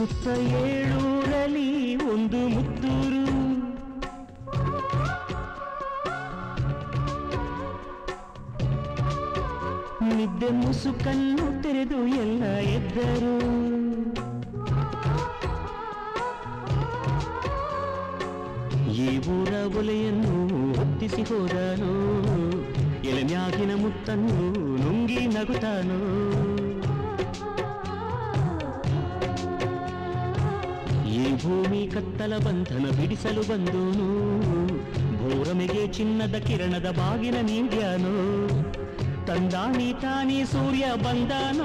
ಸುತ್ತ ಏಳೂರಲ್ಲಿ ಒಂದು ಮುತ್ತೂರು ನಿದ್ದೆ ಮುಸುಕನ್ನು ತೆರೆದು ಎಲ್ಲ ಎದ್ದರು ಈ ಊರ ಒಲೆಯನ್ನು ಹೊತ್ತಿಸಿ ಹೋದನು ಎಲೆಮ್ಯಾಗಿನ ಮುತ್ತನ್ನು ನುಂಗಿ ನಗುತ್ತಾನು ಈ ಭೂಮಿ ಕತ್ತಲ ಬಂಧನ ಬಿಡಿಸಲು ಬಂದೋನು ಭೋರಮೆಗೆ ಚಿನ್ನದ ಕಿರಣದ ಬಾಗಿನ ನೀಡ್ಯಾನು ತಂದಾಣಿ ತಾನಿ ಸೂರ್ಯ ಬಂದಾನೋ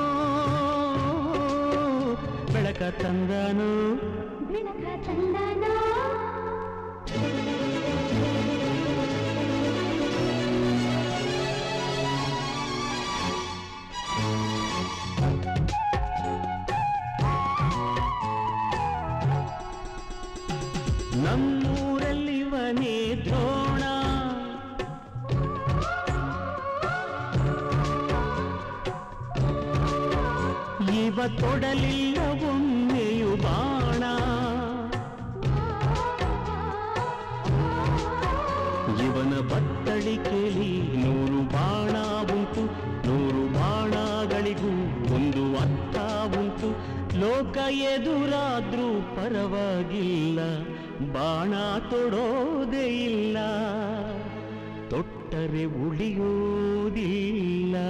ಬೆಳಕ ತಂದಾನೋ ಬೆಳಕ ತಂದಾನ ನಮ್ಮೂರಲ್ಲಿವನೇ ದ್ರೋಣ ಇವ ತೊಡಲಿಲ್ಲ ಒಮ್ಮೆಯು ಬಾಣ ಇವನ ಬತ್ತಳಿಕೆಯಲ್ಲಿ ನೂರು ಬಾಣ ಉಂಟು ನೂರು ಬಾಣಗಳಿಗೂ ಒಂದು ಅರ್ಥ ಉಂಟು ಲೋಕ ಎದುರಾದ್ರೂ ಪರವಾಗಿಲ್ಲ ಬಾಣ ತೊಡೋದೇ ಇಲ್ಲ ತೊಟ್ಟರೆ ಉಳಿಯೋದಿಲ್ಲ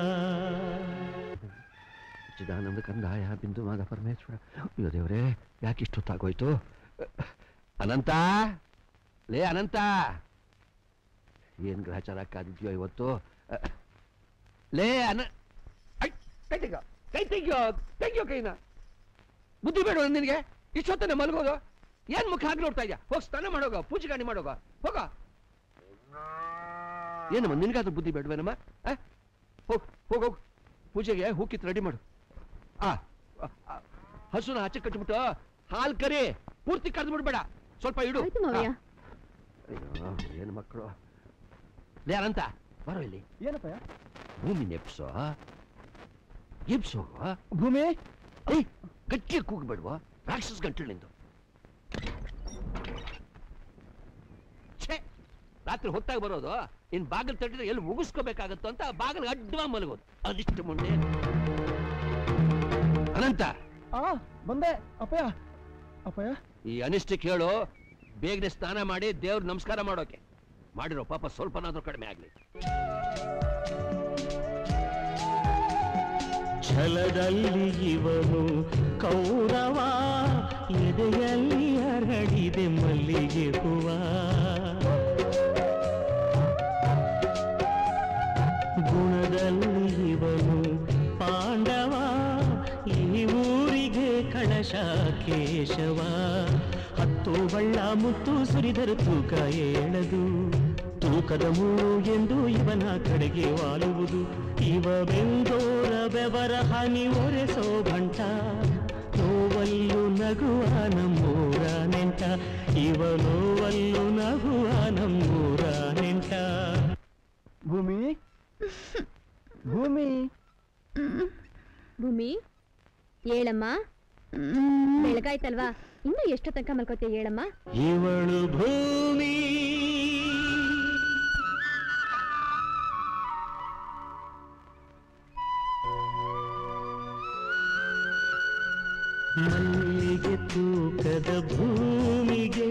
ಚಿದಾನಂದ ಕಂದಾಯ ಬಿಂದು ಮಾದ ಪರಮೇಶ್ವರ ಅಯ್ಯೋ ದೇವ್ರೇ ಯಾಕೆ ಇಷ್ಟೊತ್ತಾಗೋಯ್ತು ಅನಂತ ಲೇ ಅನಂತ ಏನ್ ಗ್ರಹಚಾರ ಕಾದಿದ್ಯೋ ಇವತ್ತು ಅ, ಲೇ ಅನ ಐ, ಕೈ ತೆಗ್ಯೋ ಕೈ ತೆಗ್ಯೋ ತೆಗ್ಯೋ ಕೈನ ಬುದ್ಧಿ ಬೇಡ ನಿನಗೆ ಇಷ್ಟೊತ್ತನೆ ಮಲಗೋದು ಏನ್ ಮುಖ ಹಾಕಿ ನೋಡ್ತಾ ಇದ್ಯಾ ಹೋಗಿ ಸ್ನಾನ ಮಾಡೋಗ ಪೂಜೆ ಗಾಣಿ ಮಾಡೋಗ ಹೋಗ ಏನಮ್ಮ ನಿನಗಾದ್ರೂ ಬುದ್ಧಿ ಬೇಡವೇನಮ್ಮ ಆ? ಹೋಗ್ ಹೋಗ್ ಹೋಗ್ ಪೂಜೆಗೆ ಹೂಕಿತ್ ರೆಡಿ ಮಾಡು ಆ ಆ, ಆ, ಹಸುನ ಆಚೆ ಕಟ್ಬಿಟ್ಟು ಹಾಲ್ ಕರಿ ಪೂರ್ತಿ ಕರೆದು ಬಿಡ್ಬೇಡ ಸ್ವಲ್ಪ ಇಡು ಆಯ್ತು ಮಾವಯ್ಯ. ಆ. ಅಯ್ಯೋ ಏನು ಮಕ್ಕಳು ಲೇ ಅನಂತ ಬರೋ ಇಲ್ಲಿ ಏನಪ್ಪ ಭೂಮಿ ನೆಪ್ಸೋ ಎಪ್ಸೋ ಭೂಮಿ ಏಯ್ ಗಟ್ಟಿ ಕೂಗ್ಬೇಡ್ವ ರಾಕ್ಷಸ ಗಂಟಲು ನಿಂದು ಛೇ ರಾತ್ರಿ ಹೊತ್ತಾಗಿ ಬರೋದು ಇನ್ ಬಾಗಿಲು ತಟ್ಟಿದ್ರೆ ಎಲ್ಲಿ ಮುಗಿಸ್ಕೋಬೇಕಾಗತ್ತೋ ಅಂತ ಬಾಗಿಲು ಅಡ್ಡವಾಗಿ ಮಲಗೋದು ಅದಿಷ್ಟು ಮುಂದೆ ಅನಂತ ಆ ಬಂದೆ ಅಪ್ಪಯ್ಯ ಅಪ್ಪಯ್ಯ ಈ ಅನಿಷ್ಟಕ್ಕೆ ಹೇಳು ಬೇಗನೆ ಸ್ನಾನ ಮಾಡಿ ದೇವ್ರ ನಮಸ್ಕಾರ ಮಾಡೋಕೆ ಮಾಡಿರೋ ಪಾಪ ಸ್ವಲ್ಪನಾದ್ರೂ ಕಡಿಮೆ ಆಗ್ಲಿ ಛಲದಲ್ಲಿ ಇವನು ಕೌರವ ಎದೆಯಲ್ಲಿ ಹರಡಿದೆ ಮಲ್ಲಿಗೆ ಹೂವ ಗುಣದಲ್ಲಿ ಇವನು ಪಾಂಡವ ಈ ಊರಿಗೆ ಕಳಶ ಕೇಶವ ಹತ್ತು ಬಳ್ಳ ಮುತ್ತು ಸುರಿದರು ತೂಕ ಏಳದು ತೂಕದ ಮೂರು ಎಂದು ಇವನ ಕಡೆಗೆ ವಾಲುವುದು ಇವ ಬೆಂದೋರ ಬೆವರ ಹನಿ ಒರೆಸೋ ಭಂಟ ನೋವಲ್ಲು ನಗುವ ನಮ್ಮೂರ ನೆಂಟ ಇವ ನೋವಲ್ಲು ನಗುವ ನಮ್ಮೂರ ನೆಂಟ ಭೂಮಿ ಭೂಮಿ ಭೂಮಿ ಹೇಳಮ್ಮ ಬೆಳಗಾಯ್ತಲ್ವಾ ಇನ್ನು ಎಷ್ಟು ತನಕ ಮಲ್ಕೋತೀಯ ಹೇಳಮ್ಮ ಇವಳು ಭೂಮಿ ಮಲ್ಲಿಗೆ ತೂಕದ ಭೂಮಿಗೆ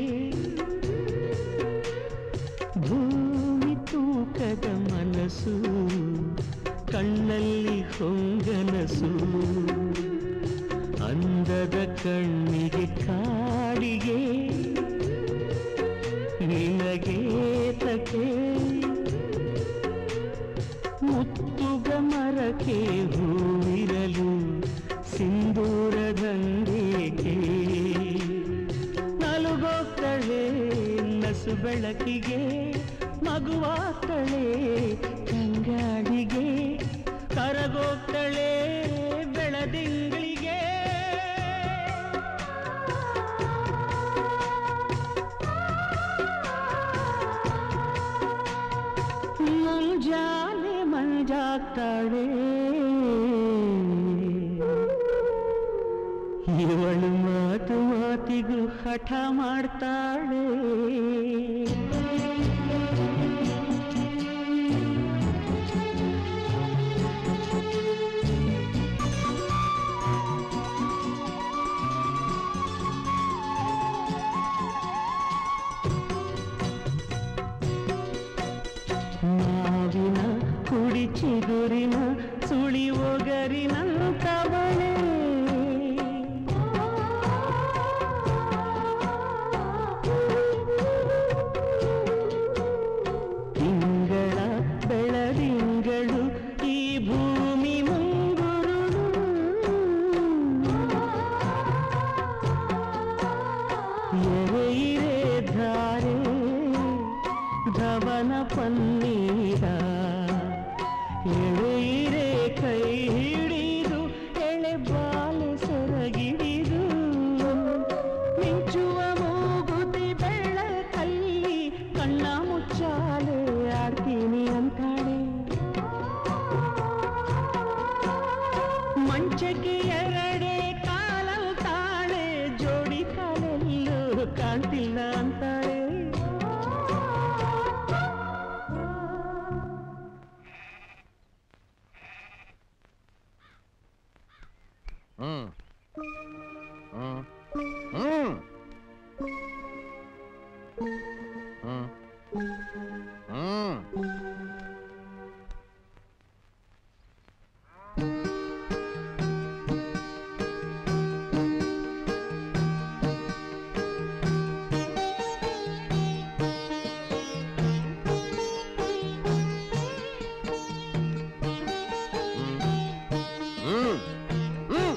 ಭೂಮಿ ತೂಕದ ಮನಸ್ಸು ಕಣ್ಣಲ್ಲಿ ಹೊಂಗನಸು ಅಂದದ ಕಣ್ಣಿಗೆ ಕಾಡಿಗೆ ನಿನಗೆ ತಕೆ ಮುತ್ತುಗ ಮರಕ್ಕೆ ಹೂವಿರಲು ಸಿಂಧೂರದಂಗೇಕೆ ನಲುಗೋಗ್ತಳೆ ನಸು ಬೆಳಕಿಗೆ ಮಗುವಾಗ್ತಳೆ ಕಂಗಾಳಿಗೆ ಕರಗೋಗ್ತಳೆ ಬೆಳದಿಂಗಳಿಗೆ ಮುಂಜಾನೆ ಮಂಜಾಗ್ತಾಳೆ ಇವ ಹಠ ಮಾಡ್ತಾಳೆ ಮಾವಿನ ಕುಡಿ ಚಿಗುರಿನ ಸುಳಿ ಒಗರಿನಂತವಳೆ ತಿಂಗಳ ಬೆಳದಿಂಗಳು ಈ ಭೂಮಿ ಮುಂಗುರುಳು ಎರೆಯಿರೆ ಧಾರೆ ಧವನ ಪನ್ನೀರ ಎಳೆಯಿರೆ ಕೈ ಹಿಡಿದು ಎಳೆ ಬಾಲೆ ಸೆರಗಿಡಿದು ಮಿಂಚುವ ಮೂಗುತಿ ಬೆಳಕಲ್ಲಿ ಕಣ್ಣ ಮುಚ್ಚಾಲೆ ಆಡ್ತೀನಿ ಅಂತಾಳೆ ಮಂಚಕ್ಕೆ ಎರಡೇ ಕಾಲಂತಾಳೆ ಜೋಡಿ ಕಾಲೆಲ್ಲೂ ಕಾಣ್ತಿಲ್ಲ ಅಂತಾಳೆ ಹ್ಮ್ ಹ್ಮ್ ಹ್ಮ್ ಹ್ಮ್ ಹ್ಮ್ ಹ್ಮ್ ಹ್ಮ್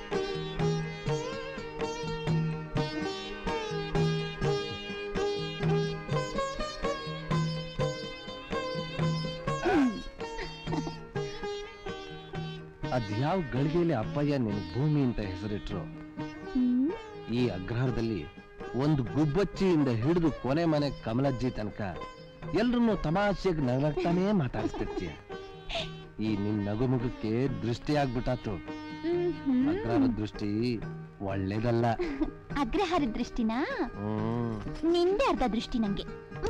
ಅದ್ಯಾವ ಗಳಿಗೆಯಲ್ಲಿ ಅಪ್ಪಯ್ಯ ನಿನ್ ಭೂಮಿ ಅಂತ ಹೆಸರಿಟ್ರು ಹ್ಮ್ ಈ ಅಗ್ರಹಾರದಲ್ಲಿ ಒಂದು ಗುಬ್ಬಚ್ಚಿಯಿಂದ ಹಿಡಿದು ಕೊನೆ ಮನೆ ಕಮಲಜ್ಜಿ ತನಕ ಎಲ್ರನ್ನೂ ತಮಾಷೆಗೆ ನಗಲಾಗ್ತಾನೇ ಮಾತಾಡಿಸ್ತಿರ್ತೀಯ ಈ ನಿನ್ ನಗುಮುಖಕ್ಕೆ ದೃಷ್ಟಿ ಆಗ್ಬಿಟ್ಟಾತು ಮ್ಹ್ಮ್. ಅಗ್ರಹಾರ ದೃಷ್ಟಿ ಒಳ್ಳೇದಲ್ಲ ಅಗ್ರಹಾರ ದೃಷ್ಟಿನ ಹ್ಮ್ ನಿಂದೆ ಅರ್ಧ ದೃಷ್ಟಿ ನಂಗೆ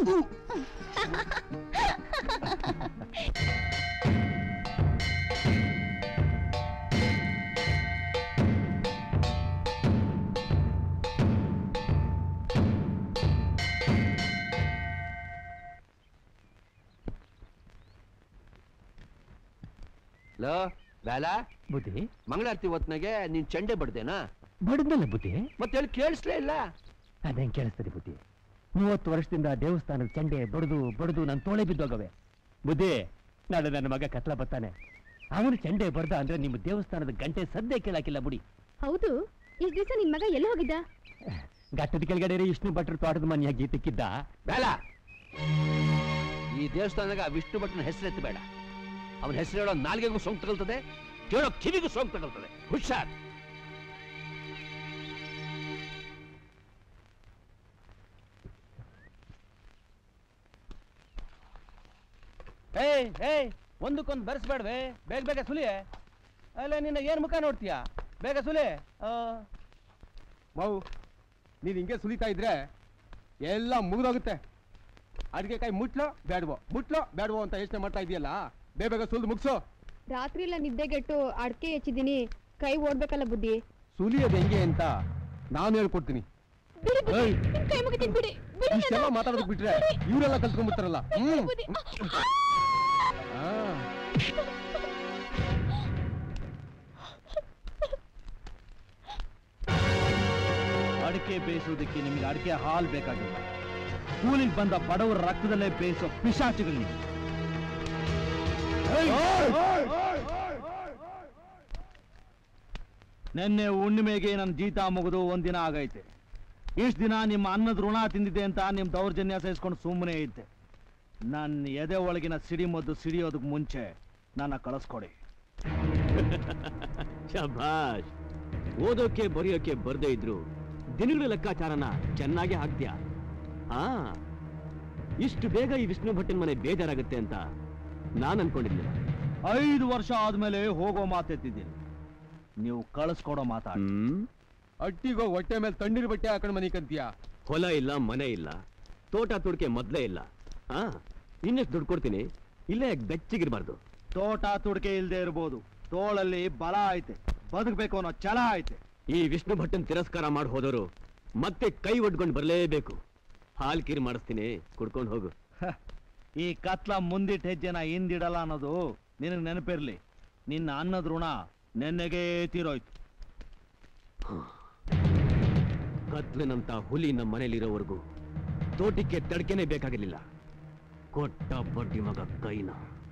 ಲೋ ಬೇಲ ಬುದ್ಧಿ ಮಂಗಳಾರತಿ ಹೊತ್ನಾಗೆ ನೀನ್ ಚಂಡೆ ಬಡ್ದೇನಾ ಬಡದ್ನಲ್ಲ ಬುದ್ಧಿ ಮತ್ತೆ ಹೇಳಿ ಕೇಳಿಸ್ಲೇ ಇಲ್ಲ ಅದೇನ್ ಕೇಳಿಸ್ತದೆ ಬುದ್ಧಿ ಮೂವತ್ತು ವರ್ಷದಿಂದ ದೇವಸ್ಥಾನದ ಚಂಡೆ ಬಡದು ಬಡದು ನನ್ನ ತೋಳೆ ಬಿದ್ದೋಗವೆ ಬುದ್ಧಿ ನಾಳೆ ನನ್ನ ಮಗ ಕತ್ಲ ಬರ್ತಾನೆ ಅವನು ಚಂಡೆ ಬಡ್ದ ಅಂದ್ರೆ ನಿಮ್ಮ ದೇವಸ್ಥಾನದ ಗಂಟೆ ಸದ್ಯ ಕೇಳಾಕಿಲ್ಲ ಬುಡಿ ಹೌದು ಇಷ್ಟ ದಿವಸ ನಿನ್ ಮಗ ಎಲ್ಲಿ ಹೋಗಿದ್ದ ಘಟ್ಟದ ಕೆಳಗಡೆ ರೀ ವಿಷ್ಣು ಭಟ್ರು ತೋಟದ ಮನೆಯ ಗೀತಕ್ಕಿದ್ದ ಬೇಡ ಈ ದೇವಸ್ಥಾನದಾಗ ಆ ವಿಷ್ಣು ಭಟ್ನ ಹೆಸರೆತ್ತು ಬೇಡ ಅವನ ಹೆಸರು ಹೇಳೋ ನಾಲ್ಗೆಗೂ ಸೋಂಕು ತಗಲ್ತದೆ ಕೇಳೋ ಕಿವಿಗೂ ಸೋಂಕು ತಗಲ್ತದೆ ಹುಷಾರ್ ಏಯ್ ಏಯ್ ಒಂದಕ್ಕೊಂದು ಬೆರೆಸ್ಬೇಡ್ವೆ ಬೇಗ ಬೇಗ ಸುಲಿ ಅಲ್ಲ ನಿನ್ನ ಏನ್ ಮುಖ ನೋಡ್ತೀಯಾ ಬೇಗ ಸುಲಿ ಮಾವು ನೀನ್ ಹಿಂಗೆ ಸುಲಿತಾ ಇದ್ರೆ ಎಲ್ಲ ಮುಗಿದೋಗುತ್ತೆ ಅಡಿಗೆ ಕಾಯಿ ಮುಟ್ಲೋ ಬೇಡವೋ ಮುಟ್ಲೋ ಬೇಡವೋ ಅಂತ ಯೋಚನೆ ಮಾಡ್ತಾ ಇದೆಯಲ್ಲ ಬೇಗ ಬೇಗ ಸುಲಿದು ಮುಗಿಸು ರಾತ್ರಿ ಎಲ್ಲ ನಿದ್ದೆಗೆಟ್ಟು ಅಡ್ಕೆ ಹೆಚ್ಚಿದ್ದೀನಿ ಕೈ ಓಡ್ಬೇಕಲ್ಲ ಬುದ್ಧಿ ಸುಲಿಯೋದು ಹೆಂಗೆ ಅಂತ ನಾನು ಹೇಳ್ಕೊಡ್ತೀನಿ ಬಿಡಿ ಬುದ್ಧಿ, ಏಯ್. ನಿಮ್ ಕೈ ಮುಗಿತೀನಿ ಬಿಡಿ ಬಿಡಿ ಇಷ್ಟೆಲ್ಲ ನನ್ನ. ಮಾತಾಡೋದಕ್ಕೆ ಬಿಟ್ರೆ ಇವರೆಲ್ಲ ಕಲ್ತ್ಕೊಂಡ್ಬಿಡ್ತಾರಲ್ಲ ಹ್ಮ್ ಬುದ್ಧಿ. ಆ. ಅಡಿಕೆ ಬೇಯಿಸುವುದಕ್ಕೆ ನಿಮಗೆ ಅಡಿಕೆ ಹಾಲು ಬೇಕಾಗಿಲ್ಲ ಕೂಲಿಗೆ ಬಂದ ಬಡವರ ರಕ್ತದಲ್ಲೇ ಬೇಯಿಸೋ ಪಿಶಾಚಿಗಳು ನೀವು ನಿನ್ನೆ ಹುಣ್ಣಿಮೆಗೆ ನನ್ನ ಜೀತ ಮುಗಿದು ಒಂದಿನ ಆಗೈತೆ ಇಷ್ಟು ದಿನ ನಿಮ್ಮ ಅನ್ನದ ಋಣ ತಿಂದಿದೆ ಅಂತ ನಿಮ್ಮ ದೌರ್ಜನ್ಯ ಸಹಿಸ್ಕೊಂಡು ಸುಮ್ಮನೆ ಇದ್ದೆ ನನ್ನ ಎದೆ ಒಳಗಿನ ಸಿಡಿಮದ್ದು ಸಿಡಿಯೋದಕ್ಕೆ ಮುಂಚೆ ನನ್ನ ಕಳಿಸ್ಕೊಡಿ ಶಭಾಷ್ ಓದೋಕೆ ಬರೆಯೋಕೆ ಬರ್ದೇ ಇದ್ರು ದಿನಗಳ ಲೆಕ್ಕಾಚಾರನ ಚೆನ್ನಾಗಿ ಹಾಕ್ತೀಯ ಹಾ ಇಷ್ಟು ಬೇಗ ಈ ವಿಷ್ಣು ಭಟ್ಟಿನ ಮನೆ ಬೇಜಾರಾಗುತ್ತೆ ಅಂತ ನಾನ್ ಅನ್ಕೊಂಡಿರ್ಲಿಲ್ಲ ಐದು ವರ್ಷ ಆದ್ಮೇಲೆ ಹೋಗೋ ಮಾತೆತ್ತಿದ್ದೀನಿ ನೀವು ಕಳಿಸ್ಕೊಡೋ ಮಾತಾಡಿ ಹ್ಮ್ ಅಟ್ಟಿಗೋ ಹೊಟ್ಟೆ ಮೇಲೆ ತಣ್ಣೀರ್ ಬಟ್ಟೆ ಹಾಕೊಂಡು ಮನೆ ಕಂತೀಯ ಹೊಲ ಇಲ್ಲ ಮನೆ ಇಲ್ಲ ತೋಟ ತುಡಿಕೆ ಮೊದ್ಲೇ ಇಲ್ಲ ಆ ಇನ್ನೆಷ್ಟು ದುಡ್ಡು ಕೊಡ್ತೀನಿ ಇಲ್ಲೇ ಬೆಚ್ಚಗಿರ್ಬಾರ್ದು ತೋಟ ತುಡಿಕೆ ಇಲ್ದೇ ಇರ್ಬೋದು ತೋಳಲ್ಲಿ ಬಲ ಐತೆ ಬದುಕಬೇಕು ಅನ್ನೋ ಛಲ ಐತೆ ಈ ವಿಷ್ಣು ಭಟ್ಟನ್ ತಿರಸ್ಕಾರ ಮಾಡಿ ಹೋದವರು ಮತ್ತೆ ಕೈ ಒಡ್ಕೊಂಡು ಬರಲೇಬೇಕು ಹಾಲ್ ಕೀರ್ ಮಾಡಿಸ್ತೀನಿ ಕುಡ್ಕೊಂಡು ಹೋಗು ಹ, ಈ ಕತ್ಲ ಮುಂದಿಟ್ಟ ಹೆಜ್ಜೆನ ಹಿಂದಿಡಲ್ಲ ಅನ್ನೋದು ನಿನಗೆ ನೆನಪಿರ್ಲಿ ನಿನ್ನ ಅನ್ನದ ಋಣ ನೆನ್ನೆಗೆ ತೀರೋಯ್ತು ಕತ್ಲಿನಂತ ಹುಲಿ ನಮ್ಮ ಮನೇಲಿರೋವರೆಗೂ ತೋಟಕ್ಕೆ ತಡ್ಕೆನೆ ಬೇಕಾಗಿರ್ಲಿಲ್ಲ ಕೊಟ್ಟ ಬಡ್ಡಿ ಮಗ ಕೈನ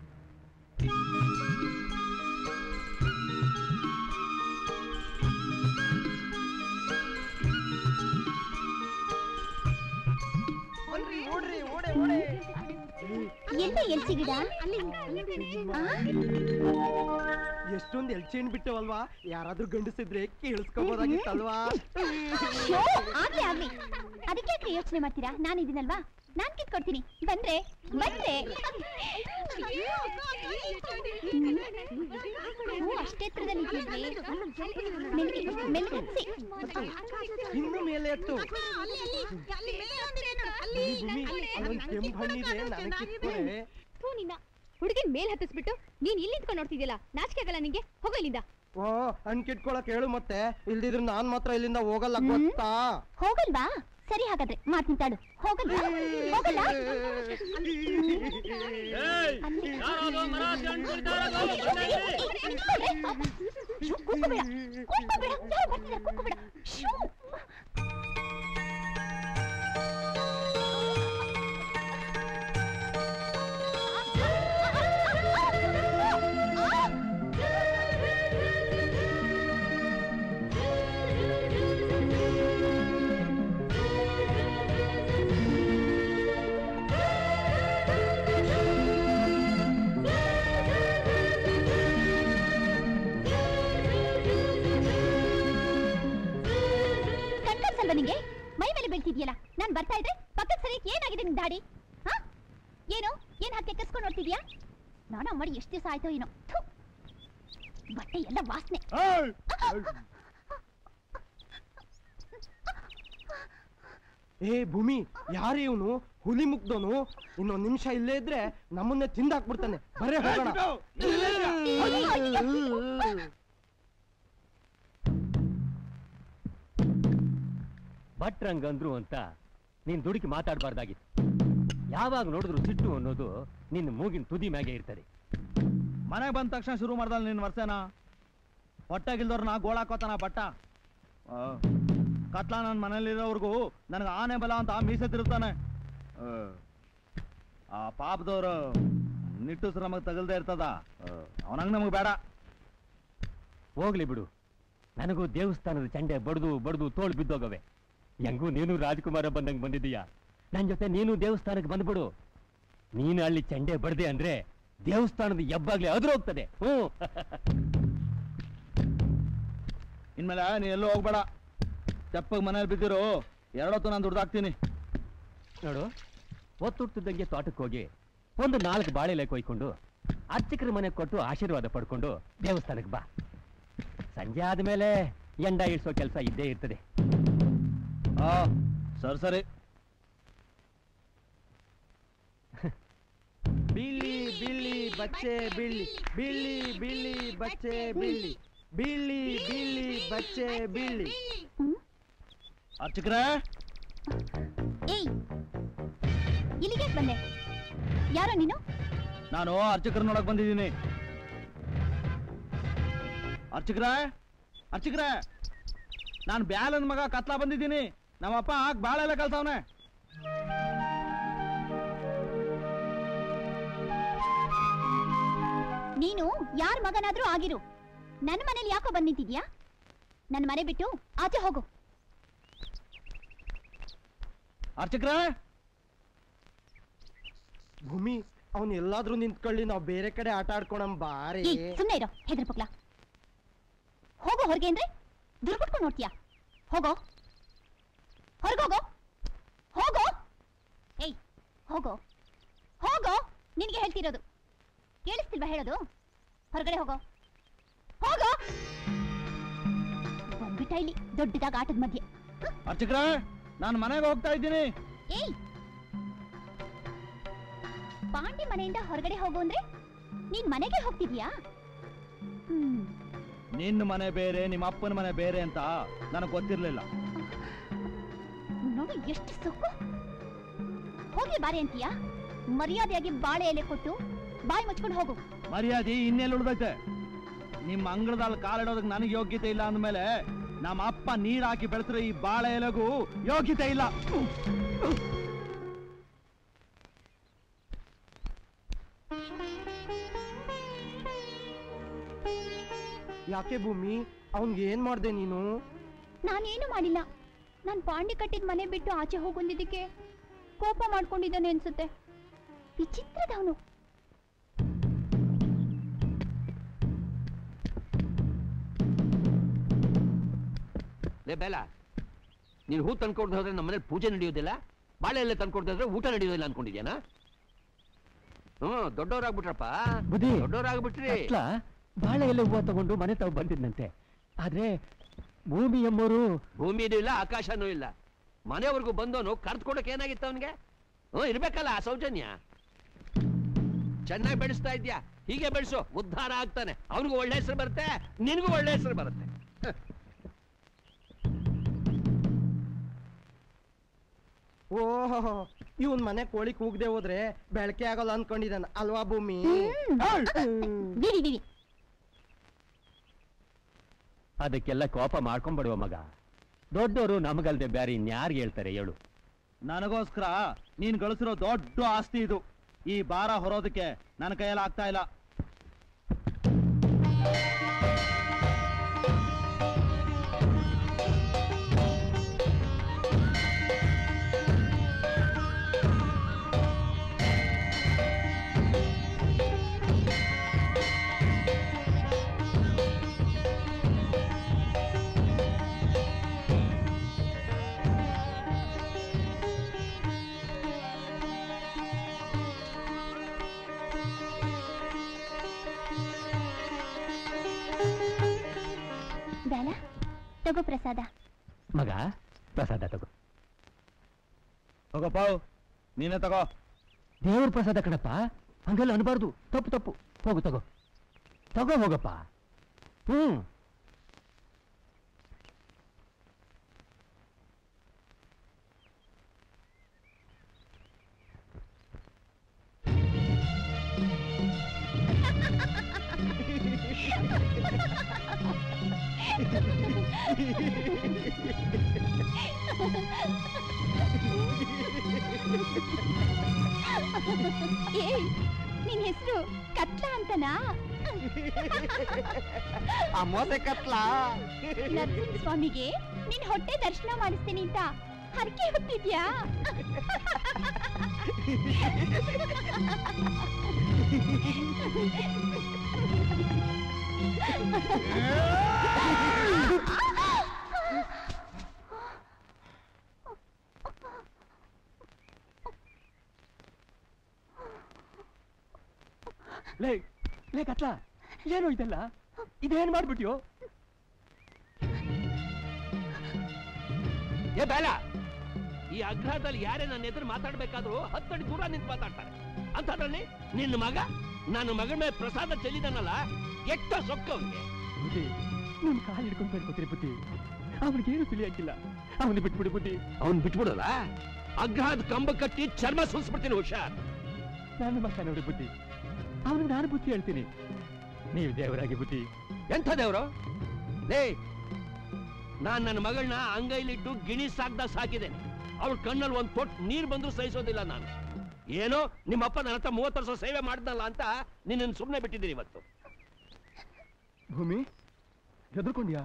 ಎಲ್ಲ ಎಲ್ಸಿ ಗಿಡ ಆ? ಎಷ್ಟೊಂದು ಎಲ್ಚಿ ಹಣ್ಣು ಬಿಟ್ಟವಲ್ವಾ ಯಾರಾದ್ರೂ ಗಂಡಸಿದ್ರೆ ಕೇಳಿಸ್ಕೋಬೋದಾಗಿತ್ತಲ್ವಾ ಶೋ, ಆಗ್ಲಿ ಆಗ್ಲಿ ಅದಕ್ಕೆ ಯಾಕ್ರಿ ಯೋಚನೆ ಮಾಡ್ತೀರಾ ನಾನು ಇದೀನಲ್ವಾ ನಾನ್ ಕಿತ್ಕೊಡ್ತೀನಿ ಬಂದ್ರೆ ಬಂದ್ರೆ ಹ್ಞೂ, ಅಷ್ಟೇ ಎತ್ತರದಲ್ಲಿ ಇದ್ದೀವಿ. ಮೆಲ್ಗೆ ಮೆಲ್ಗೆ ಹತ್ಸಿ. ಇನ್ನು ಮೇಲೆ ಎತ್ತು ಈ ಭೂಮಿ ಅಲ್ಲೊಂದ್ ಕೆಂಪು ಹಣ್ಣಿದೆ ನನಗೆ ಕಿತ್ಕೊಡೆ ಥೂ ನಿನ್ನ ಹುಡುಗಿನ ಮೇಲ್ ಹತ್ತಿಸ್ಬಿಟ್ಟು ನೀನ್ ಇಲ್ಲಿ ನಿಂತ್ಕೊಂಡು ನೋಡ್ತಿದ್ಯಲ್ಲ ನಾಚಿಕೆ ಆಗಲ್ಲ ನಿಂಗೆ ಹೋಗೋ ಇಲ್ಲಿಂದ ಓ ಹಣ್ಣು ಕಿಟ್ಕೊಳಕ್ ಹೇಳು ಮತ್ತೆ ಇಲ್ದಿದ್ರೆ ನಾನ್ ಮಾತ್ರ ಇಲ್ಲಿಂದ ಹೋಗಲ್ಲ ಹ್ಮ್. ಗೊತ್ತಾ ಹೋಗಲ್ವಾ ಸರಿ ಹಾಗಾದ್ರೆ ಮಾತಿನ ತಾಳು ಹೋಗಲ್ವಾ ಹೋಗಲ್ಲ ಶೂ, ಕೂತ್ಕೋಬೇಡ, ಕೂತ್ಕೋಬೇಡ, ಯಾರೋ ಬರ್ತಿದ್ದಾರೆ, ಕೂತ್ಕೋಬೇಡ. ಶೂ. ಕಣ್ಕನ್ಸಲ್ವಾ ನಿಂಗೆ ಮೈ ಮೇಲೆ ಬೀಳ್ತಿದ್ಯಲ್ಲ ನಾನ್ ಬರ್ತಾ ಇದ್ರೆ ಪಕ್ಕದ ಸರಿ ಏನಾಗಿದೆ ನಿನ್ ದಾಡಿ ಹಾ ಏನು ಏನ್ ಹಾಕಿ ಕೆಸ್ಕೊಂಡು ನೋಡ್ತಿದ್ಯಾ ನಾನ ಮಾಡಿ ಎಷ್ಟು ದಿವಸ ಆಯ್ತೋ ಏನೋ ಥು. ಬಟ್ಟೆ ಎಲ್ಲ ವಾಸನೆ ಏ ಭೂಮಿ ಯಾರು ಇವನು ಹುಲಿ ಮುಗ್ದೋನು ಇನ್ನೊಂದ್ ನಿಮಿಷ ಇಲ್ಲೇ ಇದ್ರೆ ನಮ್ಮನ್ನೇ ತಿಂದಾಕ್ಬಿಡ್ತಾನೆ ಬರೇ ಹೋಗೋಣ ಭಟ್ರಂಗಂದ್ರು ಅಂತ ನೀನ್ ದುಡುಕಿ ಮಾತಾಡಬಾರ್ದಾಗಿತ್ತು ಯಾವಾಗ ನೋಡಿದ್ರು ಸಿಟ್ಟು ಅನ್ನೋದು ನಿನ್ನ ಮೂಗಿನ ತುದಿ ಮ್ಯಾಗೆ ಇರ್ತದೆ ಮನೆಗೆ ಬಂದ ತಕ್ಷಣ ಶುರು ಮಾಡ್ದಲ್ಲ ನಿನ್ನ ವರ್ಷನ ಹೊಟ್ಟೆಗಿಲ್ದವ್ರನ್ನ ಗೋಳಾಕೋತಾನ ಬಟ್ಟ ಆ, ಕತ್ಲ ನನ್ನ ಮನೇಲಿರೋರ್ಗು ನನಗೆ ಆನೆ ಬಲ ಅಂತ ಮೀಸೆ ತಿರುಗ್ತಾನೆ ಆ, ಆ ಪಾಪದವ್ರು ನಿಟ್ಟುಸ್ರು ನಮಗೆ ತಗಲ್ದೇ ಇರ್ತದ ಅವನಂಗ್ ನಮಗೆ ಬೇಡ ಹೋಗ್ಲಿ ಬಿಡು ನನಗೂ ದೇವಸ್ಥಾನದ ಚಂಡೆ ಬಡ್ದು ಬಡ್ದು ತೋಳು ಬಿದ್ದೋಗವೆ ಹೆಂಗೂ ನೀನು ರಾಜ್ಕುಮಾರ ಬಂದಂಗೆ ಬಂದಿದ್ದೀಯಾ ನನ್ನ ಜೊತೆ ನೀನು ದೇವಸ್ಥಾನಕ್ಕೆ ಬಂದ್ಬಿಡು ನೀನು ಅಲ್ಲಿ ಚಂಡೆ ಬಡ್ದೆ ಅಂದ್ರೆ ದೇವಸ್ಥಾನದ ಎಬ್ಬಾಗ್ಲಿ ಅದ್ರ ಹೋಗ್ತದೆ ಹ್ಞೂ ಇನ್ಮೇಲೆ ನೀ ಎಲ್ಲೂ ಹೋಗ್ಬೇಡ ತೆಪ್ಪಗೆ ಮನೇಲಿ ಬಿದ್ದಿರು ಎರಡೊತ್ತು ನಾನು ದುಡ್ದಾಕ್ತೀನಿ ನೋಡು ಒತ್ತುಟ್ಟಿದ್ದಂಗೆ ತೋಟಕ್ಕೆ ಹೋಗಿ ಒಂದು ನಾಲ್ಕು ಬಾಳೆಲೆ ಕೊಯ್ಕೊಂಡು ಅರ್ಚಕರ ಮನೆಗೆ ಕೊಟ್ಟು ಆಶೀರ್ವಾದ ಪಡ್ಕೊಂಡು ದೇವಸ್ಥಾನಕ್ಕೆ ಬಾ ಸಂಜೆ ಆದ್ಮೇಲೆ ಎಂಡ ಇಳಿಸೋ ಕೆಲಸ ಇದ್ದೇ ಇರ್ತದೆ ಆ ಸರಿ ಸರಿ ಬಿಳಿ ಬಿಳಿ ಬಚ್ಚೆ ಬಿಳಿ ಬಿಳಿ ಬಿಳಿ ಬಚ್ಚೆ ಬಿಳಿ ಬಿಳಿ ಬಿಳಿ ಬಚ್ಚೆ ಬಿಳಿ ಹ್ಮ್? ಅರ್ಚಕ್ರೇ ಏಯ್ ಇಲ್ಲಿಗೆ ಬಂದೆ ಯಾರೋ ನೀನು ನಾನು ಅರ್ಚಕರ ನೋಡಕ್ ಬಂದಿದ್ದೀನಿ ಅರ್ಚಕ್ರ ಅರ್ಚಕ್ರ ನಾನು ಬ್ಯಾಲನ್ ಮಗ ಕತ್ಲ ಬಂದಿದ್ದೀನಿ ನಮ್ಮಪ್ಪ ಬಾಳೆಲ್ಲ ಕಲ್ತವನೆ ನೀನು ಯಾರ ಮಗನಾದ್ರೂ ಆಗಿರು ನನ್ನ ಮನೇಲಿ ಯಾಕೋ ಬಂದ್ ನಿಂತಿದ್ಯಾ ನನ್ನ ಮನೆ ಬಿಟ್ಟು ಆಚೆ ಹೋಗು ಅರ್ಚಕ್ರ ಭೂಮಿ ಅವ್ನು ಎಲ್ಲಾದ್ರೂ ನಿಂತ್ಕೊಳ್ಳಿ ನಾವು ಬೇರೆ ಕಡೆ ಆಟ ಆಡ್ಕೊಳಂ ಬಾರಿ ಏಯ್ ಸುಮ್ಮನೆ ಇರೋ ಹೆದ್ರ ಪಕ್ಲ ಹೋಗೋ ಹೊರಗೆ ಅಂದ್ರೆ ದುರ್ಬಿಟ್ಕೊಂಡು ನೋಡ್ತೀಯಾ ಹೋಗೋ ಹೊರಗೋಗೋ ಹೋಗೋ ಏಯ್ ಹೋಗೋ ಹೋಗೋ ನಿನಗೆ ಹೇಳ್ತಿರೋದು ಕೇಳಿಸ್ತಿಲ್ವಾ ಹೇಳೋದು ಹೊರಗಡೆ ಹೋಗೋ ಹೋಗೋ ಬಿಟ್ಟ ಇಲ್ಲಿ ದೊಡ್ಡದಾಗ ಆಟದ ಮಧ್ಯೆ ಅರ್ಚಕ್ರ ನಾನು ಮನೆಗೆ ಹೋಗ್ತಾ ಇದ್ದೀನಿ ಏಯ್ ಪಾಂಡಿ ಮನೆಯಿಂದ ಹೊರಗಡೆ ಹೋಗು ಅಂದ್ರೆ ನೀನ್ ಮನೆಗೆ ಹೋಗ್ತಿದ್ಯಾ ಹ್ಮ್ ನಿನ್ನ ಮನೆ ಬೇರೆ ನಿಮ್ಮ ಅಪ್ಪನ ಮನೆ ಬೇರೆ ಅಂತ ನನಗೆ ಗೊತ್ತಿರ್ಲಿಲ್ಲ ನೋಡು ಎಷ್ಟು ಸೊಕ್ಕು ಹೋಗಿ ಬಾರಿ ಅಂತೀಯಾ ಮರ್ಯಾದೆಯಾಗಿ ಬಾಳೆ ಎಲೆ ಕೊಟ್ಟು ಬಾಯಿ ಮುಚ್ಕೊಂಡು ಹೋಗು ಮರ್ಯಾದೆ ಇನ್ನೆಲ್ಲ ಉಳ್ದೈತೆ ನಿಮ್ಮ ಅಂಗಳದಲ್ಲಿ ಕಾಲಿಡೋದಕ್ಕೆ ನನಗೆ ಯೋಗ್ಯತೆ ಇಲ್ಲ ಅಂದಮೇಲೆ ನಮ್ಮ ಅಪ್ಪ ನೀರ್ ಹಾಕಿ ಬೆಳೆಸಿರೋ ಈ ಬಾಳೆ ಎಲೆಗೂ ಯೋಗ್ಯತೆ ಇಲ್ಲ ಯಾಕೆ ಭೂಮಿ ಅವನ್ಗೆ ಏನ್ ಮಾಡ್ದೆ ನೀನು ನಾನೇನು ಮಾಡಿಲ್ಲ ನಾನ್ ಪಾಂಡಿ ಕಟ್ಟಿದ ಮನೆ ಬಿಟ್ಟು ಆಚೆ ಹೋಗೊಂದಿದ್ದಕ್ಕೆ ಕೋಪ ಮಾಡ್ಕೊಂಡಿದ್ದಾನೆ ಅನ್ಸುತ್ತೆ ವಿಚಿತ್ರದವನು ಲೇ ಬೇಲ ನೀನು ಹೂ ತಂದ್ಕೊಡ್ದು ಹೋದ್ರೆ ನಮ್ಮ ಮನೇಲಿ ಪೂಜೆ ನಡೆಯೋದಿಲ್ಲ ಬಾಳೆ ಎಲ್ಲ ತಂದ್ಕೊಡ್ದು ಹೋದ್ರೆ ಊಟ ನಡೆಯೋದಿಲ್ಲ ಅನ್ಕೊಂಡಿದ್ಯಾನ ಹ್ಮ್ ದೊಡ್ಡವರಾಗ್ಬಿಟ್ರಪ್ಪ ಬುದ್ಧಿ. ದೊಡ್ಡವರಾಗ್ಬಿಟ್ರಿ ಅಟ್ಲ ಬಾಳೆ ಎಲೆ ಹೂವು ತಗೊಂಡು ಮನೆ ತಾವು ಬಂದಿದ್ನಂತೆ ಆದ್ರೆ ಭೂಮಿ ಎಂಬರು ಭೂಮಿನೂ ಇಲ್ಲ ಆಕಾಶನೂ ಇಲ್ಲ ಮನೆವರೆಗೂ ಬಂದವನು ಕರ್ದು ಕೊಡಕ್ಕೆ ಏನಾಗಿತ್ತು ಅವನಿಗೆ ಹ್ಞೂ ಇರ್ಬೇಕಲ್ಲ ಆ ಸೌಜನ್ಯ ಚೆನ್ನಾಗಿ ಬೆಳೆಸ್ತಾ ಇದ್ಯಾ ಹೀಗೆ ಬೆಳೆಸು ಉದ್ಧಾರ ಆಗ್ತಾನೆ ಅವನಿಗೂ ಒಳ್ಳೆ ಹೆಸರು ಬರುತ್ತೆ ನಿನಗೂ ಒಳ್ಳೆ ಹೆಸರು ಬರುತ್ತೆ ಓಹೋ ಇವನ್ ಮನೆ ಕೋಳಿ ಕೂಗದೆ ಹೋದ್ರೆ ಬೆಳಕೆ ಆಗಲ್ಲ ಅನ್ಕೊಂಡಿದ್ದಾನ ಅಲ್ವಾ ಭೂಮಿ ವಿರಿ ವಿರಿ ಅದಕ್ಕೆಲ್ಲ ಕೋಪ ಮಾಡ್ಕೊಂಡ್ಬಿಡುವ ಮಗ ದೊಡ್ಡವರು ನಮಗಲ್ದೆ ಬ್ಯಾರೆ ಇನ್ಯಾರಿಗೆ ಹೇಳ್ತಾರೆ ಹೇಳು ನನಗೋಸ್ಕರ ನೀನ್ ಗಳಿಸಿರೋ ದೊಡ್ಡ ಆಸ್ತಿ ಇದು ಈ ಭಾರ ಹೊರೋದಕ್ಕೆ ನನ್ನ ಕೈಯಲ್ಲಿ ಆಗ್ತಾ ಇಲ್ಲ ಬೇಡ ತಗೋ ಪ್ರಸಾದ ಮಗ ಪ್ರಸಾದ ತಗೋ ಹೋಗಪ್ಪ ನೀನೇ ತಗೋ ದೇವ್ರ ಪ್ರಸಾದ ಕಣಪ್ಪ ಹಂಗೆಲ್ಲ ಅನ್ಬಾರ್ದು ತಪ್ಪು ತಪ್ಪು ಹೋಗು ತಗೋ ತಗೋ ಹೋಗಪ್ಪ ಹ್ಮ್ ಏಯ್ ನಿನ್ ಹೆಸರು ಕತ್ಲ ಅಂತನಾ ಆ ಮೋಸೆ ಕತ್ಲಾ ನರಸಿಂಹ ಸ್ವಾಮಿಗೆ ನಿನ್ ಹೊಟ್ಟೆ ದರ್ಶನ ಮಾಡಿಸ್ತೀನಿ ಅಂತ ಹರಕೆ ಹೊತ್ತಿದ್ಯಾ ಲೇ ಲೇ ಕತ್ಲ ಏನು ಇದೆಲ್ಲ ಇದೇನ್ ಮಾಡ್ಬಿಟ್ಯೋ ಏ ಬೇಡ ಈ ಅಗ್ರಹದಲ್ಲಿ ಯಾರೇ ನನ್ನ ಎದುರು ಮಾತಾಡ್ಬೇಕಾದ್ರೂ ಹತ್ತಡಿ ದೂರ ನಿಂತು ಮಾತಾಡ್ತಾರೆ ಅಂಥದ್ರಲ್ಲಿ ನಿನ್ನ ಮಗ ನನ್ನ ಮಗನ ಮೇಲೆ ಪ್ರಸಾದ ಚೆಲ್ಲಿದಾನಲ್ಲ ಎಷ್ಟ ಸೊಕ್ಕ ಅವನಿಗೆ ಬುದ್ಧಿ ನಿನ್ ಕಾಲು ಹಿಡ್ಕೊಂಡು ಬೇಡ್ಕೋತೀರಿ ಬುದ್ಧಿ ಅವನಿಗೇನು ತಿಳಿಯಕ್ಕಿಲ್ಲ ಅವನು ಬಿಟ್ಬಿಡು ಬುದ್ಧಿ ಅವನ್ ಬಿಟ್ಬಿಡಲ್ಲ ಅಗ್ರಹದ ಕಂಬ ಕಟ್ಟಿ ಚರ್ಮ ಸುಲ್ಸ್ಬಿಡ್ತೀನಿ ಹುಷಾರ್ ನಾನು ಮಕ್ಕ ನೋಡಿ ಬುದ್ಧಿ ಅವನಿಗೆ ನಾನು ಬುದ್ಧಿ ಹೇಳ್ತೀನಿ ನೀವು ದೇವರಾಗಿ ಬುದ್ಧಿ ಎಂಥ ದೇವ್ರು ಲೇ ನಾನ್ ನನ್ನ ಮಗಳನ್ನ ಅಂಗೈಲಿಟ್ಟು ಗಿಣಿ ಸಾಕ್ದ ಸಾಕಿದ್ದೇನೆ ಅವಳ ಕಣ್ಣಲ್ಲಿ ಒಂದ್ ತೊಟ್ ನೀರ್ ಬಂದ್ರು ಸಹಿಸೋದಿಲ್ಲ ನಾನು ಏನೋ ನಿಮ್ಮಪ್ಪ ನನ್ನ ಹತ್ರ ಮೂವತ್ತು ವರ್ಷ ಸೇವೆ ಮಾಡ್ದಲ್ಲ ಅಂತ ನಿನ್ನನ್ನು ಸುಮ್ಮನೆ ಬಿಟ್ಟಿದ್ದೀನಿ ಇವತ್ತು ಭೂಮಿ ಹೆದರ್ಕೊಂಡ್ಯಾ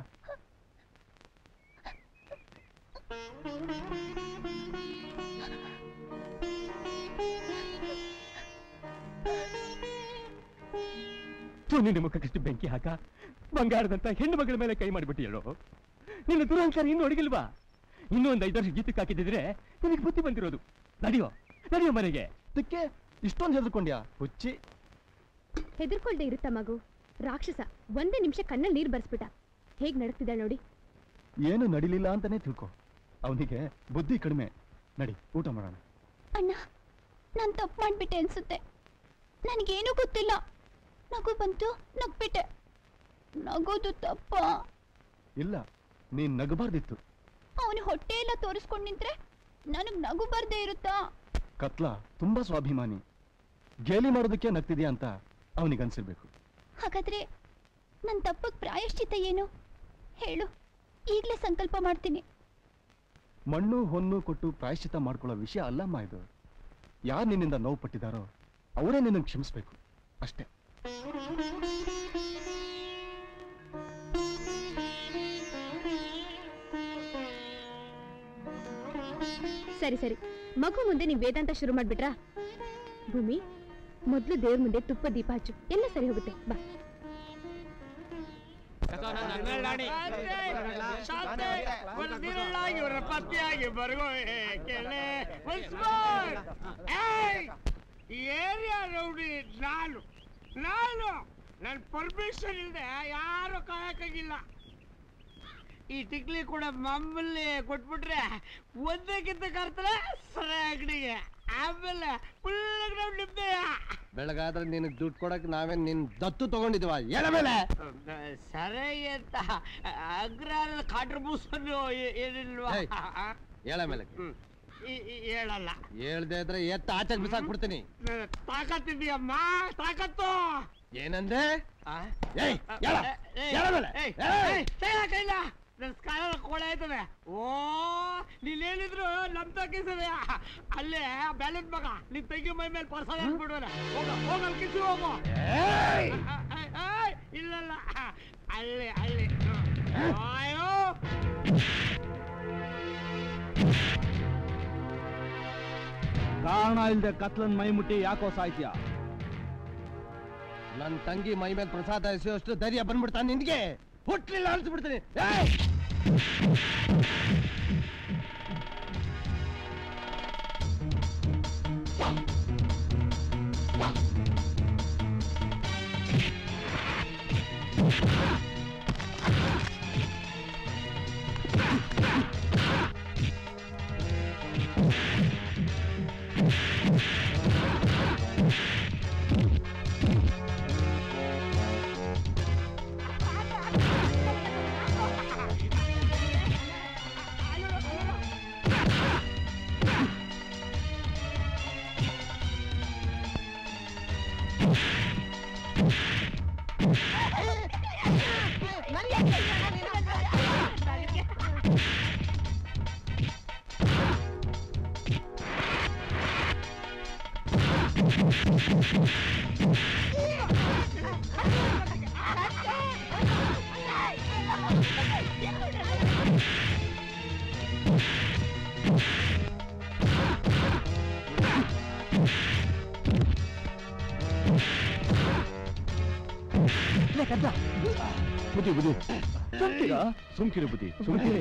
ತು ನಿನ್ನ ಮುಖಕ್ಕಿಷ್ಟು ಬೆಂಕಿ ಹಾಕ ಬಂಗಾರದಂತ ಹೆಣ್ಣು ಮಗಳ ಮೇಲೆ ಕೈ ಮಾಡಿಬಿಟ್ಟು ಹೇಳು ನಿನ್ನ ದುರಹಂಕಾರ ಇನ್ನೂ ಅಡಗಿಲ್ವಾ ಇನ್ನೂ ಒಂದು ಐದು ವರ್ಷ ಗೀತಕ್ಕೆ ಹಾಕಿದ್ರೆ ನಿನಗೆ ಬುದ್ಧಿ ಬಂದಿರೋದು ನಡೆಯೋ ನಡೆಯೋ ಮನೆಗೆ ಅದಕ್ಕೆ ಇಷ್ಟೊಂದು ಹೆದರ್ಕೊಂಡ್ಯಾ ಹುಚ್ಚಿ ಹೆದರ್ಕೊಳ್ದೆ ಇರುತ್ತ ಮಗು ರಾಕ್ಷಸ ಒಂದೇ ನಿಮಿಷ ಕಣ್ಣಲ್ಲಿ ನೀರು ಬರ್ಸ್ಬಿಟ್ಟ ಹೇಗ್ ನಡಕ್ತಿದ್ದಾಳೆ ನೋಡಿ ಏನು ನಡಿಲಿಲ್ಲ ಅಂತಾನೆ ತಿಳ್ಕೊ ಅವನಿಗೆ ಬುದ್ಧಿ ಕಡಿಮೆ ನಡಿ ಊಟ ಮಾಡೋಣ ಅಣ್ಣ ನಾನು ತಪ್ಪು ಮಾಡ್ಬಿಟ್ಟೆ ಅನ್ಸುತ್ತೆ ನನಗೇನು ಗೊತ್ತಿಲ್ಲ ನಗು ಬಂತು ನಗ್ಬಿಟ್ಟೆ ನಗೋದು ತಪ್ಪ ಇಲ್ಲ ನೀನ್ ನಗಬಾರ್ದಿತ್ತು ಅವನು ಹೊಟ್ಟೆ ಎಲ್ಲ ತೋರಿಸ್ಕೊಂಡು ನಿಂತ್ರೆ ನನಗ್ ನಗು ಬರ್ದೇ ಇರುತ್ತಾ ಕತ್ಲ ತುಂಬಾ ಸ್ವಾಭಿಮಾನಿ ಗೇಲಿ ಮಾಡೋದಕ್ಕೆ ನಗ್ತಿದ್ಯಾ ಅಂತ ಅವನಿಗನ್ಸಿರ್ಬೇಕು ಹಾಗಾದ್ರೆ ನನ್ನ ತಪ್ಪಕ್ ಪ್ರಾಯಶ್ಚಿತ್ತ ಏನು ಹೇಳು ಈಗಲೇ ಸಂಕಲ್ಪ ಮಾಡ್ತೀನಿ ಮಣ್ಣು ಹೊನ್ನು ಕೊಟ್ಟು ಪ್ರಾಯಶ್ಚಿತ ಮಾಡ್ಕೊಳ್ಳೋ ವಿಷಯ ಅಲ್ಲಮ್ಮ ಇದು ಯಾರು ನಿನ್ನಿಂದ ನೋವು ಪಟ್ಟಿದಾರೋ ಅವರೇ ನಿನ್ನನ್ನು ಕ್ಷಮಿಸ್ಬೇಕು ಅಷ್ಟೇ ಸರಿ ಸರಿ ಮಗು ಮುಂದೆ ನೀವು ವೇದಾಂತ ಶುರು ಮಾಡ್ಬಿಟ್ರಾ ಭೂಮಿ ಮೊದಲು ದೇವ್ರ ಮುಂದೆ ತುಪ್ಪ ದೀಪ ಹಚ್ಚು ಎಲ್ಲ ಸರಿ ಹೋಗುತ್ತೆ ಬಾ ಇವರ ಪತಿಯಾಗಿ ಬರ್ಗೋ ಕೇಳೆ ಏರಿಯಾ ರೌಡಿ ನಾನು ನಾನು ನನ್ನ ಪರ್ಮಿಷನ್ ಇಲ್ಲದೆ ಯಾರು ಕಾಯಕ್ಕಾಗಿಲ್ಲ ಈ ಟಿಕ್ಲಿ ಕೂಡ ಮಾಮೂಲಿ ಕೊಟ್ಬಿಟ್ರೆ ಒಂದಕ್ಕಿಂತ ಕರ್ತಾರೆ ಸರಿ ಅಂಗಡಿಗೆ ಆಮೇಲೆ ಫುಲ್ ಗ್ರೌಂಡ್ ನಿಮ್ದೆಯ ಬೆಳಗಾದ್ರೆ ನಿನಗೆ ದುಡ್ಡು ಕೊಡಕ್ ನಾವೇನ್ ನಿನ್ ದತ್ತು ತಗೊಂಡಿದ್ವ ಎಳ ಮೇಲೆ ಸರಿ ಅಂತ ಅಗ್ರ ಕಾಂಟ್ರಿಬ್ಯೂಷನ್ ಏನಿಲ್ವಾ ಏಯ್. ಎಳ ಮೇಲೆ ಹ್ಮ್. ಈ- ಈ- ಹೇಳಲ್ಲ ಹೇಳ್ದೆ ಇದ್ರೆ ಎತ್ತ ಆಚೆಗೆ ಬಿಸಾಕ್ಬಿಡ್ತೀನಿ ತಾಕತ್ತಿದ್ಯಮ್ಮ ತಾಕತ್ತು ಏನಂದೆ ಆ? ಏಯ್ ಎಳ ಏಯ್, ಎಳ ಮೇಲೆ ಏಯ್, ಏಯ್. ಏಯ್, ಕೈಲ ಕೈಲ ನನ್ ಸ್ಕಾಲ ಕೋಳೆ ಆಯ್ತದೆ ಓ ನೀನ್ ಹೇಳಿದ್ರು ನಮ್ ತಗ್ಗಿಸದೆ ಅಲ್ಲೇ ಬ್ಯಾಲೆನ್ಸ್ ಮಗ ನಿನ್ ತಂಗಿ ಮೈ ಮೇಲೆ ಪರ್ಸಲ್ ಹಾಕ್ಬಿಡ್ವಲ್ಲ ಹೋಗ ಹೋಗ ಅಲ್ಲಿ ಕಿಸಿ ಹೋಗು ಏಯ್! ಆ, ಆ, ಆ, ಇಲ್ಲಲ್ಲ ಅಲ್ಲಿ ಅಲ್ಲಿ ಅಯ್ಯೋ ಕಾರಣ ಇಲ್ದೆ ಕತ್ಲನ್ ಮೈ ಮುಟ್ಟಿ ಯಾಕೋ ಸಾಯ್ತೀಯ ನನ್ ತಂಗಿ ಮೈ ಮೇಲೆ ಪ್ರಸಾದ ಎಸೆಯೋಷ್ಟು ಧೈರ್ಯ ಬಂದ್ಬಿಡ್ತಾನೆ ನಿನ್ಗೆ ಹುಟ್ಲಿಲ್ಲ ಅನ್ಸ್ಬಿಡ್ತೀನಿ ಏಯ್! ಬುದ್ಧಿ ಬುದ್ಧಿ ಸುಮ್ಕಿರಾ ಸುಮ್ಕಿರು ಬುದ್ಧಿ ಸುಮ್ಕಿರಿ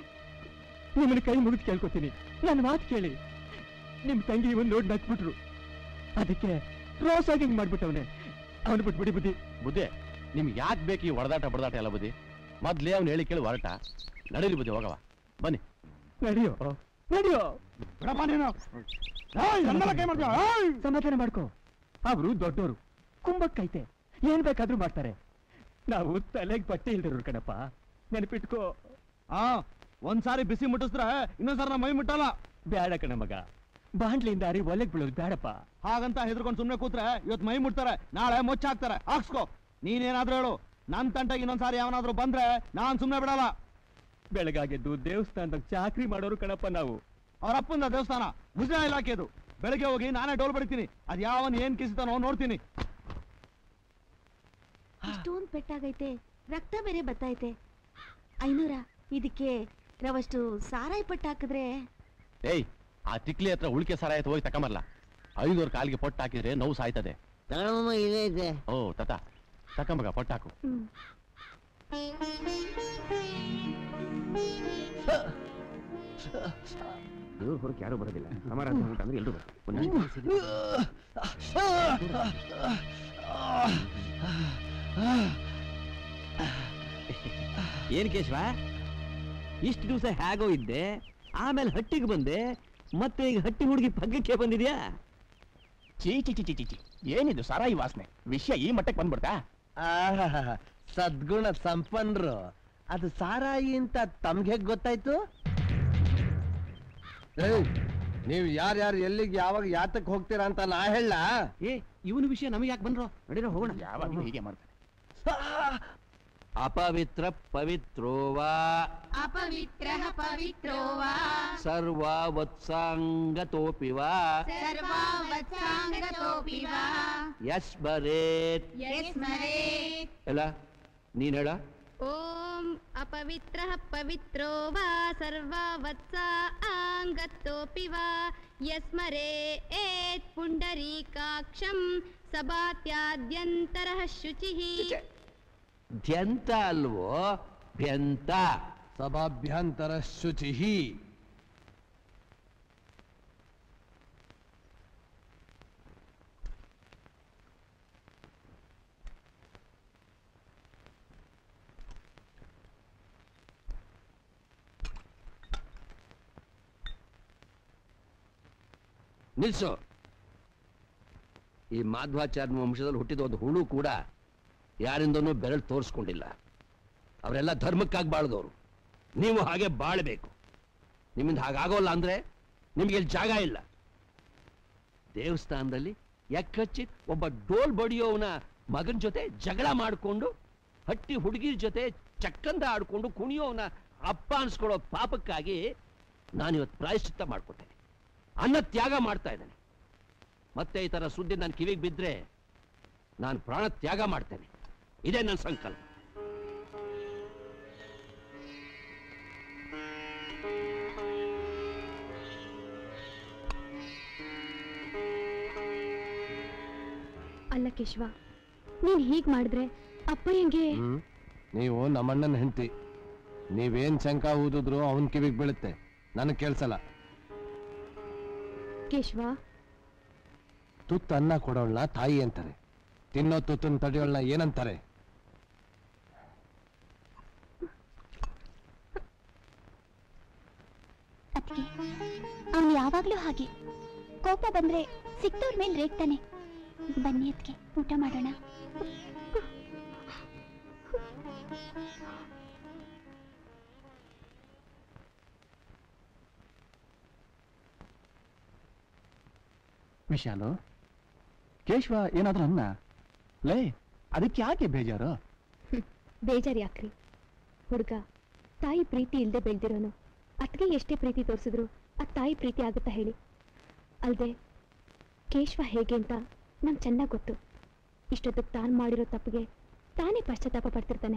ನಿಮ್ಮನ್ನ ಕೈ ಮುಗಿದು ಕೇಳ್ಕೊತೀನಿ ನನ್ನ ಮಾತು ಕೇಳಿ ನಿಮ್ ತಂಗಿ ಇವನ್ ನೋಡಿ ನಕ್ಬಿಟ್ರು ಅದಕ್ಕೆ ರೋಸ್ ಆಗಿ ಹಿಂಗ್ ಮಾಡ್ಬಿಟ್ಟವನೆ ಅವನು ಬಿಟ್ಬಿಡಿ ಬುದ್ಧಿ ಬುದ್ಧಿ ನಿಮ್ಗೆ ಯಾಕೆ ಬೇಕು ಈ ಹೊಡೆದಾಟ ಬಡದಾಟ ಎಲ್ಲ ಬುದ್ಧಿ ಮೊದ್ಲೇ ಅವ್ನು ಹೇಳಿ ಕೇಳಿ ಹೊರಟ ನಡೀಲಿ ಬುದ್ಧಿ ಹೋಗವ ಬನ್ನಿ ನಡಿಯೋ ನಡಿಯೋ ಬಿಡಪ್ಪ ನೀನು ಏಯ್, ನನ್ನೆಲ್ಲ ಕೈ ಮಾಡ್ತೀಯ? ಏಯ್! ಸಮಾಧಾನ ಮಾಡ್ಕೋ ಅವರು ದೊಡ್ಡೋರು ಕುಂಬಕ್ಕೈತೆ ಏನ್ ಬೇಕಾದ್ರೂ ಮಾಡ್ತಾರೆ ನಾವು ತಲೆಗೆ ಬಟ್ಟೆ ಇಲ್ದಿರೋರು ಕಣಪ್ಪ ನೆನಪಿಟ್ಕೋ ಆ ಒಂದ್ಸಾರಿ ಬಿಸಿ ಮುಟ್ಟಿಸಿದ್ರೆ ಇನ್ನೊಂದ್ಸಾರಿ ನಮ್ಮ ಮೈ ಮುಟ್ಟಲ್ಲ ಬೇಡ ಕಣ ಮಗ ಬಾಂಡ್ಲಿಂದ ಅರಿ ಒಲೆಗ್ ಬೀಳೋದು ಬೇಡಪ್ಪ ಹಾಗಂತ ಹೆದರ್ಕೊಂಡು ಸುಮ್ನೆ ಕೂತ್ರೆ ಇವತ್ತು ಮೈ ಮುಟ್ತಾರೆ ನಾಳೆ ಮೊಚ್ಚ ಹಾಕ್ತಾರೆ ಹಾಕ್ಸ್ಕೋ ನೀನೇನಾದ್ರೂ ಹೇಳು ನನ್ ತಂಟೆಗೆ ಇನ್ನೊಂದ್ಸಾರಿ ಯಾವನಾದ್ರೂ ಬಂದ್ರೆ ನಾನ್ ಸುಮ್ನೆ ಬಿಡಲ್ಲ ಬೆಳಗಾಗೆದ್ದು ದೇವಸ್ಥಾನದಾಗ ಚಾಕ್ರಿ ಮಾಡೋರು ಕಣಪ್ಪ ನಾವು ಅವ್ರ ಅಪ್ಪಂದ ದೇವಸ್ಥಾನ ಮುಜರಾ ಇಲಾಖೆದು ಬೆಳಗ್ಗೆ ಹೋಗಿ ನಾನೇ ಡೋಲ್ ಬಡಿತೀನಿ ಅದ್ ಯಾವನ್ ಏನ್ ಕಿಸಿತಾನೋ ನೋಡ್ತೀನಿ ಇಷ್ಟೊಂದು ಪೆಟ್ಟಾಗೈತೆ ರಕ್ತ ಬೇರೆ ಬತ್ತೈತೆ ಐನೂರ ಇದಕ್ಕೆ ರವಷ್ಟು ಸಾರಾಯಿ ಪಟ್ಟು ಹಾಕಿದ್ರೆ ಏಯ್ ಆ ತಿಕ್ಲಿ ಹತ್ರ ಉಳಿಕೆ ಸರ ಆಯ್ತು ಹೋಗಿ ತಕೊಂಬರ್ಲ ಐನೂರು ಕಾಲಿಗೆ ಪೊಟ್ಟು ಹಾಕಿದ್ರೆ ನೋವು ಸಾಯ್ತದೆ ಇಲ್ಲೇ ಇದೆ ಓ ತತ ತಕೊಂಬಗ ಪೊಟ್ಟು ಹಾಕು ಹ್ಮ್ ದೇವ್ರ ಹೊರಕ್ಕೆ ಯಾರು ಬರೋದಿಲ್ಲ ಸಮಾರಾಧ ಅಂದ್ರೆ ಎಲ್ಲರೂ ಏನ್ ಕೇಶವ ಇಷ್ಟು ದಿವಸ ಹೇಗೋ ಇದ್ದೆ ಆಮೇಲೆ ಹಟ್ಟಿಗೆ ಬಂದೆ ಮತ್ತೆ ಈಗ ಹಟ್ಟಿ ಹುಡುಗಿ ಪಗ್ಗಕ್ಕೆ ಬಂದಿದ್ಯಾ ಚೀ ಚಿ ಚಿ ಚಿ ಚಿ ಚಿ ಏನಿದು ಸಾರಾಯಿ ವಾಸನೆ ವಿಷಯ ಈ ಮಟ್ಟಕ್ಕೆ ಬಂದ್ಬಿಡ್ತಾ ಆಹಾಹಾಹಾ. ಸದ್ಗುಣ ಸಂಪನ್ರು ಅದು ಸಾರಾಯಿ ಅಂತ ತಮ್ಗೆ ಗೊತ್ತಾಯ್ತು ನೀವು ಯಾರ್ಯಾರು ಎಲ್ಲಿಗೆ ಯಾವಾಗ ಯಾತಕ್ಕೆ ಹೋಗ್ತೀರಾ ಅಂತ ನಾ ಹೇಳ ಏ ಇವನ ವಿಷಯ ನಮಗೆ ಯಾಕೆ ಬಂದ್ರು ನಡೀರೋ ಹೋಗೋಣ ಯಾವಾಗಲೂ ಹೀಗೆ ಮಾಡ್ತಾನೆ ಅಪವಿತ್ರ ಪವಿತ್ರೋವಾ अपवित्रः पवित्रो वा ಸರ್ವಾವತ್ಸಾಂಗತೋಪಿ ವಾ सर्वावत्साङ्गतोऽपि वा ಯಸ್ಮರೇತ್ यस्मरेत् ಎಲ್ಲ ನೀನ್ ಹೇಳ ಓಂ ಅಪವಿತ್ರಃ ಪವಿತ್ರೋ ವಾ ಸರ್ವಾವತ್ಸ ಆಂಗತ್ತೋಪಿ ವಾ ಯಸ್ಮರೇ ಏತ್ ಪುಂಡರೀಕಾಕ್ಷಂ ಸಭಾತ್ಯಾದ್ಯಂತರಃ ಶುಚಿಃ ಧ್ಯಂತ ಅಲ್ವೋ ಭ್ಯಂತ ಸಭಾಭ್ಯಂತರ ಶುಚಿ ನಿಲ್ಸು ಈ ಮಾಧ್ವಾಚಾರ್ಯ ವಂಶದಲ್ಲಿ ಹುಟ್ಟಿದ ಒಂದು ಹುಳು ಕೂಡ ಯಾರಿಂದನೂ ಬೆರಳು ತೋರಿಸ್ಕೊಂಡಿಲ್ಲ ಅವರೆಲ್ಲ ಧರ್ಮಕ್ಕಾಗಿ ಬಾಳ್ದವ್ರು ನೀವು ಹಾಗೆ ಬಾಳ್ಬೇಕು ನಿಮ್ಮಿಂದ ಹಾಗಾಗೋಲ್ಲ ಅಂದ್ರೆ ನಿಮ್ಗೆ ಇಲ್ಲಿ ಜಾಗ ಇಲ್ಲ ದೇವಸ್ಥಾನದಲ್ಲಿ ಎಕ್ಕಚ್ಚಿ ಒಬ್ಬ ಡೋಲ್ ಬಡಿಯೋವನ ಮಗನ ಜೊತೆ ಜಗಳ ಮಾಡಿಕೊಂಡು ಹಟ್ಟಿ ಹುಡುಗಿರ ಜೊತೆ ಚಕ್ಕಂದ ಆಡ್ಕೊಂಡು ಕುಣಿಯೋವನ ಅಪ್ಪ ಅನ್ಸ್ಕೊಳ್ಳೋ ಪಾಪಕ್ಕಾಗಿ ನಾನಿವತ್ತು ಪ್ರಾಯಶ್ಚಿತ್ತ ಮಾಡ್ಕೊತೇನೆ ಅನ್ನ ತ್ಯಾಗ ಮಾಡ್ತಾ ಇದ್ದೇನೆ ಮತ್ತೆ ಈ ತರ ಸುದ್ದಿ ನನ್ನ ಕಿವಿಗೆ ಬಿದ್ದರೆ ನಾನು ಪ್ರಾಣ ತ್ಯಾಗ ಮಾಡ್ತೇನೆ ಇದೇ ನನ್ನ ಸಂಕಲ್ಪ ಅಲ್ಲ ಕೇಶವ ನೀನ್ ಹೀಗ್ ಮಾಡಿದ್ರೆ ಅಪ್ಪಯ್ಯಂಗೆ ಹ್ಮ್ ನೀವು ನಮ್ಮಣ್ಣನ ಹೆಂಡತಿ ನೀವೇನ್ ಶಂಕ ಊದಿದ್ರು ಅವನ್ ಕಿವಿಗೆ ಬೀಳುತ್ತೆ ನನಗೆ ಕೇಳ್ಸಲ್ಲ ಕೇಶವ ತುತ್ತು ಅನ್ನ ಕೊಡೋಳ್ನ ತಾಯಿ ಅಂತಾರೆ ತಿನ್ನೋ ತುತ್ತನ್ ತಡೆಯೋಳ್ನ ಏನಂತಾರೆ ಅದಕ್ಕೆ ಅವನು ಯಾವಾಗ್ಲೂ ಹಾಗೆ ಕೋಪ ಬಂದ್ರೆ ಸಿಕ್ತವ್ರ ಮೇಲೆ ರೇಗ್ತಾನೆ ಬನ್ನಿ ಅದಕ್ಕೆ ಊಟ ಮಾಡೋಣ ವಿಶಾಲು ಕೇಶವ ಏನಾದ್ರೂ ಅನ್ನ ಲೇ ಅದಕ್ಕೆ ಯಾಕೆ ಬೇಜಾರು ಬೇಜಾರ್ ಯಾಕ್ರಿ ಹುಡುಗ ತಾಯಿ ಪ್ರೀತಿ ಇಲ್ದೆ ಬೆಳ್ದಿರೋನು ಅತ್ಗೆ ಎಷ್ಟೇ ಪ್ರೀತಿ ತೋರಿಸಿದ್ರು ಅದ್ ತಾಯಿ ಪ್ರೀತಿ ಆಗುತ್ತಾ ಹೇಳಿ ಅಲ್ದೆ ಕೇಶವ ಹೇಗೆ ಅಂತ ನಂಗೆ ಚೆನ್ನಾಗಿ ಗೊತ್ತು ಇಷ್ಟೊತ್ತಿಗೆ ತಾನು ಮಾಡಿರೋ ತಪ್ಪಿಗೆ ತಾನೇ ಪಶ್ಚಾತ್ತಾಪ ಪಡ್ತಿರ್ತಾನೆ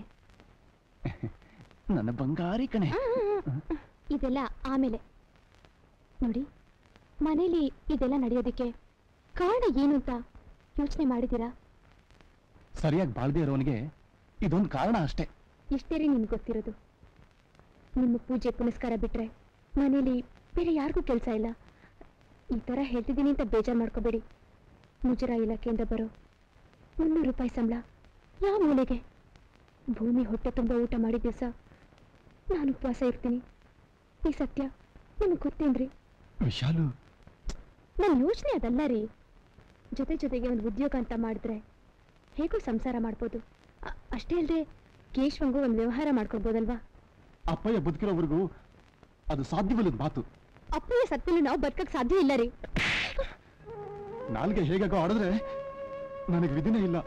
ನನ್ನ ಬಂಗಾರಿ ಕಣೆ ಇದೆಲ್ಲ ಆಮೇಲೆ ನೋಡಿ ಮನೇಲಿ ಇದೆಲ್ಲ ನಡೆಯೋದಕ್ಕೆ ಕಾರಣ ಏನು ಅಂತ ಯೋಚನೆ ಮಾಡಿದ್ದೀರಾ ಸರಿಯಾಗಿ ಬಾಳ್ದೇ ಇರೋನಿಗೆ ಇದೊಂದು ಕಾರಣ ಅಷ್ಟೇ ಇಷ್ಟೇ ರೀ ನಿಮ್ಗೆ ಗೊತ್ತಿರೋದು ನಿಮ್ಮ ಪೂಜೆ ಪುನಸ್ಕಾರ ಬಿಟ್ರೆ ಮನೇಲಿ ಬೇರೆ ಯಾರಿಗೂ ಕೆಲಸ ಇಲ್ಲ ಈ ಥರ ಹೇಳ್ತಿದ್ದೀನಿ ಅಂತ ಬೇಜಾರು ಮಾಡ್ಕೋಬೇಡಿ ಮುಜರಾ ಇಲಾಖೆಯಿಂದ ಬರೋ ಮುನ್ನೂರು ರೂಪಾಯಿ ಸಂಬಳ ಯಾವ ಮೂಲೆಗೆ ಭೂಮಿ ಹೊಟ್ಟೆ ತುಂಬ ಊಟ ಮಾಡಿದ ದಿವಸ ನಾನು ಉಪವಾಸ ಇರ್ತೀನಿ ಈ ಸತ್ಯ ನಿಮಗೆ ಗೊತ್ತೇನ್ರಿ ವಿಶಾಲು ನನ್ನ ಯೋಚನೆ ಅದಲ್ಲ ರೀ ಜೊತೆ ಜೊತೆಗೆ ಒಂದು ಉದ್ಯೋಗ ಅಂತ ಮಾಡಿದ್ರೆ ಹೇಗೂ ಸಂಸಾರ ಮಾಡ್ಬೋದು ಅ- ಅಷ್ಟೇ ಅಲ್ಲದೆ ಕೇಶವಂಗೂ ಒಂದು ವ್ಯವಹಾರ ಮಾಡ್ಕೊಡ್ಬೋದಲ್ವಾ ಅಪ್ಪಯ್ಯ ಬದುಕಿರೋವರೆಗೂ ಅದು ಸಾಧ್ಯವಿಲ್ಲದ ಮಾತು ಅಪ್ಪಯ್ಯ ಸತ್ತಲ್ಲಿ ನಾವು ಬದುಕಕ್ಕೆ ಸಾಧ್ಯ ಇಲ್ಲ ರೀ ನಾಲ್ಗೆ ಹೇಗಾಗೋ ಆಡಿದ್ರೆ ನನಗೆ ವಿಧಿನೇ ಇಲ್ಲ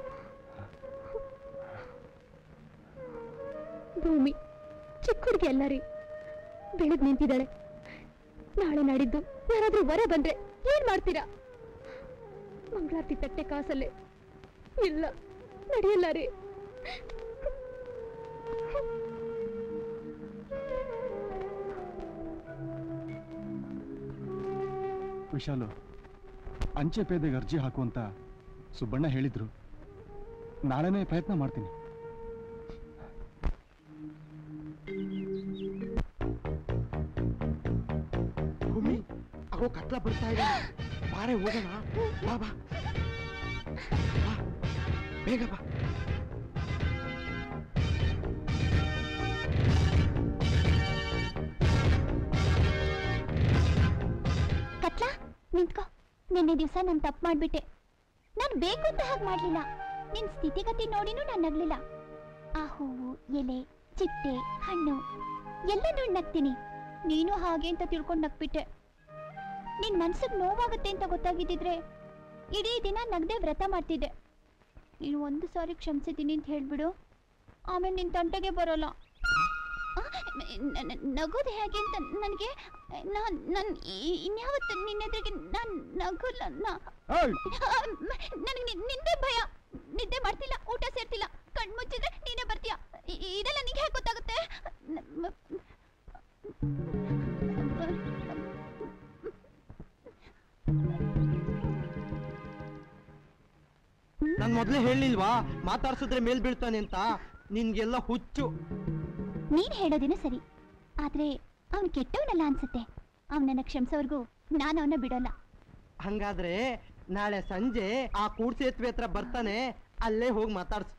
ಭೂಮಿ ಚಿಕ್ಕ ಹುಡುಗಿ ಅಲ್ಲ ರೀ ಬೆಳೆದ್ ನಿಂತಿದ್ದಾಳೆ ನಾಳೆ ನಾಡಿದ್ದು ಯಾರಾದ್ರೂ ವರ ಬಂದ್ರೆ ಏನ್ ಮಾಡ್ತೀರಾ ಮಂಗಳಾರತಿ ತಟ್ಟೆ ಕಾಸಲ್ಲೇ ಇಲ್ಲ ನಡೆಯಲ್ಲ ರೀ ವಿಶಾಲು ಅಂಚೆ ಪೇದೆಗೆ ಅರ್ಜಿ ಹಾಕು ಅಂತ ಸುಬ್ಬಣ್ಣ ಹೇಳಿದ್ರು ನಾಳೆನೇ ಪ್ರಯತ್ನ ಮಾಡ್ತೀನಿ ಭೂಮಿ ಅಗೋ ಕತ್ಲ ಬರ್ತಾ ಇದೆ ಬಾರೆ ಹೋಗೋಣ ಬಾ ಬಾ ಬಾ. ಬೇಗ ಬಾ ನಿಂತ್ಕೋ ನಿನ್ನೆ ದಿವಸ ನಾನು ತಪ್ಪು ಮಾಡ್ಬಿಟ್ಟೆ ನಾನು ಬೇಕು ಅಂತ ಹಾಗೆ ಮಾಡ್ಲಿಲ್ಲ ನಿನ್ ಸ್ಥಿತಿಗತಿ ನೋಡಿನೂ ನಾನು ನಗ್ಲಿಲ್ಲ ಆ ಹೂವು ಎಲೆ ಚಿಟ್ಟೆ ಹಣ್ಣು ಎಲ್ಲ ನೋಡಿ ನಗ್ತೀನಿ ನೀನು ಹಾಗೆ ಅಂತ ತಿಳ್ಕೊಂಡು ನಗ್ಬಿಟ್ಟೆ ನಿನ್ ಮನ್ಸಿಗೆ ನೋವಾಗುತ್ತೆ ಅಂತ ಗೊತ್ತಾಗಿದ್ದಿದ್ರೆ ಇಡೀ ದಿನ ನಗ್ದೆ ವ್ರತ ಮಾಡ್ತಿದ್ದೆ ನೀನು ಒಂದು ಸಾರಿ ಕ್ಷಮಿಸಿದ್ದೀನಿ ಅಂತ ಹೇಳ್ಬಿಡು ಆಮೇಲೆ ನಿನ್ ತಂಟೆಗೆ ಬರೋಲ್ಲ ಆ, ನ- ನ- ನಗೋದು ಹೇಗೆ ಅಂತ ನನಗೆ ನಾನು ನಾನು ಇನ್ಯಾವತ್ತು ನಿನ್ನೆದ್ರಿಗೆ ನಾನು ನಗೋಲ್ಲ ನಾ ನನಗೆ ನಿಂದೆ ಭಯ ನಿದ್ದೆ ಮಾಡ್ತಿಲ್ಲ ಊಟ ಸೇರ್ತಿಲ್ಲ ಕಣ್ ಮುಚ್ಚಿದ್ರೆ ನೀನೇ ಬರ್ತೀಯ ಇ- ಇ- ಇದೆಲ್ಲ ನಿಂಗೆ ಹೇಗೆ ಗೊತ್ತಾಗುತ್ತೆ ನ- ಮ- ನಾನ್ ಮೊದ್ಲೇ ಹೇಳಿಲ್ವಾ ಮಾತಾಡ್ಸಿದ್ರೆ ಮೇಲ್ ಬೀಳ್ತಾನೆ ಅಂತ ನಿನ್ಗೆಲ್ಲ ಹುಚ್ಚು ನೀನ್ ಹೇಳೋದೇನು ಸರಿ ಆದ್ರೆ ಅವನು ಕೆಟ್ಟವನಲ್ಲ ಅನ್ಸುತ್ತೆ ಅವನನ್ನ ಕ್ಷಮಿಸೋರ್ಗೂ ನಾನು ಅವನ ಬಿಡೋಲ್ಲ ಹಂಗಾದ್ರೆ ನಾಳೆ ಸಂಜೆ ಆ ಕೂಡ್ ಸೇತುವೆ ಹತ್ರ ಬರ್ತಾನೆ ಅಲ್ಲೇ ಹೋಗಿ ಮಾತಾಡ್ಸು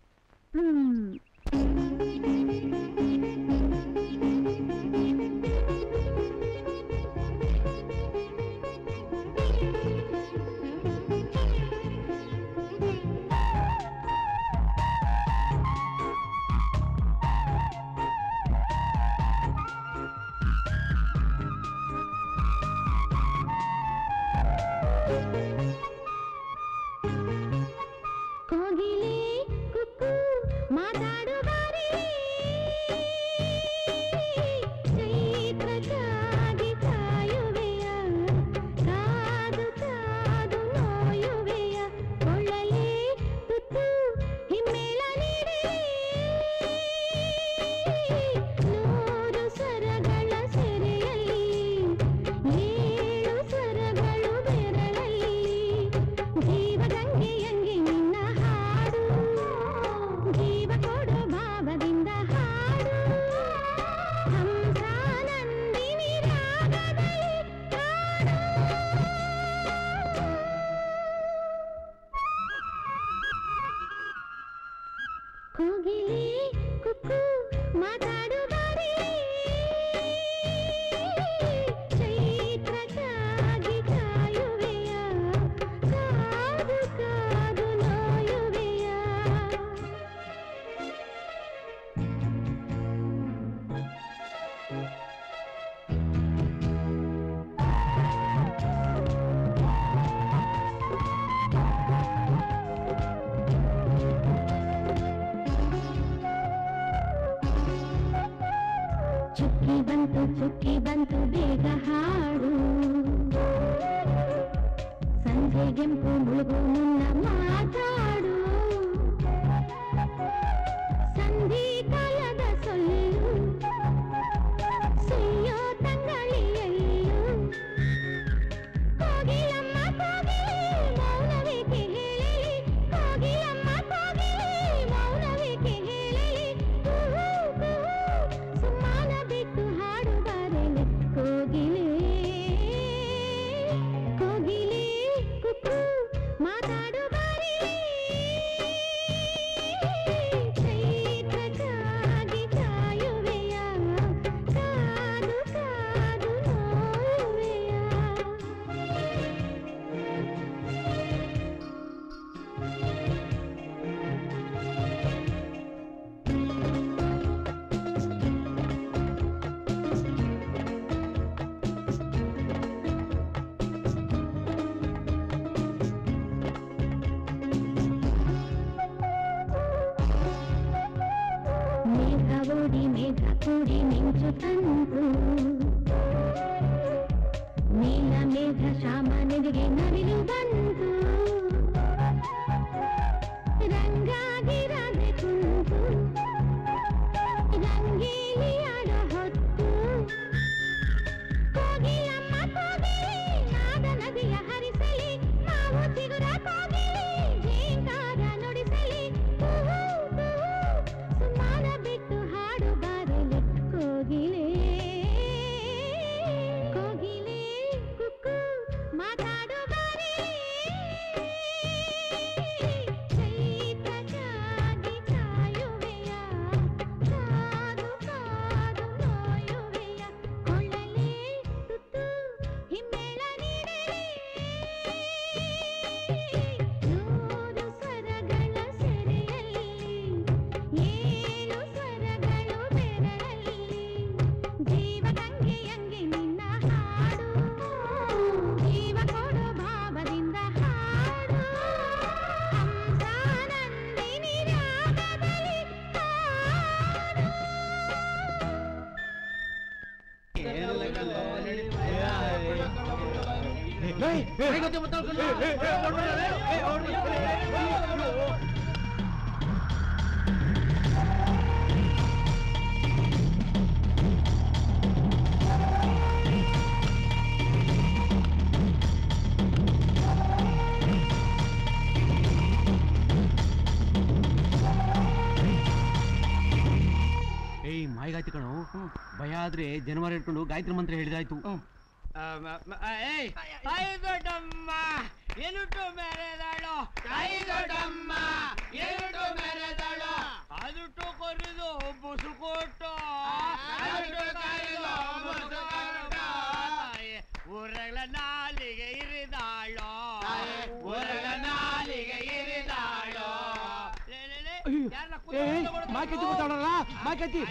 ಹ್ಮ್ ಕೋಗಿಲೆ ಕುಕ್ಕು ಮಾತಾಡು ಬಾರಿ ಚೈತ್ರಕ್ಕಾಗಿ ಕಾಯುವೆಯ ಕಾದು ಕಾದು ನೋಯುವೆಯ ಕೊಳ್ಳಲೆ ತುತ್ತು ಹಿಮ್ಮೇಳ ನೀಡಿ ನೂರು ಸ್ವರಗಳ ಸೆರೆಯಲ್ಲಿ ಏಳು ಸ್ವರಗಳು ಬೆರಳಲ್ಲಿ ಜೀವಗಂಗೆಯಂಗೆ ನಿನ್ನ ಹಾಡು ಜೀವ ಕೊಡು ಭಾವದಿಂದ ಹಾಡು ಹಂಸಾನಂದಿನಿ ರಾಗದಲ್ಲಿ ಹಾಡು ಕೋಗಿಲೆ ಕುಕ್ಕು ಮಾತಾಡು ಬಾರಿ ಚೈತ್ರಕ್ಕಾಗಿ ಕಾಯುವೆಯ ಕಾದು ಕಾದು ನೋಯುವೆಯ ಚುಕ್ಕಿ ಬಂತು ಚುಕ್ಕಿ ಬಂತು ಬೇಗ ಹಾಡು ಸಂಜೆ ಕೆಂಪು ಮುಳುಗು ಮುನ್ನ ಮಾತಾಡು ಸಂಧಿ ಕಾಲದ ಸೊಲ್ಲು ಸುಯ್ಯೋ ತಂಗಳಿಯಲ್ಲೂ ಕೋಗಿಲಮ್ಮ ಕೋಗಿಲೆ ಮೌನವೇಕೆ ಹೇಳಲಿ ಕೋಗಿಲಮ್ಮ ಕೋಗಿಲೆ ಮೌನವೇಕೆ ಹೇಳಲಿ ಕುಹೂ ಕುಹೂ ಸುಮ್ಮಾನ ಬಿಟ್ಟು ಹಾಡು ಬರಲಿ ಕೋಗಿಲೆ ಕೋಗಿಲೆ ಕುಕ್ಕು ಮಾತಾಡು ಬಾರಿ ಚೈತ್ರಕ್ಕಾಗಿ ಕಾಯುವೆಯ ಕಾದು ಕಾದು ನೋಯುವೆಯ ಮೇಘ ಓಡಿ ಮೇಘ ಕೂಡಿ ಮಿಂಚು ತಂತು ನೀಲ ಮೇಘ ಶ್ಯಾಮ ನೆದಿಗೆ ನವಿಲು ಬಂತು ರಂಗಾಗಿ ರಾಧೆ ಕುಂತು ರಂಗೇಲಿ ಆಡೋ ಹೊತ್ತು ಕೋಗಿಲಮ್ಮ ಕೋಗಿಲೆ ನಾದ ನದಿಯ ಹರಿಸಲಿ ಮಾವು ಚಿಗುರ ಕೋಗಿಲೆ ಜೇಂಕಾರ ನುಡಿಸಲಿ ಕುಹೂ ಕುಹೂ ಸುಮಾನ ಬಿಟ್ಟು ಹಾಡು ಬರಲಿ ಕೋಗಿಲೆ ಕೋಗಿಲೆ ಕುಕ್ಕು ಮಾತಾಡು ಬಾರಿ ಏಯ್ ಮಾಯಿಗಾಯ್ತು ಕಣೋ ಭಯ ಆದ್ರೆ ಜನವರ ಇಟ್ಕೊಂಡು ಗಾಯತ್ರಿ ಮಂತ್ರ ಹೇಳಿದಾಯ್ತು ತಾಯಿ ದೊಡ್ಡಮ್ಮ ಎನುಟು ಮೆರೆದಾಳು ತಾಯಿ ದೊಡ್ಡಮ್ಮ ಎನುಟು ಮೆರೆದಾಳು ಅದುಟು ಕೊರಿದು ಬುಸು ಕೊಟ್ಟು ಅದುಟು ಕೊರಿದು ಬುಸು ಕೊಟ್ಟು ಊರಗಳ ನಾಲಿಗೆ ಇರಿದಾಳು ಊರಗಳ ನಾಲಿಗೆ ಇರಿದಾಳು ಲೇ, ಲೇ, ಲೇ, ಯಾರ್ನ ಕೂತ್ಕೊಂಡು ಕೊಡೋದು? ಮಾಕೈತಿ ಗೊತ್ತಾಡಲ್ಲ ಮಾಕೈತಿ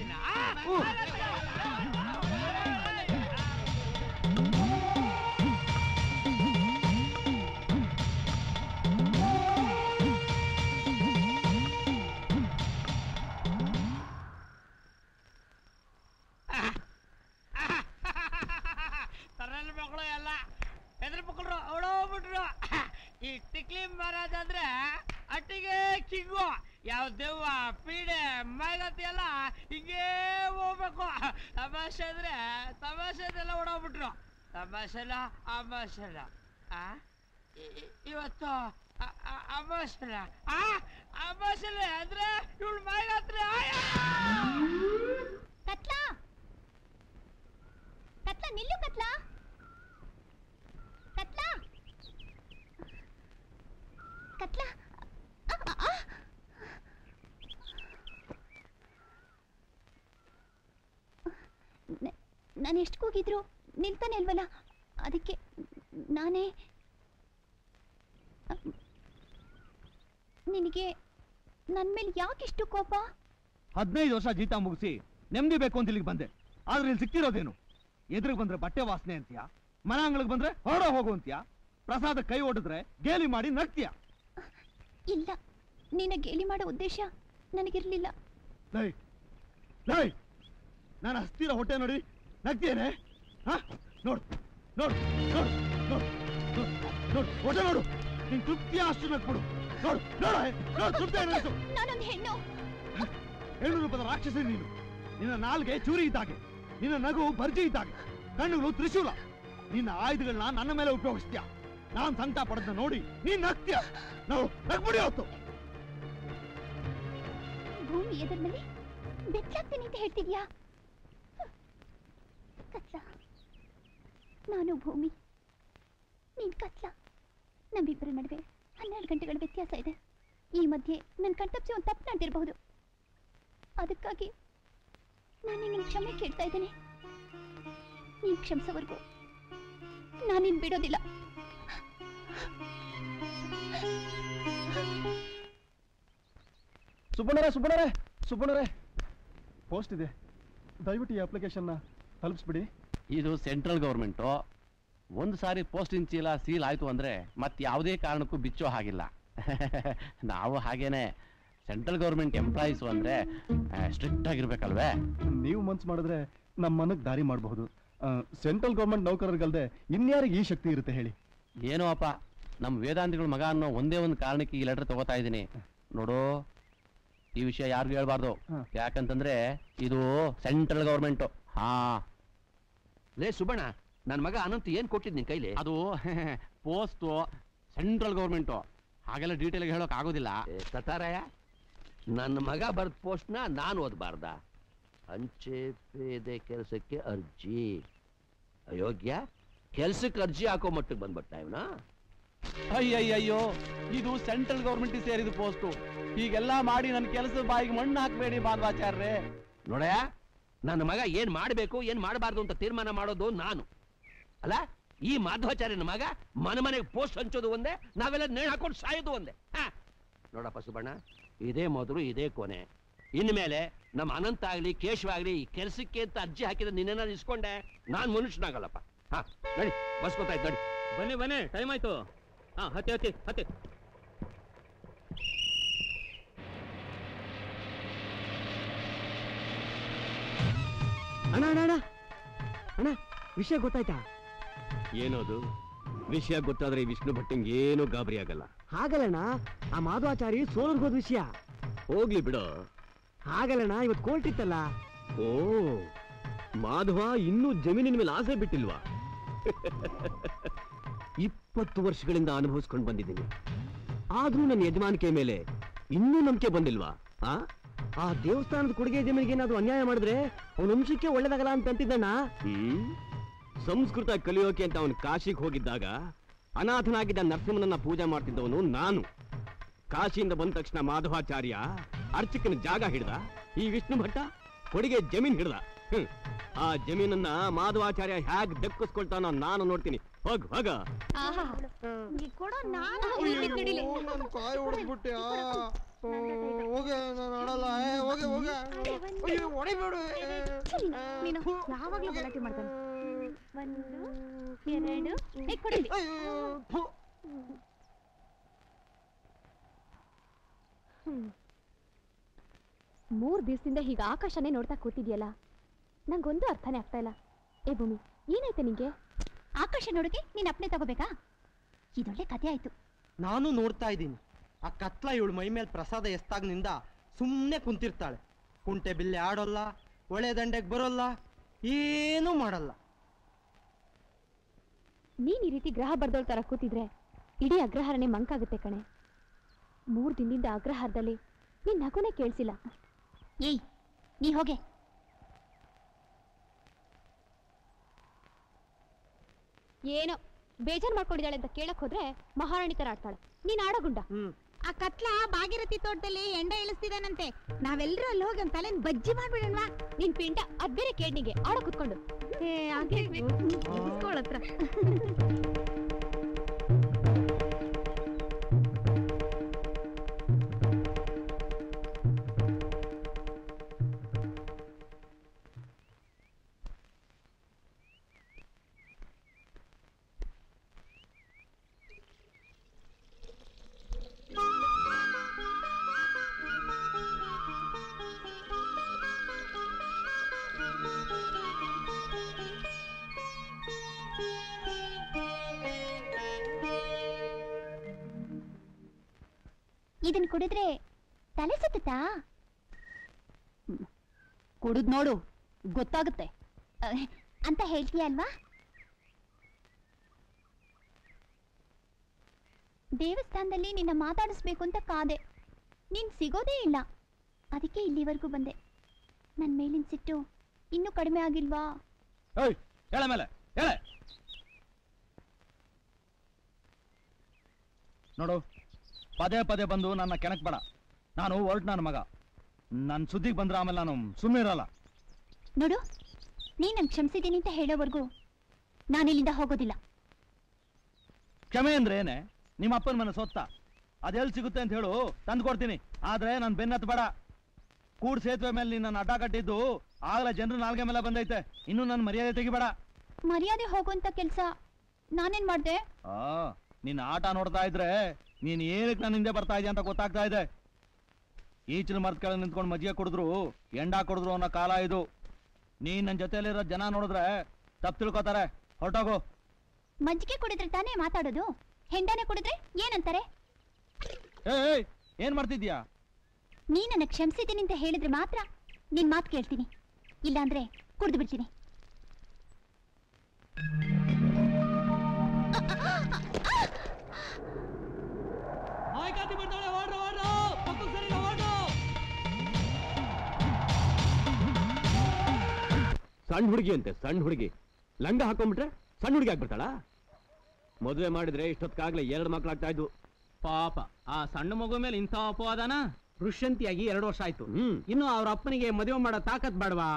ತರಲ್ ಮಕ್ಕಳು ಎಲ್ಲ ಎದ್ರ ಮಕ್ಕಳು ಓಡೋಗ್ಬಿಟ್ರು ಈ ಟಿಕ್ಲಿ ಮರದಂದ್ರೆ ಅಟ್ಟಿಗೆ ಕಿಂಗು ಯಾವ ದೆವ್ವ ಪೀಡೆ ಮೈಗತಿ ಎಲ್ಲ ಹಿಂಗೇ ಹೋಗ್ಬೇಕು ತಮಾಷೆ ಅಂದ್ರೆ ತಮಾಷೆ ಎಲ್ಲ ಓಡೋಗ್ಬಿಟ್ರು ತಮಾಷೆಲ ಅಮಾಷೆಲ ಆ ಇ- ಇ- ಇವತ್ತು ಅ- ಅ- ಅಮಾಷೆಲ ಆ ಅಮಾಷೆಲೆ ಅಂದ್ರೆ ಇವಳು ಮೈಗತ್ರಿ ಆಯಾ ಕತ್ಲಾ ಕತ್ಲಾ ನಿಲ್ಲು ಕತ್ಲಾ ಕತ್ಲಾ ಕತ್ಲಾ ಆ, ಆ, ಆ. ನ- ನಾನು ಎಷ್ಟು ಕೂಗಿದ್ರು ನಿಲ್ತಾನೆ ಇಲ್ವಲ್ಲ ಅದಕ್ಕೆ ನಾನೇ ಅ, ನಿನಗೆ ನನ್ನ ಮೇಲೆ ಯಾಕಿಷ್ಟು ಕೋಪ ಹದಿನೈದು ವರ್ಷ ಜೀತ ಮುಗಿಸಿ ನೆಮ್ಮದಿ ಬೇಕು ಅಂತ ಇಲ್ಲಿಗೆ ಬಂದೆ ಆದ್ರೆ ಇಲ್ಲಿ ಸಿಕ್ತಿರೋದೇನು ಎದುರಿಗೆ ಬಂದ್ರೆ ಬಟ್ಟೆ ವಾಸನೆ ಅಂತೀಯ ಮನೆ ಅಂಗಳಿಗೆ ಬಂದ್ರೆ ಹೊರಡ ಹೋಗು ಅಂತೀಯ ಪ್ರಸಾದ ಕೈ ಒಡೆದ್ರೆ ಗೇಲಿ ಮಾಡಿ ನಗ್ತೀಯ ಇಲ್ಲ ನಿನ್ನ ಗೇಲಿ ಮಾಡೋ ಉದ್ದೇಶ ನನಗಿರ್ಲಿಲ್ಲ ಲೈ ಲೈ ನಾನು ಹಸ್ತಿರ ಹೊಟ್ಟೆ ನೋಡಿ ನಗ್ತೇನೆ ಹಾ ನೋಡು ನೋಡು ನೋಡು ನೋಡು ನೋಡು ನೋಡು ಹೊಟ್ಟೆ ನೋಡು ನಿನ್ ತೃಪ್ತಿಯ ಅಷ್ಟು ನಗ್ಬಿಡು ನೋಡು ನೋಡು ನೋಡು ತೃಪ್ತಿ ಏನಾಯ್ತು ನಾನೊಂದು ಹೆಣ್ಣು ಏಳು ರೂಪದ ರಾಕ್ಷಸಿ ನೀನು ನಿನ್ನ ನಾಲ್ಗೆ ಚೂರಿ ಇದ್ದಾಗೆ ನಿನ್ನ ನಗು ಭರ್ಜಿ ಇದ್ದಾಗೆ ಕಣ್ಣುಗಳು ತ್ರಿಶೂಲ ನಿನ್ನ ಆಯುಧಗಳನ್ನ ನನ್ನ ಮೇಲೆ ಉಪಯೋಗಿಸ್ತೀಯ ನಾನ್ ಸಂಕಟ ಪಡೆದ ನೋಡಿ ನೀನ್ ನಗ್ತೀಯ ನಾವು ನಗ್ಬಿಡಿ ಹೊತ್ತು ಭೂಮಿ ಎದುರ ಮೇಲೆ ಬೆಚ್ಚಾಗ್ತೀನಿ ಅಂತ ಹೇಳ್ತಿದ್ಯಾ ಕತ್ಲ ನಾನು ಭೂಮಿ ನೀನ್ ಕತ್ಲ ನಮ್ಮಿಬ್ಬರ ನಡುವೆ ಹನ್ನೆರಡು ಗಂಟೆಗಳ ವ್ಯತ್ಯಾಸ ಇದೆ ಈ ಮಧ್ಯೆ ನನ್ನ ಕಣ್ತಪ್ಸಿ ಒಂದು ತಪ್ಪು ನಡೆದಿರಬಹುದು ಅದಕ್ಕಾಗಿ ನಾನು ನಿನ್ನ ಕ್ಷಮೆ ಕೇಳ್ತಾ ಇದ್ದೇನೆ ನೀನ್ ಕ್ಷಮಿಸೋವರೆಗೂ ನಾನಿನ್ ಬಿಡೋದಿಲ್ಲ ಸುಬ್ಬಣ್ಣರೇ ಸುಬ್ಬಣ್ಣರೇ ಸುಬ್ಬಣ್ಣರೇ ಪೋಸ್ಟ್ ಇದೆ ದಯವಿಟ್ಟು ಈ ಅಪ್ಲಿಕೇಶನ್ನ ತಲುಪಿಸ್ಬಿಡಿ ಇದು ಸೆಂಟ್ರಲ್ ಗೌರ್ಮೆಂಟು ಒಂದು ಸಾರಿ ಪೋಸ್ಟಿನ ಚೀಲ ಸೀಲ್ ಆಯ್ತು ಅಂದ್ರೆ ಮತ್ತೆ ಯಾವುದೇ ಕಾರಣಕ್ಕೂ ಬಿಚ್ಚೋ ಹಾಗಿಲ್ಲ ನಾವು ಹಾಗೇನೆ ಸೆಂಟ್ರಲ್ ಗೌರ್ಮೆಂಟ್ ಎಂಪ್ಲಾಯೀಸು ಅಂದ್ರೆ ಸ್ಟ್ರಿಕ್ಟ್ ಆಗಿರ್ಬೇಕಲ್ವೇ ನೀವು ಮನ್ಸು ಮಾಡಿದ್ರೆ ನಮ್ಮ ಮನಕ್ಕೆ ದಾರಿ ಮಾಡಬಹುದು ಸೆಂಟ್ರಲ್ ಗೌರ್ಮೆಂಟ್ ನೌಕರರಿಗಲ್ದೆ ಇನ್ಯಾರಿಗೆ ಈ ಶಕ್ತಿ ಇರುತ್ತೆ ಹೇಳಿ ಏನೋ ಅಪ್ಪ ನಮ್ಮ ವೇದಾಂತಿಗಳ ಮಗ ಅನ್ನೋ ಒಂದೇ ಒಂದು ಕಾರಣಕ್ಕೆ ಈ ಲೆಟರ್ ತಗೋತಾ ಇದ್ದೀನಿ ನೋಡು ಈ ವಿಷಯ ಯಾರಿಗೂ ಹೇಳ್ಬಾರ್ದು ಹಾ. ಯಾಕಂತಂದ್ರೆ ಇದು ಸೆಂಟ್ರಲ್ ಗೌರ್ಮೆಂಟು ಹಾ ಲೇ ಸುಬ್ಬಣ್ಣ ನನ್ನ ಮಗ ಅನಂತ್ ಏನ್ ಕೊಟ್ಟಿದ್ ನಿನ್ ಕೈಲಿ ಅದು ಪೋಸ್ಟು ಸೆಂಟ್ರಲ್ ಗೌರ್ಮೆಂಟು ಹಾಗೆಲ್ಲ ಡೀಟೇಲ್ ಹೇಳೋಕ್ ಆಗೋದಿಲ್ಲ ಏ, ಸತಾರಾಯ ನನ್ನ ಮಗ ಬರ್ದ ಪೋಸ್ಟ್ನ ನಾನು ಓದಬಾರ್ದ ಅಂಚೆ ಪೇದೆ ಕೆಲಸಕ್ಕೆ ಅರ್ಜಿ ಅಯೋಗ್ಯ ಕೆಲ್ಸಕ್ಕೆ ಅರ್ಜಿ ಹಾಕೋ ಮಟ್ಟಕ್ಕೆ ಬಂದ್ಬಿಟ್ಟ ಇವನ ಅಯ್ಯಯ್ಯಯ್ಯೋ ಇದು ಸೆಂಟ್ರಲ್ ಗೌರ್ಮೆಂಟ್ ಸೇರಿದ ಪೋಸ್ಟು ಹೀಗೆಲ್ಲ ಮಾಡಿ ನನ್ನ ಕೆಲಸದ ಬಾಯಿಗೆ ಮಣ್ಣು ಹಾಕಬೇಡಿ ಮಾಧವಾಚಾರ್ಯರೇ ನೋಡಯ್ಯ ನನ್ನ ಮಗ ಏನ್ ಮಾಡಬೇಕು ಏನ್ ಮಾಡಬಾರ್ದು ಅಂತ ತೀರ್ಮಾನ ಮಾಡೋದು ನಾನು ಅಲ್ಲ ಈ ಮಾಧವಾಚಾರ್ಯನ ಮಗ ಮನೆ ಮನೆಗೆ ಪೋಸ್ಟ್ ಹಂಚೋದು ಒಂದೇ ನಾವೆಲ್ಲ ನೇಣು ಹಾಕೊಂಡು ಸಾಯೋದು ಒಂದೇ ಹಾ ನೋಡಪ್ಪ ಸುಬ್ಬಣ್ಣ ಇದೇ ಮೊದಲು ಇದೇ ಕೊನೆ ಇನ್ಮೇಲೆ ನಮ್ಮ ಅನಂತ ಆಗ್ಲಿ ಕೇಶವ ಆಗ್ಲಿ ಈ ಕೆಲ್ಸಕ್ಕೆ ಅಂತ ಅರ್ಜಿ ಹಾಕಿದ ನಿನ್ನೆಲ್ಲ ಇಸ್ಕೊಂಡೆ ನಾನ್ ಮನುಷ್ಯನಾಗಲ್ಲಪ್ಪ ಹಾ ನಡಿ ಬಸ್ ಗೊತ್ತಾಯ್ತು ನಡಿ ಬನ್ನಿ ಬನ್ನಿ ಟೈಮ್ ಆಯ್ತು ಹಾ ಹತ್ತಿ ಹತ್ತಿ ಹತ್ತಿ ಅಣ್ಣ ಅಣ್ಣ ಅಣ್ಣ ಅಣ್ಣ ವಿಷಯ ಗೊತ್ತಾಯ್ತಾ ಏನದು ವಿಷಯ ಗೊತ್ತಾದ್ರೆ ಈ ವಿಷ್ಣು ಭಟ್ಟಿಂಗ್ ಏನೂ ಗಾಬರಿ ಆಗಲ್ಲ ಹಾಗಲ್ಲಣ್ಣ ಆ ಮಾಧವಾಚಾರಿ ಸೋಲರ್ಗೆ ಹೋದ ವಿಷಯ ಹೋಗ್ಲಿ ಬಿಡು ಹಾಗಲ್ಲಣ್ಣ ಇವತ್ತು ಕೋರ್ಟ್ ಇತ್ತಲ್ಲ ಓ ಮಾಧವ ಇನ್ನೂ ಜಮೀನಿನ ಮೇಲೆ ಆಸೆ ಬಿಟ್ಟಿಲ್ವಾ ಇಪ್ಪತ್ತು ವರ್ಷಗಳಿಂದ ಅನುಭವಿಸ್ಕೊಂಡು ಬಂದಿದ್ದೀನಿ ಆದ್ರೂ ನನ್ನ ಯಜಮಾನಿಕೆ ಮೇಲೆ ಇನ್ನೂ ನಂಬಿಕೆ ಬಂದಿಲ್ವಾ ಆ ಆ ದೇವಸ್ಥಾನದ ಕೊಡುಗೆ ಜಮೀನಿಗೆ ಏನಾದ್ರು ಅನ್ಯಾಯ ಮಾಡಿದ್ರೆ ಅವನ ವಂಶಕ್ಕೆ ಒಳ್ಳೇದಾಗಲ್ಲ ಅಂತ ಅಂತಿದ್ದಣ್ಣ ಹ್ಮ್ ಸಂಸ್ಕೃತ ಕಲಿಯೋಕೆ ಅಂತ ಅವನು ಕಾಶಿಗೆ ಹೋಗಿದ್ದಾಗ ಅನಾಥನಾಗಿದ್ದ ನರಸಿಂಹನನ್ನ ಪೂಜೆ ಮಾಡ್ತಿದ್ದವನು ನಾನು ಕಾಶಿಯಿಂದ ಬಂದ ತಕ್ಷಣ ಮಾಧವಾಚಾರ್ಯ ಅರ್ಚಕನ ಜಾಗ ಹಿಡ್ದ ಈ ವಿಷ್ಣು ಭಟ್ಟ ಕೊಡಿಗೆ ಜಮೀನ್ ಹಿಡ್ದ ಹ್ಮ್. ಆ ಜಮೀನನ್ನ ಮಾಧವಾಚಾರ್ಯ ಹ್ಯಾಗ್ ದಕ್ಕಿಸ್ಕೊಳ್ತಾನೋ ನಾನು ನೋಡ್ತೀನಿ ಹೋಗ್ ಹೋಗ ಕೊಡೋ ನಾನು ಕಾಯಿ ಹೊಡೆದ್ಬಿಟ್ಟೆ ಹೋಗೆ ನಾನು ಆಡಲ್ಲ ಏ, ಹೋಗೆ ಹೋಗೆ ಅಯ್ಯೋ ಹೊಡಿಬೇಡು ನೀನು ಯಾವಾಗ್ಲೂ ಗಲಾಟೆ ಮಾಡ್ತಾನೆ ಒಂದು ಎರಡು ಏ, ಕೊಡು ಇಲ್ಲಿ. ಮೂರ್ ದಿವಸದಿಂದ ಹೀಗೆ ಆಕಾಶನೇ ನೋಡ್ತಾ ಕೂತಿದ್ಯಲ್ಲ ನಂಗೊಂದು ಅರ್ಥನೇ ಆಗ್ತಾ ಇಲ್ಲ ಏ ಭೂಮಿ ಏನಾಯ್ತು ನಿಂಗೆ ಆಕಾಶ ನೋಡಕ್ಕೆ ನೀನ್ ಅಪ್ನೆ ತಗೋಬೇಕಾ ಇದೊಳ್ಳೆ ಕಥೆ ಆಯ್ತು ನಾನು ನೋಡ್ತಾ ಇದ್ದೀನಿ ಆ ಕತ್ಲ ಇವಳು ಮೈ ಮೇಲೆ ಪ್ರಸಾದ ಎಸ್ತಾಗ್ನಿಂದ ಸುಮ್ಮನೆ ಕುಂತಿರ್ತಾಳೆ ಕುಂಟೆ ಬಿಲ್ಲೆ ಆಡೋಲ್ಲ ಒಳೆ ದಂಡೆಗೆ ಬರೋಲ್ಲ ಏನೂ ಮಾಡಲ್ಲ ನೀನ್ ಈ ರೀತಿ ಗ್ರಹ ಬರ್ದೋಳ್ ತರ ಕೂತಿದ್ರೆ ಇಡೀ ಅಗ್ರಹಾರನೇ ಮಂಕಾಗುತ್ತೆ ಕಣೆ ಮೂರ್ ದಿನದಿಂದ ಅಗ್ರಹಾರದಲ್ಲಿ ನಿನ್ ನಗುನೇ ಕೇಳಿಸಿಲ್ಲ ಏಯ್ ನೀ ಹೋಗೆ ಏನೋ ಬೇಜಾರ್ ಮಾಡ್ಕೊಂಡಿದ್ದಾಳೆ ಅಂತ ಕೇಳಕ್ ಹೋದ್ರೆ ಮಹಾರಾಣಿ ತರ ಆಡ್ತಾಳೆ ನೀನ್ ಆಡೋಗುಂಡ ಆ ಕತ್ಲ ಭಾಗೀರಥಿ ತೋಟದಲ್ಲಿ ಎಂಡ ಇಳಿಸ್ತಿದಾನಂತೆ ನಾವೆಲ್ಲರೂ ಅಲ್ಲಿ ಹೋಗಿ ಒಂದ್ ತಲೆನ್ ಬಜ್ಜಿ ಮಾಡ್ಬಿಡಣ್ವಾ ನಿನ್ ಪಿಂಡ ಅದ್ ಬೇರೆ ಕೇಳ್ನಿಗೆ ಆಡ ಕುತ್ಕೊಂಡು ಏ ಹತ್ರ ಇದನ್ ಕುಡಿದ್ರೆ ತಲೆ ಸುತ್ತುತ್ತಾ ಕುಡಿದ್ ನೋಡು ಗೊತ್ತಾಗುತ್ತೆ ಅಹ್, ಅಂತ ಹೇಳ್ತೀಯ ಅಲ್ವಾ ದೇವಸ್ಥಾನದಲ್ಲಿ ನಿನ್ನ ಮಾತಾಡಿಸ್ಬೇಕು ಅಂತ ಕಾದೆ ನೀನ್ ಸಿಗೋದೇ ಇಲ್ಲ ಅದಕ್ಕೆ ಇಲ್ಲಿವರೆಗೂ ಬಂದೆ ನನ್ನ ಮೇಲಿನ ಸಿಟ್ಟು ಇನ್ನೂ ಕಡಿಮೆ ಆಗಿಲ್ವಾ ಏಯ್ ಹೇಳ ಮೇಲೆ ಹೇಳ ನೋಡು ಪದೇ ಪದೇ ಬಂದು ನನ್ನ ಕೆಣಕ್ ಬೇಡ ನಾನು ಹೊರ್ಟ್ ನನ್ನ ಮಗ ನನ್ನ ಸುದ್ದಿಗೆ ಬಂದ್ರೆ ಆಮೇಲೆ ನಾನು ಸುಮ್ಮನೆ ಇರಲ್ಲ ನೋಡು ನೀನ್ ನನ್ ಕ್ಷಮಿಸಿದ್ದೀನಿ ಅಂತ ಹೇಳೋವರೆಗೂ ನಾನಿಲ್ಲಿಂದ ಹೋಗೋದಿಲ್ಲ ಕ್ಷಮೆ ಅಂದ್ರೆ ಏನೇ ನಿಮ್ಮ ಅಪ್ಪನ ಮನೆ ಸೊತ್ತ ಅದೆಲ್ಲಿ ಸಿಗುತ್ತೆ ಅಂತ ಹೇಳು ತಂದು ಕೊಡ್ತೀನಿ ಆದ್ರೆ ನಾನು ಬೆನ್ನತ್ ಬೇಡ ಕೂಡ್ ಸೇತುವೆ ಮೇಲೆ ನಿನ್ನ ಅಡ್ಡ ಕಟ್ಟಿದ್ದು ಆಗ್ಲೇ ಜನರು ನಾಲ್ಗೆ ಮೇಲೆ ಬಂದೈತೆ ಇನ್ನು ನನ್ನ ಮರ್ಯಾದೆ ತೆಗಿಬೇಡ ಮರ್ಯಾದೆ ಹೋಗುವಂತ ಕೆಲ್ಸ ನಾನೇನ್ ಮಾಡ್ದೆ ಆ ನಿನ್ನ ಆಟ ನೋಡ್ತಾ ಇದ್ರೆ ನೀನ್ ಏನಕ್ಕೆ ನನ್ನ ಹಿಂದೆ ಬರ್ತಾ ಇದೆಯಾ ಅಂತ ಗೊತ್ತಾಗ್ತಾ ಇದೆ ಈಚಿನ ಮರದ ಕೆಳಗೆ ನಿಂತ್ಕೊಂಡು ಮಜ್ಜಿಗೆ ಕುಡಿದ್ರು ಎಂಡ ಕುಡಿದ್ರು ಅನ್ನೋ ಕಾಲ ಇದು ನೀನ್ ನನ್ನ ಜೊತೆಲಿರೋ ಜನ ನೋಡಿದ್ರೆ ತಪ್ಪು ತಿಳ್ಕೊತಾರೆ ಹೊರಟೋಗು ಮಜ್ಜಿಗೆ ಕುಡಿದ್ರೆ ತಾನೇ ಮಾತಾಡೋದು ಹೆಂಡನೆ ಕುಡಿದ್ರೆ ಏನಂತಾರೆ ಏಯ್ ಏನ್ ಮಾಡ್ತಿದ್ಯಾ ನೀ ನನ್ನ ಕ್ಷಮಿಸಿದ್ದೀನಿ ಅಂತ ಹೇಳಿದ್ರೆ ಮಾತ್ರ ನಿನ್ ಮಾತು ಕೇಳ್ತೀನಿ ಇಲ್ಲಾಂದ್ರೆ ಕುಡ್ದು ಬಿಡ್ತೀನಿ ಸಣ್ಣ ಹುಡುಗಿ ಅಂತೆ ಸಣ್ಣ ಹುಡುಗಿ ಲಂಗ ಹಾಕೊಂಡ್ಬಿಟ್ರೆ ಸಣ್ಣ ಹುಡುಗಿ ಆಗ್ಬಿಡ್ತಾಳ ಮದುವೆ ಮಾಡಿದ್ರೆ ಇಷ್ಟೊತ್ತಾಗ್ಲೇ ಎರಡು ಮಕ್ಕಳಾಗ್ತಾ ಇದ್ವು ಪಾಪ ಆ ಸಣ್ಣ ಮಗು ಮೇಲೆ ಇಂಥ ಅಪವಾದನ ಋಷ್ಯಂತಿಯಾಗಿ ಎರಡು ವರ್ಷ ಆಯ್ತು ಹ್ಮ್ ಇನ್ನು ಅವ್ರ ಅಪ್ಪನಿಗೆ ಮದುವೆ ಮಾಡೋ ತಾಕತ್ ಬೇಡವಾ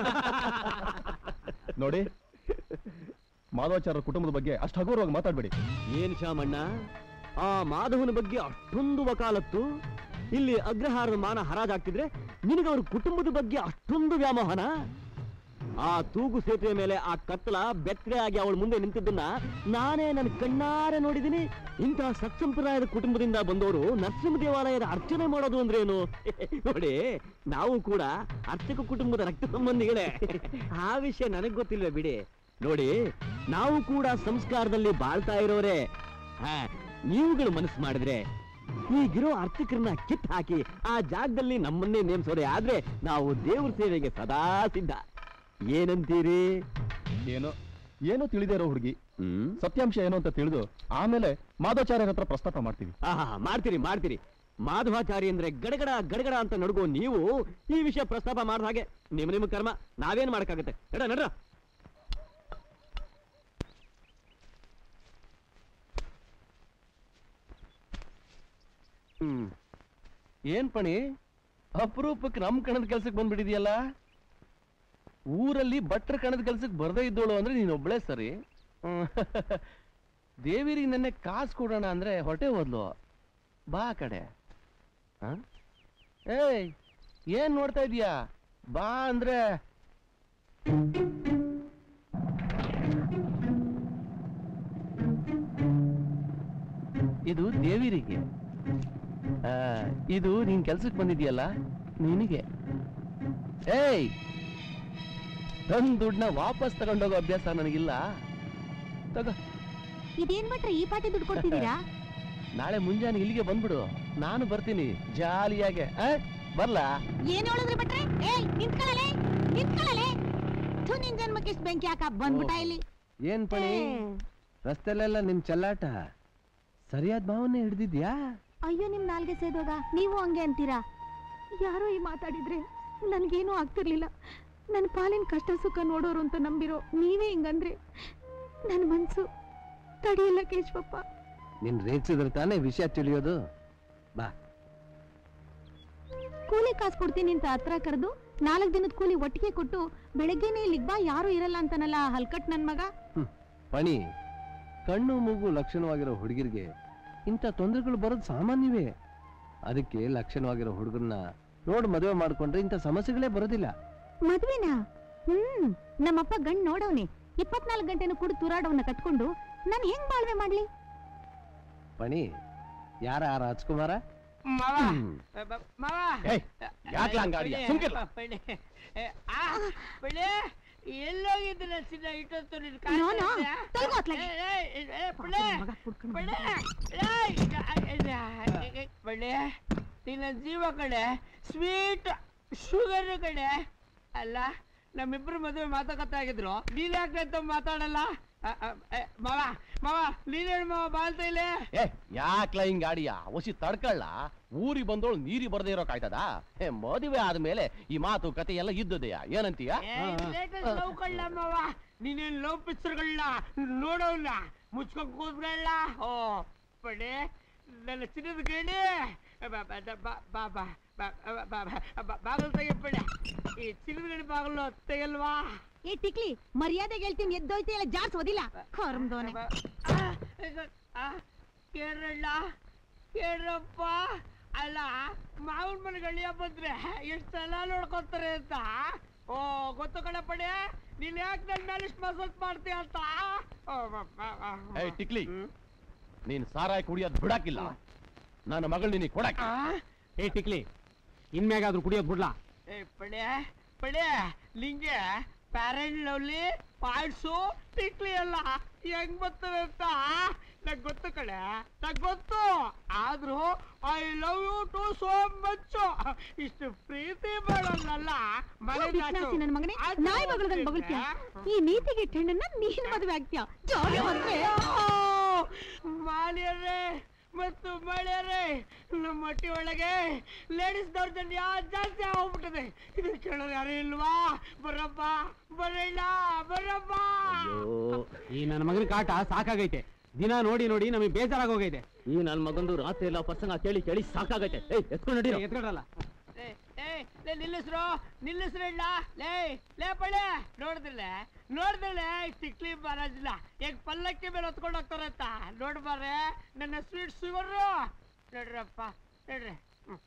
ನೋಡಿ ಮಾಧವಾಚಾರ್ಯ ಕುಟುಂಬದ ಬಗ್ಗೆ ಅಷ್ಟು ಹಗುರವಾಗಿ ಮಾತಾಡ್ಬೇಡಿ ಏನ್ ಶಾಮಣ್ಣ ಆ ಮಾಧವನ ಬಗ್ಗೆ ಅಷ್ಟೊಂದು ವಕಾಲತ್ತು ಇಲ್ಲಿ ಅಗ್ರಹಾರದ ಮಾನ ಹರಾಜಾಗ್ತಿದ್ರೆ ನಿನಗೆ ಅವ್ರ ಕುಟುಂಬದ ಬಗ್ಗೆ ಅಷ್ಟೊಂದು ವ್ಯಾಮೋಹನ ಆ ತೂಗು ಸೇತುವೆ ಮೇಲೆ ಆ ಕತ್ತಲ ಬೆತ್ತರೆ ಆಗಿ ಅವಳ ಮುಂದೆ ನಿಂತಿದ್ದನ್ನ ನಾನೇ ನನ್ನ ಕಣ್ಣಾರೆ ನೋಡಿದ್ದೀನಿ ಇಂತಹ ಸತ್ಸಂಪ್ರದಾಯದ ಕುಟುಂಬದಿಂದ ಬಂದವರು ನರಸಿಂಹ ದೇವಾಲಯದ ಅರ್ಚನೆ ಮಾಡೋದು ಅಂದ್ರೇನು ನೋಡಿ ನಾವು ಕೂಡ ಅರ್ಚಕ ಕುಟುಂಬದ ರಕ್ತ ಸಂಬಂಧಿಗಳೇ ಆ ವಿಷಯ ನನಗ್ ಗೊತ್ತಿಲ್ವೇ ಬಿಡಿ ನೋಡಿ ನಾವು ಕೂಡ ಸಂಸ್ಕಾರದಲ್ಲಿ ಬಾಳ್ತಾ ಇರೋರೆ ಹಾ ನೀವುಗಳು ಮನಸ್ಸು ಮಾಡಿದ್ರೆ ಈಗಿರೋ ಅರ್ಚಕರನ್ನ ಕಿತ್ ಹಾಕಿ ಆ ಜಾಗದಲ್ಲಿ ನಮ್ಮನ್ನೇ ನೇಮಿಸೋರೆ ಆದ್ರೆ ನಾವು ದೇವ್ರ ಸೇವೆಗೆ ಸದಾ ಸಿದ್ಧ ಏನಂತೀರಿ ಏನೋ ಏನೋ ತಿಳಿದೇ ಇರೋ ಹುಡುಗಿ ಹ್ಮ್ ಸತ್ಯಾಂಶ ಏನು ಅಂತ ತಿಳಿದು ಆಮೇಲೆ ಮಾಧವಾಚಾರ್ಯರ ಹತ್ರ ಪ್ರಸ್ತಾಪ ಮಾಡ್ತೀವಿ ಆಹಾ ಮಾಡ್ತೀರಿ ಮಾಡ್ತೀರಿ ಮಾಧವಾಚಾರಿ ಅಂದ್ರೆ ಗಡಗಡ ಗಡಗಡ ಅಂತ ನಡ್ಗೋ ನೀವು ಈ ವಿಷಯ ಪ್ರಸ್ತಾಪ ಮಾಡಿದ ಹಾಗೆ ನಿಮ್ಮ ನಿಮ್ಮ ಕರ್ಮ ನಾವೇನ್ ಮಾಡಕ್ಕಾಗತ್ತೆ ನಡ ನಡ್ರ ಹ್ಮ್ ಏನ್ ಪಣಿ ಅಪರೂಪಕ್ಕೆ ನಮ್ ಕಣದ ಕೆಲ್ಸಕ್ಕೆ ಬಂದ್ಬಿಟ್ಟಿದ್ಯಲ್ಲ ಊರಲ್ಲಿ ಭಟ್ರ ಕಣದ ಕೆಲ್ಸಕ್ಕೆ ಬರ್ದೇ ಇದ್ದೋಳು ಅಂದ್ರೆ ನೀನ್ ಒಬ್ಳೆ ಸರಿ ಹ್ಮ್. ದೇವಿರಿಗೆ ನೆನ್ನೆ ಕಾಸು ಕೊಡೋಣ ಅಂದ್ರೆ ಹೊಟ್ಟೆ ಹೋದ್ಲು ಬಾ ಆ ಕಡೆ ಹ? ಏಯ್ ಏನ್ ನೋಡ್ತಾ ಇದೀಯಾ ಬಾ ಅಂದ್ರೆ ಇದು ದೇವಿರಿಗೆ ಆ, ಇದು ನೀನ್ ಕೆಲ್ಸಕ್ಕೆ ಬಂದಿದ್ಯಲ್ಲ ನಿನಗೆ ಏಯ್ ನನ್ ದುಡ್ಡನ್ನ ವಾಪಸ್ ತಗೊಂಡೋಗೋ ಅಭ್ಯಾಸ ನನಗಿಲ್ಲ ತಗೋ ಇದೇನ್ ಬಿಟ್ರೆ ಈ ಪಾಟಿ ದುಡ್ಡು ಕೊಡ್ತಿದ್ದೀರಾ ನಾಳೆ ಮುಂಜಾನೆ ಇಲ್ಲಿಗೆ ಬಂದ್ಬಿಡು ನಾನು ಬರ್ತೀನಿ ಜಾಲಿಯಾಗೆ ಆ? ಬರ್ಲಾ ಏನ್ ಹೇಳಿದ್ರಿ ಬಿಟ್ರೆ ಏಯ್ ನಿಂತ್ಕೊಳ್ಳಲೆ ನಿಂತ್ಕೊಳ್ಳಲೆ ಥು ನಿನ್ ಜನ್ಮಕ್ಕೆ ಇಷ್ಟು ಬೆಂಕಿ ಹಾಕ ಬಂದ್ಬಿಟ್ಟ ಇಲ್ಲಿ ಏನ್ ಪಣಿ ಏ. ರಸ್ತೆಲೆಲ್ಲ ನಿಮ್ ಚೆಲ್ಲಾಟ ಸರಿಯಾದ ಭಾವನೆ ಹಿಡ್ದಿದ್ಯಾ ಅಯ್ಯೋ ನಿಮ್ ನಾಲ್ಗೆ ಸೇದೋಗ ನೀವು ಹಂಗೆ ಅಂತೀರಾ ಯಾರೋ ಈ ಮಾತಾಡಿದ್ರೆ ನನ್ಗೇನೂ ಆಗ್ತಿರ್ಲಿಲ್ಲ ನನ್ನ ಪಾಲಿನ ಕಷ್ಟ ಸುಖ ನೋಡೋರು ಅಂತ ನಂಬಿರೋ ನೀವೇ ಹಿಂಗಂದ್ರೆ ನನ್ನ ಮನ್ಸು ತಡಿಯಲ್ಲ ಕೇಶವಪ್ಪ ನಿನ್ ರೇಗ್ಸಿದ್ರೆ ತಾನೇ ವಿಷಯ ತಿಳಿಯೋದು ಬಾ ಕೂಲಿ ಕಾಸು ಕೊಡ್ತೀನಿ ಅಂತ ಹತ್ರ ಕರೆದು ನಾಲ್ಕು ದಿನದ ಕೂಲಿ ಒಟ್ಟಿಗೆ ಕೊಟ್ಟು ಬೆಳಗ್ಗೆನೇ ಇಲ್ಲಿಗೆ ಬಾ ಯಾರು ಇರಲ್ಲ ಅಂತಾನಲ್ಲ ಹಲ್ಕಟ್ ನನ್ ಮಗ ಪಣಿ ಕಣ್ಣು ಮೂಗು ಲಕ್ಷಣವಾಗಿರೋ ಹುಡುಗಿರಿಗೆ ಇಂಥ ತೊಂದರೆಗಳು ಬರೋದು ಸಾಮಾನ್ಯವೇ ಅದಕ್ಕೆ ಲಕ್ಷಣವಾಗಿರೋ ಹುಡುಗರನ್ನ ನೋಡ್ ಮದುವೆ ಮಾಡ್ಕೊಂಡ್ರೆ ಇಂಥ ಸಮಸ್ಯೆಗಳೇ ಬರೋದಿಲ್ಲ ಮದ್ವೆನಾ ಹ್ಮ್ ನಮ್ಮಪ್ಪ ಗಂಡ್ ನೋಡವ್ನೆ ಇಪ್ಪತ್ನಾಲ್ಕು ಗಂಟೆನೂ ಕುಡು ತುರಾಡವನ್ನ ಕಟ್ಕೊಂಡು ನಾನು ಹೆಂಗ್ ಬಾಳ್ವೆ ಮಾಡ್ಲಿ ಪಣಿ ಯಾರ ಆ ರಾಜ್ಕುಮಾರ ಮಾವ ಹ್ಮ್. ಬ- ಮಾವ ಏಯ್, ಯಾಕ್ಲ ಹಂಗ್ ಆಡ್ಯ? ಸುಮ್ಕಿರ್ಲ. ಪಳ್ಳಿ ಆ ಪಳ್ಳಿ ಎಲ್ಲೋಗಿದ್ದೀರ ಚಿನ್ನ ಇಟ್ಟೊತ್ತು ನಿನ್ ಕಾಲ್ ನೋನು, ತರ್ಸ್ಯಾ? ತೊಳ್ಗು ಅತ್ಲಾಗೆ. ಏ, ಏ, ಏ, ಏ, ಪಳ್ಳಿ ಪಳ್ಳಿ ಏಯ್, ಏ, ಏ, ಏ, ಪಳ್ಳಿ ನಿನ್ನ ಜೀವ ಕಡೆ ಸ್ವೀಟ್ ಶುಗರ್ ಕಡೆ ಅಲ್ಲ ನಮ್ಮಿಬ್ರು ಮದುವೆ ಮಾತುಕತೆ ಆಗಿದ್ರು ನೀನ್ ಯಾಕೆ ಅಂತ ಮಾತಾಡಲ್ಲ ಆ, ಆ, ಏ, ಮಾವ ಮಾವ ನೀನೇನು ಮಾವ ಬಾಳ್ತಾ ಇಲ್ಲ ಏ ಯಾಕ್ಲ ಹಿಂಗ್ ಆಡಿಯ ಒಸಿ ತಡ್ಕಳ್ಳ ಊರಿಗೆ ಬಂದೋಳು ನೀರಿ ಬರ್ದೇ ಇರೋ ಕಾಯ್ತದ ಏ ಮದುವೆ ಆದ್ಮೇಲೆ ಈ ಮಾತು ಕತೆ ಎಲ್ಲ ಇದ್ದದೆಯ ಏನಂತೀಯ ಲೇಟೆಸ್ಟ್ ಲವ್ ಕಳ್ಳ ಮಾವ ನೀನೇನ್ ಲವ್ ಪಿಕ್ಚರ್ಗಳನ್ನ ನೋಡೋಲ್ಲ ಮುಚ್ಕೊಂಡ್ ಕೂತ್ಕೊಳ್ಳ ಓ ಪಡೆ ನನ್ನ ಚಿನ್ನದ ಗೇಣಿ ಬಾ ಬಾ ದ- ಬಾ ಬಾ ಬಾ ಬಾ ಬಾ ಬಾ ಬಾ ಬಾ ಬಾಗಲ್ ತೆಗಿಪಡೆ ಈ ಚಿನ್ನದ ಗೇಣಿ ಬಾಗಲು ತೆಗಲ್ವಾ ಏ ಟಿಕ್ಲಿ ಮರ್ಯಾದೆಗೆ ಹೇಳ್ತೀನಿ ಎದ್ದೋಯ್ತು ಇಲ್ಲ ಜಾರ್ಸೋದಿಲ್ಲ ಕರ್ಮದೋನೆ ಕೇರಳ ಕೇರಪ್ಪ ಅಲ್ಲ ಮಾವನ ಮನೆಗೆ ಅಳಿಯ ಬಂದ್ರೆ ಎಷ್ಟು ಸಲ ನೋಡ್ಕೊತಾರೆ ಅಂತ ಓ ಗೊತ್ತು ಕಣ ಪಡೆ ನೀನ್ ಯಾಕೆ ನನ್ ಮೇಲೆ ಇಷ್ಟು ಮಸಲ್ಸ್ ಮಾಡ್ತೀಯ ಅಂತ ಓ, ಮ- ಮ- ಮ- ಏಯ್ ಟಿಕ್ಲಿ ನೀನ್ ಸಾರಾಯಿ ಕುಡಿಯೋದ್ ಬಿಡಾಕಿಲ್ಲ ನನ್ನ ಮಗಳು ನಿನಗೆ ಕೊಡಕ್ ಏ ಟಿಕ್ಲಿ ಇನ್ಮ್ಯಾಗಾದ್ರೂ ಕುಡಿಯೋದ್ ಬಿಡ್ಲಾ ಏ ಪಡೆ ಪಡೆ ನಿಂಗೆ ಪ್ಯಾರೆಂಟ್ ಲವ್ಲಿ ಪಾಯ್ಸು ಟಿಕ್ಲಿ ಎಲ್ಲ ಹೆಂಗ್ ಬರ್ತದೆ ಅಂತ ನಂಗೆ ಗೊತ್ತು ಕಡೆ ನಂಗೆ ಗೊತ್ತು ಆದ್ರೂ I love you too so much ಇಷ್ಟು ಪ್ರೀತಿ ಮಾಡೋಲ್ಲ ಮನೆ ಬಿಸ್ನಾಸಿ ನನ್ ಮಗನೇ ನಾಯಿ ಮಗಳದಂಗ್ ಬಗಳ್ತೀಯ ಈ ನೀತಿಗೆ ಹೆಣ್ಣನ್ನ ನೀನ್ ಮದುವೆ ಆಗ್ತೀಯ ಜೋಡಿ ಮದ್ವೆ ಮಾಲಿಯರೇ ಮತ್ತು ಮಳೆಯರೇ ನಮ್ಮ ಹೊಟ್ಟಿ ಒಳಗೆ ಲೇಡೀಸ್ ದೌರ್ಜನ್ಯ ಜಾಸ್ತಿ ಆಗ್ಬಿಟ್ಟಿದೆ ಇದು ಕೇಳೋರು ಯಾರು ಇಲ್ವಾ ಬರಪ್ಪ ಬರಲ್ಲ ಬರಪ್ಪ ಈ ನನ್ನ ಮಗನ ಕಾಟ ಸಾಕಾಗೈತೆ ದಿನ ನೋಡಿ ನೋಡಿ ನಮಗೆ ಬೇಜಾರಾಗೋಗೈತೆ ಈ ನನ್ನ ಮಗಂದು ರಾತ್ರಿ ಎಲ್ಲ ಪ್ರಸಂಗ ಕೇಳಿ ಕೇಳಿ ಸಾಕಾಗೈತೆ ಏಯ್ ಎತ್ಕೊಂಡು ನಡೀರೋ ಎತ್ಕೊಳಲ್ಲ ಏ, ಏ ಲೇ ನಿಲ್ಲಿಸ್ರು ನಿಲ್ಲಿಸ್ರು ಇಲ್ಲ ಲೇ ಲೇ ಪಳೆ ನೋಡಿದ್ರಲ್ಲ ನೋಡಿದ್ರಲ್ಲ ಟಿಕ್ಲಿ ಮಹಾರಾಜ್ನ ಹೆಂಗ್ ಪಲ್ಲಕ್ಕಿ ಮೇಲೆ ಹೊತ್ಕೊಂಡು ಹೋಗ್ತಾರೆ ಅಂತ ನೋಡ್ಬಾರೆ ನನ್ನ ಸ್ವೀಟ್ ಶುಗರು ನೋಡ್ರಪ್ಪ ನೋಡ್ರಿ ಹ್ಮ್.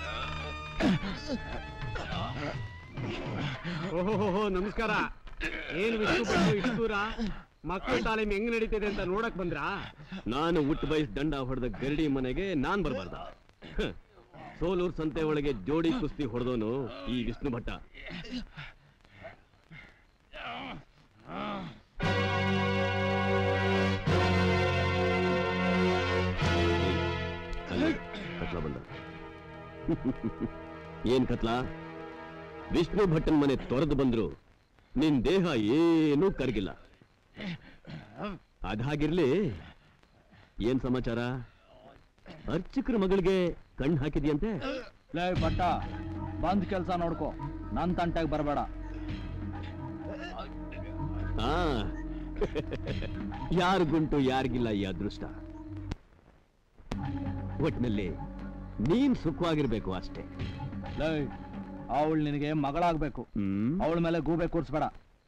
ಓಹೋ ನಮಸ್ಕಾರ ಏನು ವಿಷ್ಣು ಭಟ್ರು ಇಷ್ಟು ದೂರ ಮಕ್ಕಳ ತಾಲೀಮ್ ಹೆಂಗ್ ನಡೀತಿದೆ ಅಂತ ನೋಡಕ್ ಬಂದ್ರಾ ನಾನು ಹುಟ್ಟು ಬಯಸ್ ದಂಡ ಹೊಡೆದ ಗರಡಿ ಮನೆಗೆ ನಾನ್ ಬರಬಾರ್ದ ಸೋಲೂರ್ ಸಂತೆ ಒಳಗೆ ಜೋಡಿ ಕುಸ್ತಿ ಹೊಡೆದವನು ಈ ವಿಷ್ಣು ಭಟ್ಟ ಅಲ್ಲಿ ಕತ್ಲ ಬಂದ ಏನ್ ಕತ್ಲ ವಿಷ್ಣು ಭಟ್ಟನ್ ಮನೆ ತೊರೆದು ಬಂದ್ರು ನಿನ್ ದೇಹ ಏನೂ ಕರಗಿಲ್ಲ ಅದಾಗಿರ್ಲಿ ಏನ್ ಸಮಾಚಾರ ಅರ್ಚಕರ ಮಗಳಿಗೆ ಕಣ್ಣು ಹಾಕಿದ್ಯಂತೆ ಲೇ ಭಟ್ಟ ಬಂದ್ ಕೆಲ್ಸ ನೋಡ್ಕೋ ನನ್ ತಂಟೆಗೆ ಬರಬೇಡ ಆ ಯಾರಿಗುಂಟು ಯಾರಿಗಿಲ್ಲ ಈ ಅದೃಷ್ಟ ಒಟ್ನಲ್ಲಿ ನೀನ್ ಸುಖವಾಗಿರ್ಬೇಕು ಅಷ್ಟೇ ಲೇ ಅವಳು ನಿನಗೆ ಮಗಳಾಗ್ಬೇಕು ಅವಳ ಮೇಲೆ ಗೂಬೆ ಕೂರ್ಸ್ಬೇಡ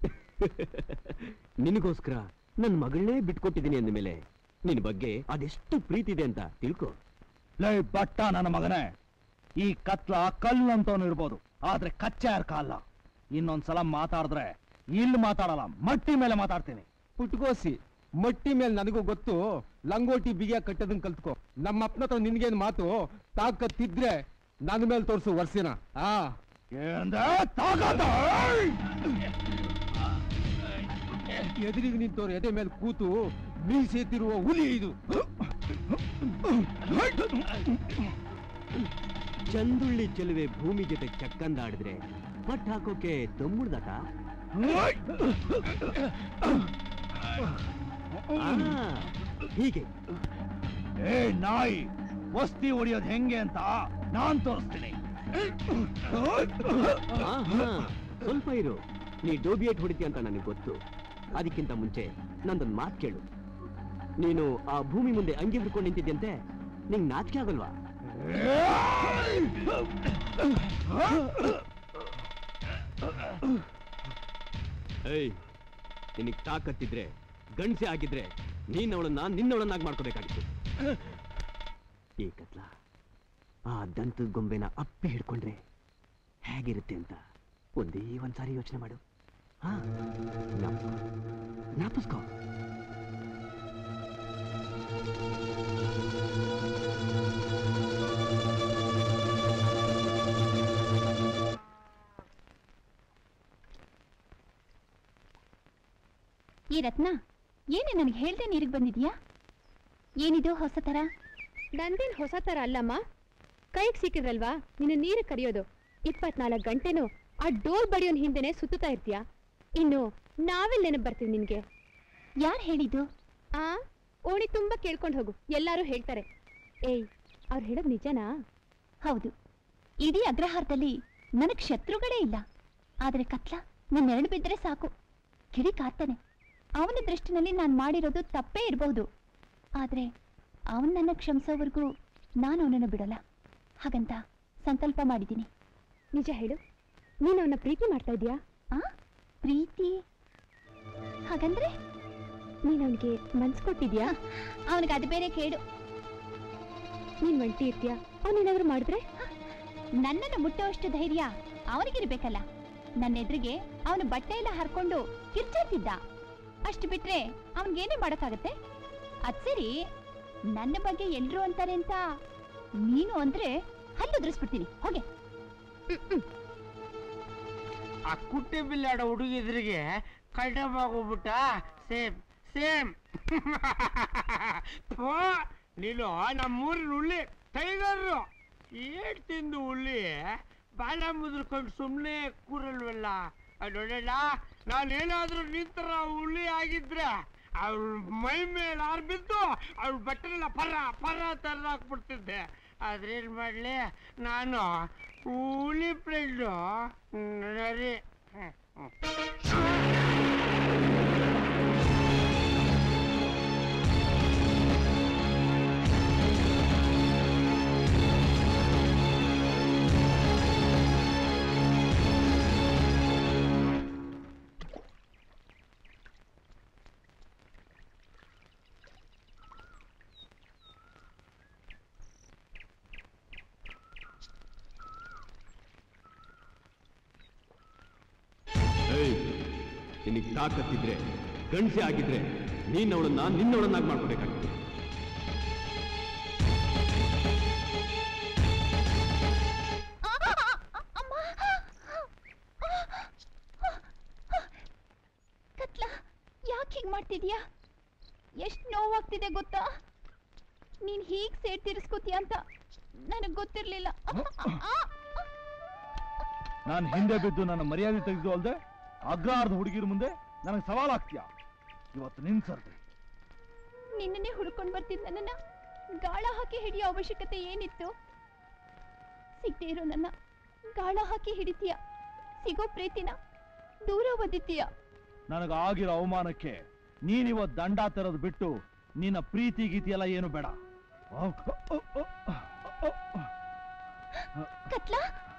ನಿನಗೋಸ್ಕರ ನನ್ ಮಗಳನ್ನೇ ಬಿಟ್ಕೊಟ್ಟಿದ್ದೀನಿ ಅಂದ ಮೇಲೆ ನಿನ್ ಬಗ್ಗೆ ಅದೆಷ್ಟು ಪ್ರೀತಿ ಇದೆ ಅಂತ ತಿಳ್ಕೊ ಲೇ ಬಟ್ಟ ನನ್ನ ಮಗನೇ ಈ ಕತ್ಲ ಕಲ್ಲಂತವನು ಇರ್ಬೋದು ಆದ್ರೆ ಕಚ್ಚಾ ಯಾರ ಕಾಲ ಇನ್ನೊಂದ್ಸಲ ಮಾತಾಡಿದ್ರೆ ಇಲ್ಲಿ ಮಾತಾಡಲ್ಲ ಮಟ್ಟಿ ಮೇಲೆ ಮಾತಾಡ್ತೀನಿ ಪುಟ್ಕೋಸಿ ಮಟ್ಟಿ ಮೇಲೆ ನನಗೂ ಗೊತ್ತು ಲಂಗೋಟಿ ಬಿಗಿಯ ಕಟ್ಟೋದನ್ನ ಕಲ್ತ್ಕೋ ನಮ್ಮ ಅಪ್ಪನ ಹತ್ರ ನಿನ್ಗೇನ್ ಮಾತು ತಾಕತ್ತಿದ್ರೆ ನನ್ನ ಮೇಲೆ ತೋರಿಸು ವರ್ಷಿನ ಆ ಎದುರಿಗೆ ನಿಂತವ್ರು ಎದೆ ಮೇಲೆ ಕೂತು ಮೀಸೆತ್ತಿರುವ ಹುಲಿ ಇದು ಚಂದುಳ್ಳಿ ಚೆಲುವೆ ಭೂಮಿ ಜೊತೆ ಚಕ್ಕಂದಾಡಿದ್ರೆ ಪಟ್ ಹಾಕೋಕೆ ದಮ್ಮುಡ್ದಾಟ ಆ, ಹೀಗೆ ಏ ನಾಯಿ ವಸ್ತಿ ಹೊಡಿಯೋದು ಹೆಂಗೆ ಅಂತ ನಾನ್ ತೋರಿಸ್ತೀನಿ ಆಹಾ, ಸ್ವಲ್ಪ ಇರು ನೀ ಡೋಬಿಯೇಟ್ ಹೊಡಿತೀಯ ಅಂತ ನನಗೆ ಗೊತ್ತು ಅದಕ್ಕಿಂತ ಮುಂಚೆ ನಂದೊಂದು ಮಾತು ಕೇಳು ನೀನು ಆ ಭೂಮಿ ಮುಂದೆ ಅಂಗಿ ಹಿಡ್ಕೊಂಡು ನಿಂತಿದ್ಯಂತೆ ನಿಂಗೆ ನಾಚಿಕೆ ಆಗಲ್ವಾ ಏಯ್ ನಿನಗೆ ತಾಕತ್ತಿದ್ರೆ ಗಂಡಸೆ ಆಗಿದ್ರೆ ನೀನ್ ಅವಳನ್ನ ನಿನ್ನವಳನ್ನಾಗಿ ಮಾಡ್ಕೋಬೇಕಾಗಿತ್ತು ಈ ಕತ್ಲ ಆ ದಂತದ ಗೊಂಬೆನ ಅಪ್ಪೆ ಹಿಡ್ಕೊಂಡ್ರೆ ಹೇಗಿರುತ್ತೆ ಅಂತ ಒಂದೇ ಒಂದ್ಸಾರಿ ಯೋಚನೆ ಮಾಡು ಹಾ ಜ್ಞಾಪಿಸ್ಕೊ ಜ್ಞಾಪಿಸ್ಕೊ ಈ ರತ್ನ ಏನೇ ನನಗೆ ಹೇಳ್ದೆ ನೀರಿಗೆ ಬಂದಿದ್ಯಾ ಏನಿದು ಹೊಸ ಥರ ನಂದೇನ್ ಹೊಸ ತರ ಅಲ್ಲಮ್ಮ ಕೈಗೆ ಸಿಕ್ಕಿದ್ರಲ್ವಾ ನಿನ್ನ ನೀರು ಕರಿಯೋದು ಇಪ್ಪತ್ನಾಲ್ಕು ಗಂಟೆನೂ ಆ ಡೋಲ್ ಬಡಿಯೋನ್ ಹಿಂದೆನೆ ಸುತ್ತುತ್ತಾ ಇರ್ತೀಯ ಇನ್ನು ನಾವೆಲ್ಲ ನೆನಪು ಬರ್ತೀವಿ ನಿನ್ಗೆ ಯಾರು ಹೇಳಿದ್ದು ಆ ಓಣಿ ತುಂಬಾ ಕೇಳ್ಕೊಂಡು ಹೋಗು ಎಲ್ಲರೂ ಹೇಳ್ತಾರೆ ಏಯ್ ಅವ್ರು ಹೇಳೋದು ನಿಜನಾ ಹೌದು ಇಡೀ ಅಗ್ರಹಾರದಲ್ಲಿ ನನಗೆ ಶತ್ರುಗಳೇ ಇಲ್ಲ ಆದರೆ ಕತ್ಲ ನನ್ನ ನೆರಳು ಬಿದ್ದರೆ ಸಾಕು ಕಿಡಿ ಕಾರ್ತಾನೆ ಅವನ ದೃಷ್ಟಿನಲ್ಲಿ ನಾನು ಮಾಡಿರೋದು ತಪ್ಪೇ ಇರಬಹುದು ಆದರೆ ಅವನ್ ನನ್ನ ಕ್ಷಮಿಸೋವರೆಗೂ ನಾನು ಅವನನ್ನು ಬಿಡಲ್ಲ ಹಾಗಂತ ಸಂಕಲ್ಪ ಮಾಡಿದ್ದೀನಿ ನಿಜ ಹೇಳು ನೀನು ಅವನ ಪ್ರೀತಿ ಮಾಡ್ತಾ ಇದೀಯಾ ಆ ಪ್ರೀತಿ ಹಾಗಂದ್ರೆ ನೀನು ಅವನಿಗೆ ಮನ್ಸು ಕೊಟ್ಟಿದ್ಯಾ ಅವನಿಗೆ ಅದು ಬೇರೆ ಕೇಡು ನೀನ್ ಒಂಟಿ ಇರ್ತೀಯ ಅವನೇನಾದ್ರೂ ಮಾಡಿದ್ರೆ ನನ್ನನ್ನು ಮುಟ್ಟುವಷ್ಟು ಧೈರ್ಯ ಅವನಿಗಿರ್ಬೇಕಲ್ಲ ನನ್ನ ಎದುರಿಗೆ ಅವನು ಬಟ್ಟೆ ಎಲ್ಲ ಹರ್ಕೊಂಡು ಕಿರ್ಚಾಡ್ತಿದ್ದ ಅಷ್ಟು ಬಿಟ್ರೆ ಅವನಿಗೇನೇ ಮಾಡೋಕ್ಕಾಗತ್ತೆ ಅದ್ ಸರಿ ನನ್ನ ಬಗ್ಗೆ ಎಲ್ರು ಅಂತಾರೆ ಅಂತ ನೀನು ಅಂದ್ರೆ ಹಲ್ಲು ಉದುರಿಸ್ಬಿಡ್ತೀನಿ ಹೋಗೆ ಆ ಕುಟ್ಟೆ ಬಿಲ್ಲಾಡ ಹುಡುಗಿದ್ರಿಗೆ ಕಡ್ಡಮಾಗೋಗ್ಬಿಟ್ಟ ಸೇಮ್ ಸೇಮ್ ಥೋ, ನೀನು ನಮ್ಮೂರಿನ ಹುಳ್ಳಿ ಟೈಗರು ಏಟ್ ತಿಂದು ಹುಳ್ಳಿ ಬಾಲ ಮುದ್ರಕೊಂಡು ಸುಮ್ಮನೆ ಕೂರಲ್ವಲ್ಲ ನೋಡಲ್ಲ ನಾನೇನಾದ್ರೂ ನಿಂತರ ಹುಳ್ಳಿ ಆಗಿದ್ರೆ ಅವ್ಳ ಮೈ ಮೇಲೆ ಆರ್ ಬಿದ್ದು ಅವ್ಳ ಬಟ್ಟೆಲ್ಲ ಪರ ಪರ ತರ ಹಾಕ್ಬಿಡ್ತಿದ್ದೆ ಆದ್ರೇನ್ ಮಾಡ್ಲಿ ನಾನು ಹುಲಿ ಫ್ರೆಂಡು ನರಿ ಹ್ಮ್, ಹ್ಮ್. ಏಯ್ ನಿನಗೆ ತಾಕತ್ತಿದ್ರೆ ಗಂಡಸೆ ಆಗಿದ್ರೆ ನೀನ್ ಅವಳನ್ನ ನಿನ್ನವಳನ್ನಾಗಿ ಮಾಡ್ಕೋಬೇಕಾಗಿತ್ತು ಕತ್ಲ ಯಾಕೆ ಹೀಗೆ ಮಾಡ್ತಿದ್ಯಾ ಎಷ್ಟು ನೋವಾಗ್ತಿದೆ ಗೊತ್ತಾ ನೀನ್ ಹೀಗ್ ಸೇಡ್ ತೀರಿಸ್ಕೋತೀಯ ಅಂತ ನನಗ್ ಗೊತ್ತಿರ್ಲಿಲ್ಲ ನಾನು ಹಿಂದೆ ಬಿದ್ದು ನನ್ನ ಮರ್ಯಾದೆ ತೆಗೆದು ಅಲ್ದೆ ಅಗ್ರಾರ್ಧ ಹುಡುಗಿರ ಮುಂದೆ ನನಗೆ ಸವಾಲಾಗ್ತೀಯ ಇವತ್ತು ನಿನ್ ಸರ್ತಿ ನಿನ್ನನ್ನೇ ಹುಡ್ಕೊಂಡ್ ಬರ್ತಿದ್ದ ನನ್ನ ಗಾಳ ಹಾಕಿ ಹಿಡಿಯೋ ಅವಶ್ಯಕತೆ ಏನಿತ್ತು ಸಿಗದೆ ಇರೋ ನನ್ನ ಗಾಳ ಹಾಕಿ ಹಿಡಿತೀಯ ಸಿಗೋ ಪ್ರೀತಿನ ದೂರ ಒದಿತೀಯ ನನಗಾಗಿರೋ ಅವಮಾನಕ್ಕೆ ನೀನಿವತ್ತು ದಂಡ ತರೋದು ಬಿಟ್ಟು ನಿನ್ನ ಪ್ರೀತಿ ಗೀತಿ ಎಲ್ಲ ಏನು ಬೇಡ ಕತ್ಲಾ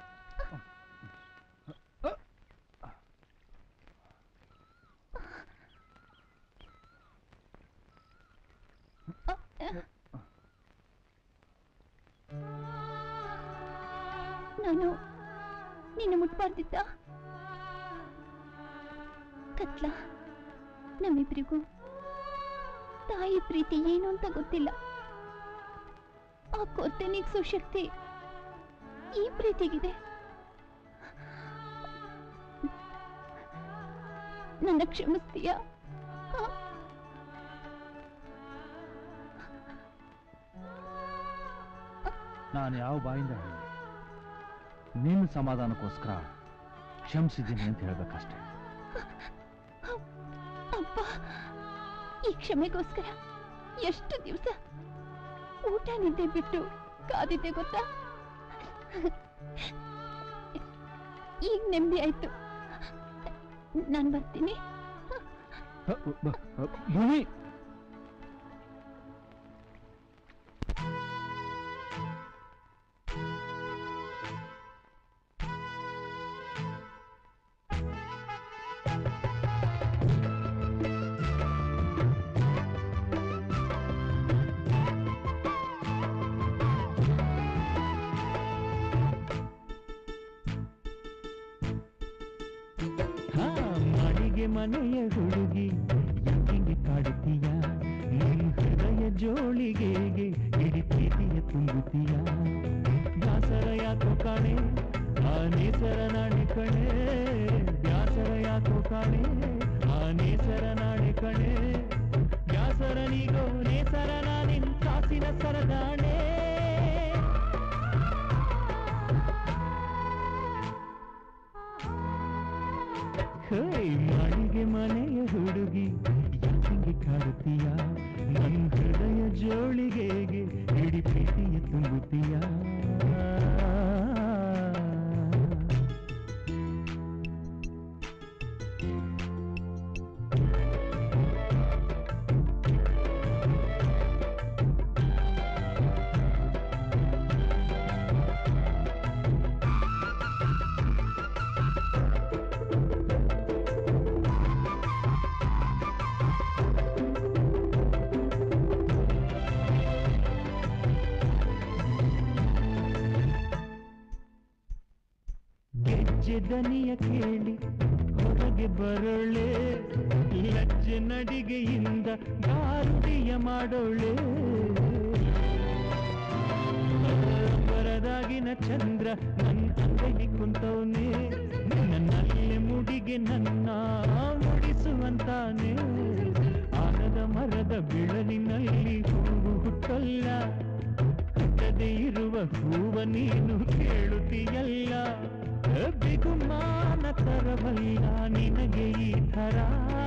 ನಾನು ನಿನ್ನ ಮುಟ್ಬಾರ್ದಿತ್ತ ಕತ್ಲ ನಮ್ಮಿಬ್ರಿಗೂ ತಾಯಿ ಪ್ರೀತಿ ಏನು ಅಂತ ಗೊತ್ತಿಲ್ಲ ಆ ಕೊರತೆ ನೀಗ್ಸೋ ಶಕ್ತಿ ಈ ಪ್ರೀತಿಗಿದೆ ನನ್ನ ಕ್ಷಮಿಸ್ತೀಯ ನಾನು ಯಾವ ಬಾಯಿಂದ ಹೇಳಿ ನಿನ್ನ ಸಮಾಧಾನಕ್ಕೋಸ್ಕರ ಕ್ಷಮಿಸಿದ್ದೀನಿ ಅಂತ ಹೇಳ್ಬೇಕಷ್ಟೇ ಅಪ್ಪ ಈ ಕ್ಷಮೆಗೋಸ್ಕರ ಎಷ್ಟು ದಿವಸ ಊಟ ನಿದ್ದೆ ಬಿಟ್ಟು ಕಾದಿದ್ದೆ ಗೊತ್ತಾ ಈಗ ನೆಮ್ಮದಿ ಆಯ್ತು ನಾನು ಬರ್ತೀನಿ ಭೂಮಿ ಹಾ ಮಾಡಿಗೆ ಮನೆಯ ಹುಡುಗಿ ಯಾಕಿಂಗೆ ಕಾಡುತ್ತೀಯ ನಿನ್ ಹೃದಯ ಜೋಳಿಗೆಗೆ ಇಡಿ ಪ್ರೀತಿಯ ತುಂಬುತ್ತೀಯ ಬ್ಯಾಸರ ಯಾಕೋ ಕಾಣೆ ಆ ನೇಸರ ನಾಣೆ ಕಣೆ ಬ್ಯಾಸರ ಯಾಕೋ ಕಾಣೆ ಆ ನೇಸರ ನಾಣೆ ಕಣೆ ಬ್ಯಾಸರ ನೀಗೋ ನೇಸರ ನಾನಿನ್ ಕಾಸಿನ ಸರದಾಣೆ ಹೇ ಮಾಡಿಗೆ ಮನೆಯ ಹುಡುಗಿ ಯಾಕಿಂಗೆ ಕಾಡುತ್ತೀಯ ನನ್ ಹೃದಯ ಜೋಳಿಗೆಗೆ ಇಡಿ ಪ್ರೀತಿಯ ತುಂಬುತ್ತೀಯ ಗೆಜ್ಜೆ ದನಿಯ ಕೇಳಿ ಹೊರಗೆ ಬರೊಳೆ ಲಜ್ಜೆ ನಡಿಗೆಯಿಂದ ಗಾರುಡಿಯ ಮಾಡೋಳೆ ಬರದಾಗಿನ ಚಂದ್ರ ನನ್ನ ಅಂಗೈಲಿ ಕುಂತವನೇ ನನ್ನಲ್ಲೇ ಮುಡಿಗೆ ನನ್ನ ಮುಡಿಸುವಂತಾನೆ ಆನದ ಮರದ ಬಿಳಲಿನಲ್ಲಿ ಹೂವು ಹುಟ್ಟಲ್ಲ ಕಟ್ಟದೆ ಇರುವ ಹೂವ ನೀನು ಕೇಳುತ್ತೀಯಲ್ಲ ಬಿಗುಮಾನ ತರವಲ್ಲ ನಿನಗೆ ಈ ಥರ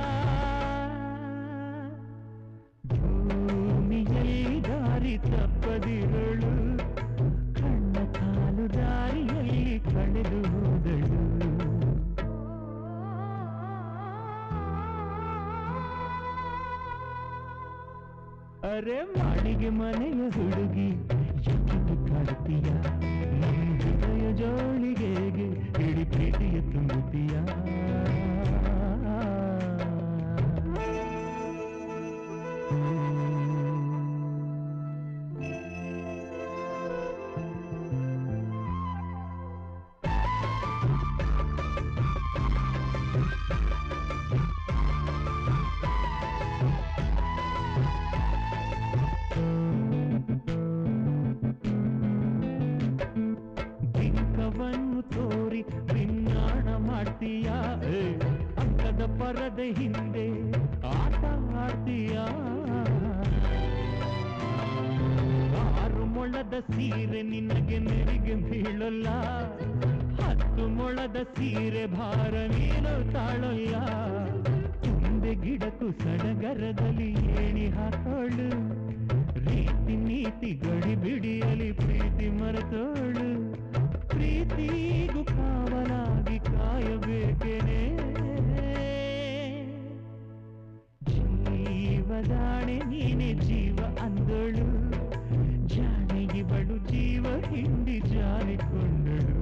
ಭೂಮಿಯಲ್ಲಿ ದಾರಿ ತಪ್ಪದಿರಳು ಕಣ್ಣ ಕಾಲು ದಾರಿಯಲ್ಲಿ ಕಳೆದು ಹೋದಳು ಅರೆ ಮಾಡಿಗೆ ಮನೆಯ ಹುಡುಗಿ ಯಾಕೆ ಕಾಡುತ್ತೀಯ ನನ್ ಹೃದಯ ಜೋಳಿಗೆಗೆ ಇಡಿ ಪ್ರೀತಿಯ ತುಂಬುತ್ತೀಯ ಮರದ ಹಿಂದೆ ಆಟ ಆಡ್ತೀಯ ಆರು ಮೊಳದ ಸೀರೆ ನಿನಗೆ ನೆರಿಗೆ ಬೀಳಲ್ಲ ಹತ್ತು ಮೊಳದ ಸೀರೆ ಭಾರ ನೀನು ತಾಳಲ್ಲ ಮುಂದೆ ಗಿಡಕ್ಕೂ ಸಡಗರದಲ್ಲಿ ಏಣಿ ಹಾಕೋಳು ರೀತಿ ನೀತಿ ಗಡಿ ಬಿಡಿಯಲಿ ಪ್ರೀತಿ ಮರೆತೋಳು ಪ್ರೀತಿಗೂ ಕಾವಲಾಗಿ ಕಾಯಬೇಕೇನೆ ಜೀವದಾಣೆ ನೀನೆ ಜೀವ ಅಂದಳು ಜಾಣಿಗೆ ಬಡು ಜೀವ ಹಿಂಡಿ ಜಾರಿಕೊಂಡಳು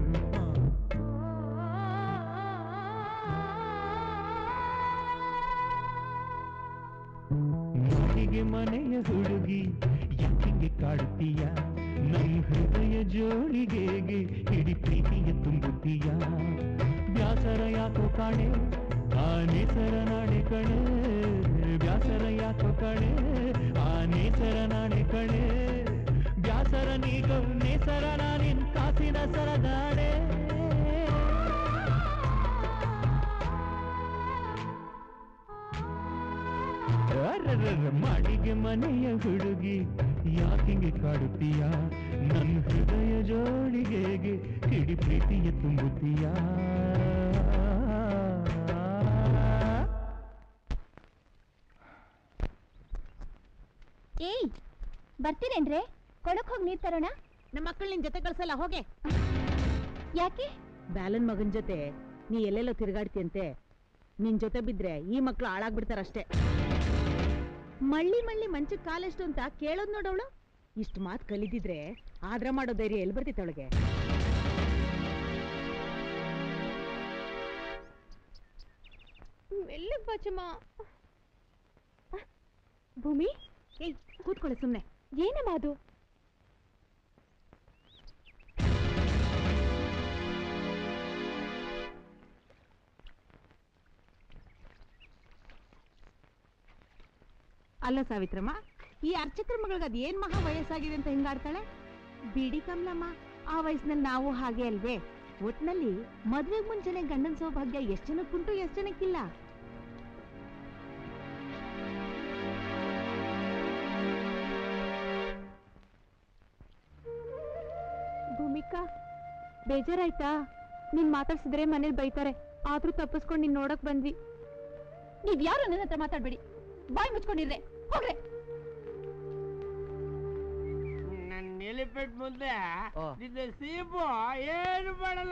ಮನೆಗೆ ಮನೆಯ ಹುಡುಗಿ ಯಾಕಿಗೆ ಕಾಡುತ್ತೀಯ ನಮ್ ಹೃದಯ ಜೋಳಿಗೆಗೆ ಹಿಡಿ ಪ್ರೀತಿಯ ತುಂಬುತ್ತೀಯ ಬ್ಯಾಸರ ಯಾಕೋ ಕಾಣೆ ಆ ನೇಸರ ನಾಡೆ ಕಣೆ ಬ್ಯಾಸರ ಯಾಕೋ ಕಣೆ ಆ ನೇಸರ ನಾಡೆ ಕಣೆ ಬ್ಯಾಸರ ನೀಗ ನೇಸರ ನಾನಿನ್ ಕಾಸಿನ ಸರದಾಡೆ ಅರರರ ಮಾಡಿಗೆ ಮನೆಯ ಹುಡುಗಿ ಯಾಕಿಂಗೆ ಕಾಡುತ್ತೀಯ ನನ್ನ ಹೃದಯ ಜೋಳಿಗೆಗೆ ಹಿಡಿ ಪ್ರೀತಿಯ ತುಂಬುತ್ತೀಯ ಏಯ್ ಬರ್ತೀರೇನ್ರೆ ಕೊಳಕ್ ಹೋಗಿ ನೀರ್ ತರೋಣ ನಮ್ಮ ಮಕ್ಕಳು ನಿನ್ ಜೊತೆ ಕಳ್ಸಲ್ಲ ಹೋಗೆ ಯಾಕೆ ಬ್ಯಾಲನ್ ಮಗನ್ ಜೊತೆ ನೀ ಎಲ್ಲೆಲ್ಲೋ ತಿರುಗಾಡ್ತಿಯಂತೆ ನಿನ್ ಜೊತೆ ಬಿದ್ರೆ ಈ ಮಕ್ಳು ಹಾಳಾಗ್ಬಿಡ್ತಾರಷ್ಟೇ ಮಳ್ಳಿ ಮಳ್ಳಿ ಮಂಚಕ್ ಕಾಲೆಷ್ಟು ಅಂತ ಕೇಳೋದ್ ನೋಡವಳು ಇಷ್ಟು ಮಾತು ಕಲಿದಿದ್ರೆ ಆದ್ರ ಮಾಡೋ ಧೈರ್ಯ ಎಲ್ಲಿ ಬರ್ತಿತ್ತು ಅವಳಿಗೆ ಮೆಲ್ಲಗ್ ಬಾಚಮ್ಮ ಭೂಮಿ ಏಯ್ ಕೂತ್ಕೊಳ್ಳಿ ಸುಮ್ನೆ ಏನಮ್ಮ ಅದು ಅಲ್ಲ ಸಾವಿತ್ರಮ್ಮ ಈ ಅರ್ಚಕ್ರ ಮಗಳಿಗೆ ಅದ್ ಏನ್ ಮಹಾ ವಯಸ್ಸಾಗಿದೆ ಅಂತ ಹಿಂಗಾಡ್ತಾಳೆ ಬಿಡಿ ಕಮ್ಲಮ್ಮ ಆ ವಯಸ್ಸಿನಲ್ಲಿ ನಾವು ಹಾಗೆ ಅಲ್ವೇ ಒಟ್ನಲ್ಲಿ ಮದ್ವೆಗ್ ಮುಂಚೆನೆ ಗಂಡನ್ ಸೌಭಾಗ್ಯ ಎಷ್ಟ್ ಜನಕ್ಕುಂಟು ಎಷ್ಟ್ ಜನಕ್ಕಿಲ್ಲ ಭೂಮಿಕಾ ಬೇಜಾರಾಯ್ತಾ ನೀನ್ ಮಾತಾಡ್ಸಿದ್ರೆ ಮನೇಲಿ ಬೈತಾರೆ ಆದ್ರೂ ತಪ್ಪಿಸ್ಕೊಂಡು ನೀನ್ ನೋಡಕ್ ಬಂದ್ವಿ ನೀವ್ ಯಾರು ನನ್ನ ಹತ್ರ ಮಾತಾಡ್ಬೇಡಿ ಬಾಯ್ ಮುಚ್ಕೊಂಡಿರ್ರೆ ಹೋಗ್ರೆ ನನ್ನ ಎಲಿಫೆಂಟ್ ಮುಂದೆ ನಿನ್ನ ಸೀಬು ಏನು ಮಾಡಲ್ಲ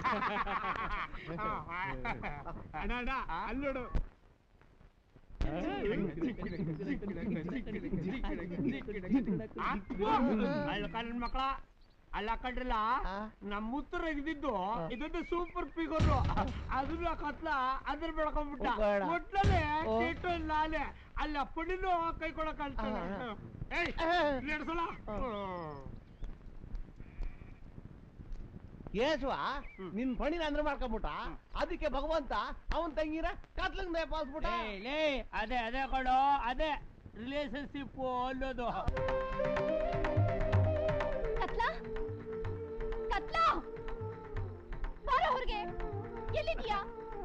ಅಣ್ಣ ಅಣ್ಣ ಅಲ್ಲಿ ನೋಡು ಅಲ್ಲ ಕಣ್ಣ ಮಕ್ಕಳ ಅಲ್ಲ ಕಣ್ರಲ್ಲ ನಮ್ಮ ಉತ್ತರ ಇದ್ದಿದ್ದು ಇದೊಂದು ಸೂಪರ್ ಫಿಗರ್ ಅದನ್ನ ಕತ್ಲ ಅದ್ರ ಬೆಳ್ಕೊಂಡ್ಬಿಟ್ಟ ಬೇಡ. ಒಟ್ನಲ್ಲಿ ಓ. ಕೆಟ್ಟು ನಾನೇ ಅಲ್ಲ ಪುಡಿನೂ ಕೈ ಕೊಡಕ್ ಕಾಣ್ತಾನೆ ಏಯ್ ನಡೆಸಲ್ಲ ಯೇಸುವ ನಿನ್ ಪಣಿನ ಅಂದ್ರೆ ಮಾಡ್ಕೊಂಬಿಟ್ಟ ಅದಕ್ಕೆ ಭಗವಂತ ಅವನ್ ತಂಗಿರ ಕತ್ಲಂಗ್ ನೇಪಾಲ್ಸ್ಬಿಟ್ಟ ಏಯ್, ಲೇ ಅದೇ ಅದೇ ಕೊಡು ಅದೇ ರಿಲೇಶನ್ಶಿಪ್ ಅನ್ನೋದು ಕತ್ಲಾ ಕತ್ಲಾ ಬಾರೋ ಹೊರಗೆ ಎಲ್ಲಿದ್ಯಾ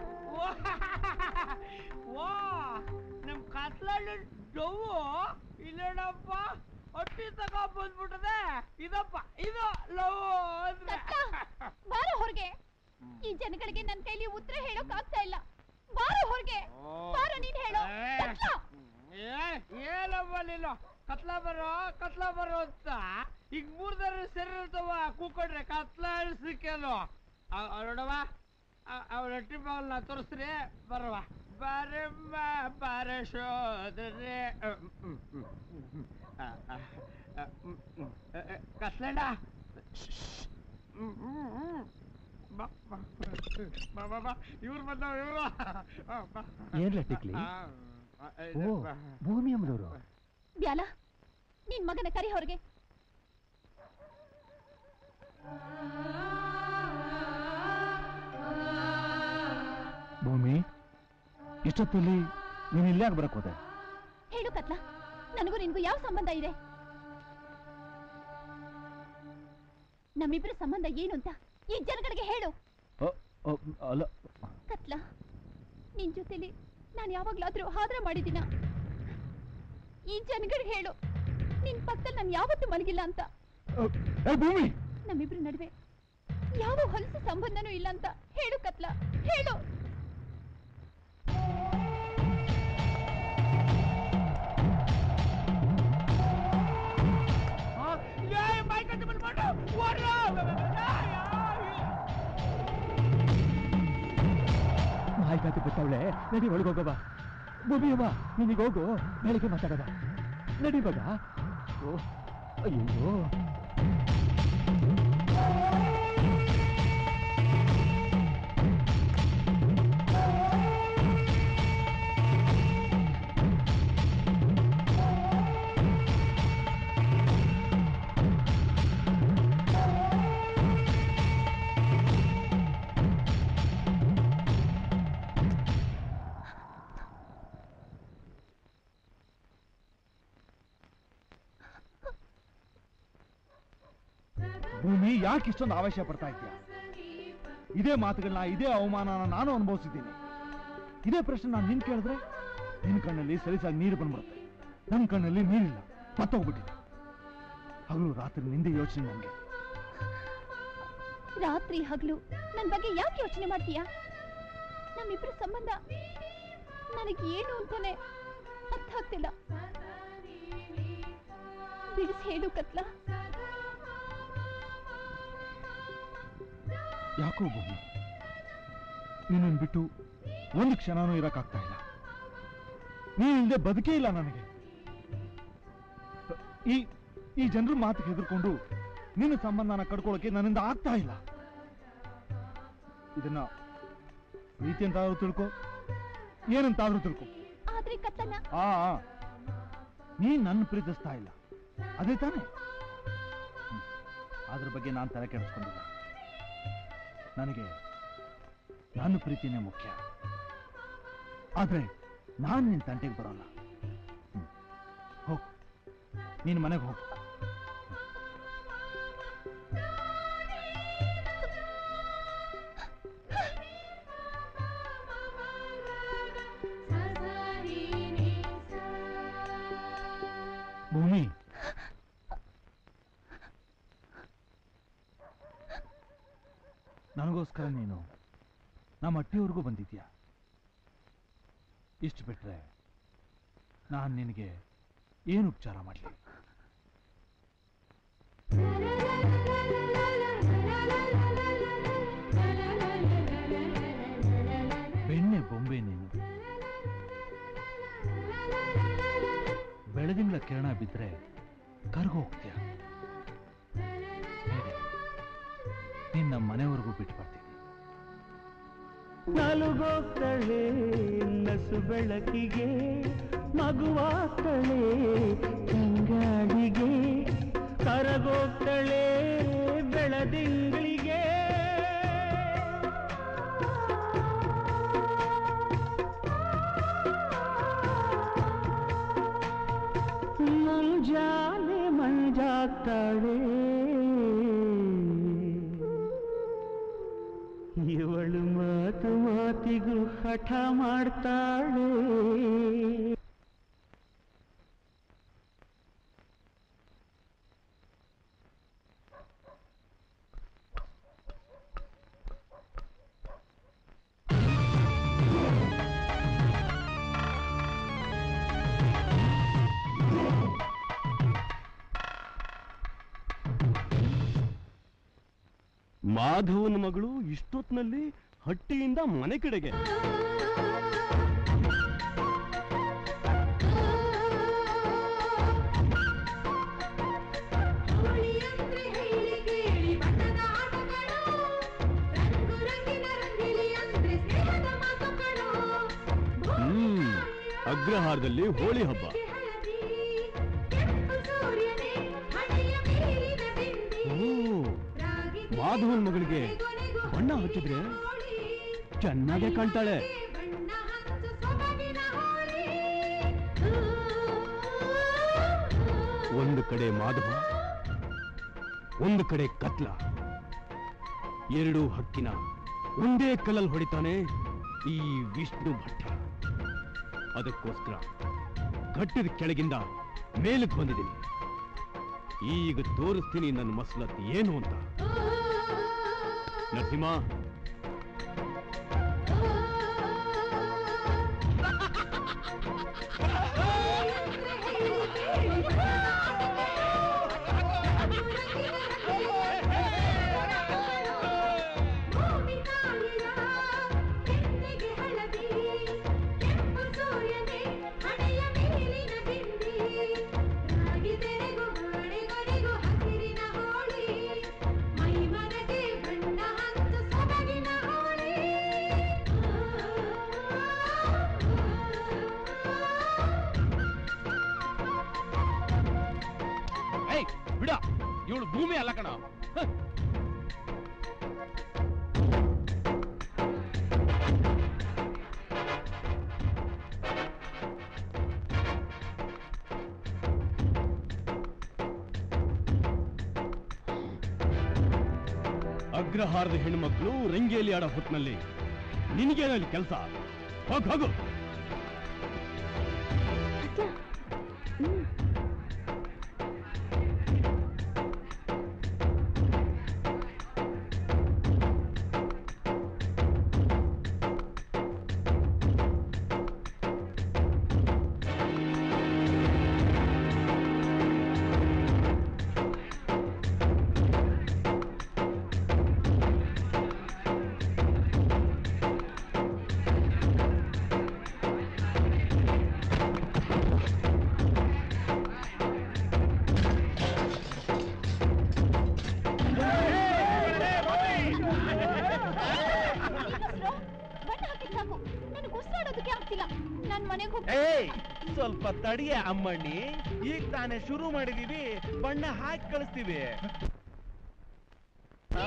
ವಾ ನಮ್ ಕತ್ಲಳ್ಳಿ ಡವ್ವು ಇಲ್ಲೇನಪ್ಪ ಹೊಟ್ಟಿ ತಗೋ ಬಂದ್ಬಿಟ್ಟದೆ ಇದಪ್ಪ ಇದು ಲವ್ ಅಂದ್ರೆ ಬಾರೋ ಹೊರಗೆ ಈ ಜನಗಳಿಗೆ ನನ್ ಕೈಲಿ ಉತ್ತರ ಹೇಳೋಕ್ ಆಗ್ತಾ ಇಲ್ಲ ಬಾರೋ ಹೊರಗೆ ಬಾರೋ ನೀನ್ ಹೇಳೋ ಕತ್ಲಾ ಏನಪ್ಪ ನೀನು ಕತ್ಲ ಬರೋ ಕತ್ಲ ಬರೋ ಅಂತ ಈಗ ಮೂರ್ದಾರ ಸರಿ ಇರ್ತವ ಕೂಕೊಂಡ್ರೆ ಕತ್ಲ ಸಿಕ್ಕೇನು ನೋಡವ ಅವ್ರ ಹೊಟ್ಟಿ ಮಗಲ್ನ ತೋರಿಸ್ರಿ ಬರವ ಬಾರಮ್ಮ ಬಾರ ಶೋದ್ರೆ ಕತ್ಲಣ್ಣ ಬಾ ಬಾ ಬಾ ಇವ್ರು ಬಂದವ ಇವ್ರು ಏನ್ಲ ಟಿಕ್ಲಿ ಓ ಭೂಮಿ ಅಮ್ಮನವರು ಬ್ಯಾಲ ನಿನ್ ಮಗನ ಕರಿ ಹೊರಗೆ ಭೂಮಿ ಇಷ್ಟೊತ್ತಲ್ಲಿ ನೀನು ಇಲ್ಲೇ ಬರಕ್ ಹೋದೆ ಹೇಳು ಕತ್ಲ ನನಗೂ ನಿನ್ಗೂ ಯಾವ ಸಂಬಂಧ ಇದೆ ನಮ್ಮಿಬ್ಬರ ಸಂಬಂಧ ಏನು ಅಂತ ಈ ಜನಗಳಿಗೆ ಹೇಳು ಅ, ಅ, ಅಲ್ಲ ಕತ್ಲ ನಿನ್ ಜೊತೆಲಿ ನಾನು ಯಾವಾಗ್ಲಾದ್ರೂ ಆದ್ರ ಮಾಡಿದ್ದೀನ ಈ ಜನಗಳಿಗೆ ಹೇಳು ನಿನ್ ಪಕ್ಕದಲ್ಲಿ ನಾನು ಯಾವತ್ತೂ ಮಲಗಿಲ್ಲ ಅಂತ ಭೂಮಿ ನಮ್ಮಿಬ್ರ ನಡುವೆ ಯಾವ ಹೊಲಸು ಸಂಬಂಧನೂ ಇಲ್ಲ ಅಂತ ಹೇಳು ಕತ್ಲ ಹೇಳು ಮಾಹಿತಿ ಬಿಟ್ಟವಳೆ ನಡಿ ಒಳಗೋಗವ ಭೂಮಿಯವ್ವ ನಿನಗೆ ಹೋಗು ಬೆಳಿಗ್ಗೆ ಮಾತಾಡೋದ ನಡಿ ಮಗ ಓ ಅಯ್ಯೋ ಭೂಮಿ ಯಾಕೆ ಇಷ್ಟೊಂದು ಆವೇಶ ಪಡ್ತಾ ಇದೆಯಾ ಇದೇ ಮಾತುಗಳನ್ನ ಇದೇ ಅವಮಾನನ ನಾನು ಅನುಭವಿಸಿದ್ದೀನಿ ಇದೇ ಪ್ರಶ್ನೆ ನಾನು ನಿನ್ ಕೇಳಿದ್ರೆ ನಿನ್ ಕಣ್ಣಲ್ಲಿ ಸಲೀಸಾಗಿ ನೀರು ಬಂದ್ಬಿಡುತ್ತೆ ನನ್ನ ಕಣ್ಣಲ್ಲಿ ನೀರಿಲ್ಲ ಮತ್ತೋಗ್ಬಿಟ್ಟಿದೆ ಹಗಲು ರಾತ್ರಿ ನಿಂದೆ ಯೋಚನೆ ನನಗೆ ರಾತ್ರಿ ಹಗಲು ನನ್ನ ಬಗ್ಗೆ ಯಾಕೆ ಯೋಚನೆ ಮಾಡ್ತೀಯಾ ನಮ್ಮಿಬ್ರ ಸಂಬಂಧ ನನಗೆ ಏನು ಅಂತಾನೆ ಅರ್ಥ ಆಗ್ತಿಲ್ಲ ಬಿಡಿಸಿ ಹೇಳು ಕತ್ಲ ಯಾಕೋ ಭೂಮಿ ನಿನ್ನನ್ನು ಬಿಟ್ಟು ಒಂದು ಕ್ಷಣನೂ ಇರಕ್ಕಾಗ್ತಾ ಇಲ್ಲ ನೀನಿಲ್ಲದೆ ಬದುಕೇ ಇಲ್ಲ ನನಗೆ ಈ ಈ ಜನರ ಮಾತಿಗೆ ಹೆದರ್ಕೊಂಡು ನಿನ್ನ ಸಂಬಂಧನ ಕಡ್ಕೊಳ್ಳೋಕೆ ನನ್ನಿಂದ ಆಗ್ತಾ ಇಲ್ಲ ಇದನ್ನ ಪ್ರೀತಿ ಅಂತಾದ್ರೂ ತಿಳ್ಕೊ ಏನಂತಾದ್ರೂ ತಿಳ್ಕೊ ಆದ್ರೆ ಕತ್ತನ ಆ ಆ. ನೀನ್ ನನ್ನ ಪ್ರೀತಿಸ್ತಾ ಇಲ್ಲ ಅದೇ ತಾನೇ ಹ್ಮ್. ಅದ್ರ ಬಗ್ಗೆ ನಾನು ತಲೆ ಕೆಡಿಸ್ಕೊಂಡಿಲ್ಲ ನನಗೆ ನನ್ನ ಪ್ರೀತಿನೇ ಮುಖ್ಯ ಆದ್ರೆ ನಾನು ನಿನ್ ತಂಟೆಗೆ ಬರೋಲ್ಲ ಹ್ಮ್. ಹೋಗ್ ನೀನ್ ಮನೆಗೆ ಹೋಗು ಭೂಮಿ ನನಗೋಸ್ಕರ ನೀನು ನಮ್ಮ ಅಟ್ಟಿಯವ್ರಿಗೂ ಬಂದಿದ್ಯಾ ಇಷ್ಟು ಬಿಟ್ರೆ ನಾನು ನಿನಗೆ ಏನು ಉಪಚಾರ ಮಾಡಲಿ ಬೆಣ್ಣೆ ಬೊಂಬೆ ನೀನು ಬೆಳದಿಂಗಳ ಕಿರಣ ಬಿದ್ದರೆ ಕರ್ಗು ಹೋಗ್ತೀಯ ಹೇಳಿ ನಿನ್ನ ಮನೆವರೆಗೂ ಬಿಟ್ಟು ಬರ್ತೀನಿ ನಲುಗೋಗ್ತಳೆ ನಸು ಬೆಳಕಿಗೆ ಮಗುವಾಗ್ತಳೆ ತಂಗಾಡಿಗೆ ಕರಗೋಗ್ತಳೆ ಬೆಳದಿಂಗಳಿಗೆ ಮುಂಜಾನೆ ಮಂಜಾಗ್ತಾಳೆ ಇವಳು ಮಾತು ಮಾತಿಗೂ ಹಠ ಮಾಡ್ತಾಳೆ ಮಾಧವನ ಮಗಳು ಇಷ್ಟೊತ್ತಿನಲ್ಲಿ ಹಟ್ಟಿಯಿಂದ ಮನೆ ಕಡೆಗೆ ಹ್ಮ್ ಅಗ್ರಹಾರದಲ್ಲಿ ಹೋಳಿ ಹಬ್ಬ ಓ ಮಾಧವನ್ ಮಗಳಿಗೆ ಬಣ್ಣ ಹಚ್ಚಿದ್ರೆ ಚೆನ್ನಾಗೆ ಕಾಣ್ತಾಳೆ ಒಂದು ಕಡೆ ಮಾಧವ ಒಂದು ಕಡೆ ಕತ್ಲ ಎರಡು ಹಕ್ಕಿನ ಒಂದೇ ಕಲ್ಲಲ್ಲಿ ಹೊಡಿತಾನೆ ಈ ವಿಷ್ಣು ಭಟ್ಟ ಅದಕ್ಕೋಸ್ಕರ ಘಟ್ಟದ ಕೆಳಗಿಂದ ಮೇಲಕ್ಕೆ ಬಂದಿದ್ದೀನಿ ಈಗ ತೋರಿಸ್ತೀನಿ ನನ್ನ ಮಸಲತ್ ಏನು ಅಂತ ನರಸಿಂಹ ಏಯ್ ಬಿಡ ಇವಳು ಭೂಮಿ ಅಲ್ಲ ಕಣ ಅಗ್ರಹಾರದ ಹೆಣ್ಮಕ್ಳು ರಂಗೇಲಿ ಆಡೋ ಹೊತ್ನಲ್ಲಿ ನಿನಗೇನಲ್ಲಿ ಕೆಲಸ ಹೋಗ್ ಹೋಗು ಬಣ್ಣ ಹಾಕಿದ್ ಸಾಕು ನನಗೆ ಉಸಿರಾಡೋದಕ್ಕೆ ಆಗ್ತಿಲ್ಲ ನಾನು ಮನೆಗೆ ಹೋಗಿ ಏಯ್ ಸ್ವಲ್ಪ ತಡಿಯ ಅಮ್ಮಣ್ಣಿ ಈಗ ತಾನೇ ಶುರು ಮಾಡಿದೀವಿ ಬಣ್ಣ ಹಾಕಿ ಕಳಿಸ್ತೀವಿ ಆ.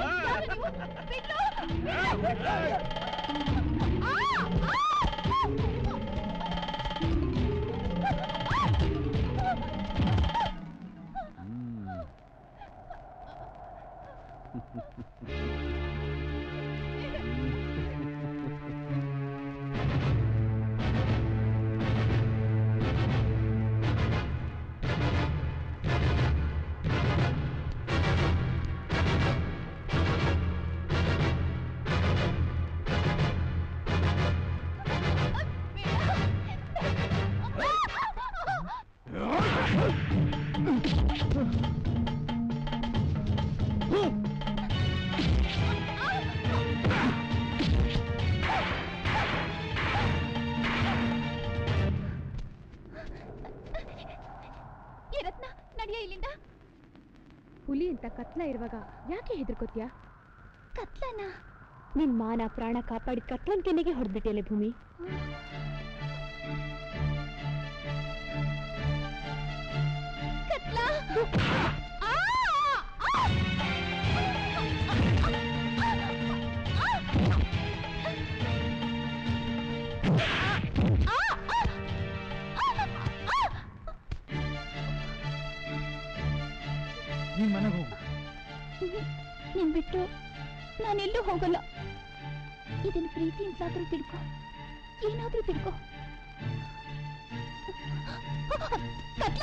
ಏ ರತ್ನ ನಡಿಯ ಇಲ್ಲಿಂದ ಹುಲಿ ಅಂತ ಕತ್ಲ ಇರುವಾಗ ಯಾಕೆ ಹೆದರ್ಕೋತ್ಯಾ ಕತ್ಲನ ನಿನ್ ಮಾನ ಪ್ರಾಣ ಕಾಪಾಡಿದ ಕತ್ಲನ್ ಕೆನ್ನೆಗೆ ಹೊಡೆದ್ಬಿಟ್ಟಿಯಲ್ಲ ಭೂಮಿ ಕತ್ಲ ನೀನ್ ಮನೆಗೆ ಹೋಗು ನಿನ್ ಬಿಟ್ಟು ನಾನೆಲ್ಲೂ ಹೋಗಲ್ಲ ಇದನ್ನ ಪ್ರೀತಿ ಅಂತಾದ್ರೂ ತಿಳ್ಕೊ ಏನಾದ್ರೂ ತಿಳ್ಕೊ ಕತ್ಲ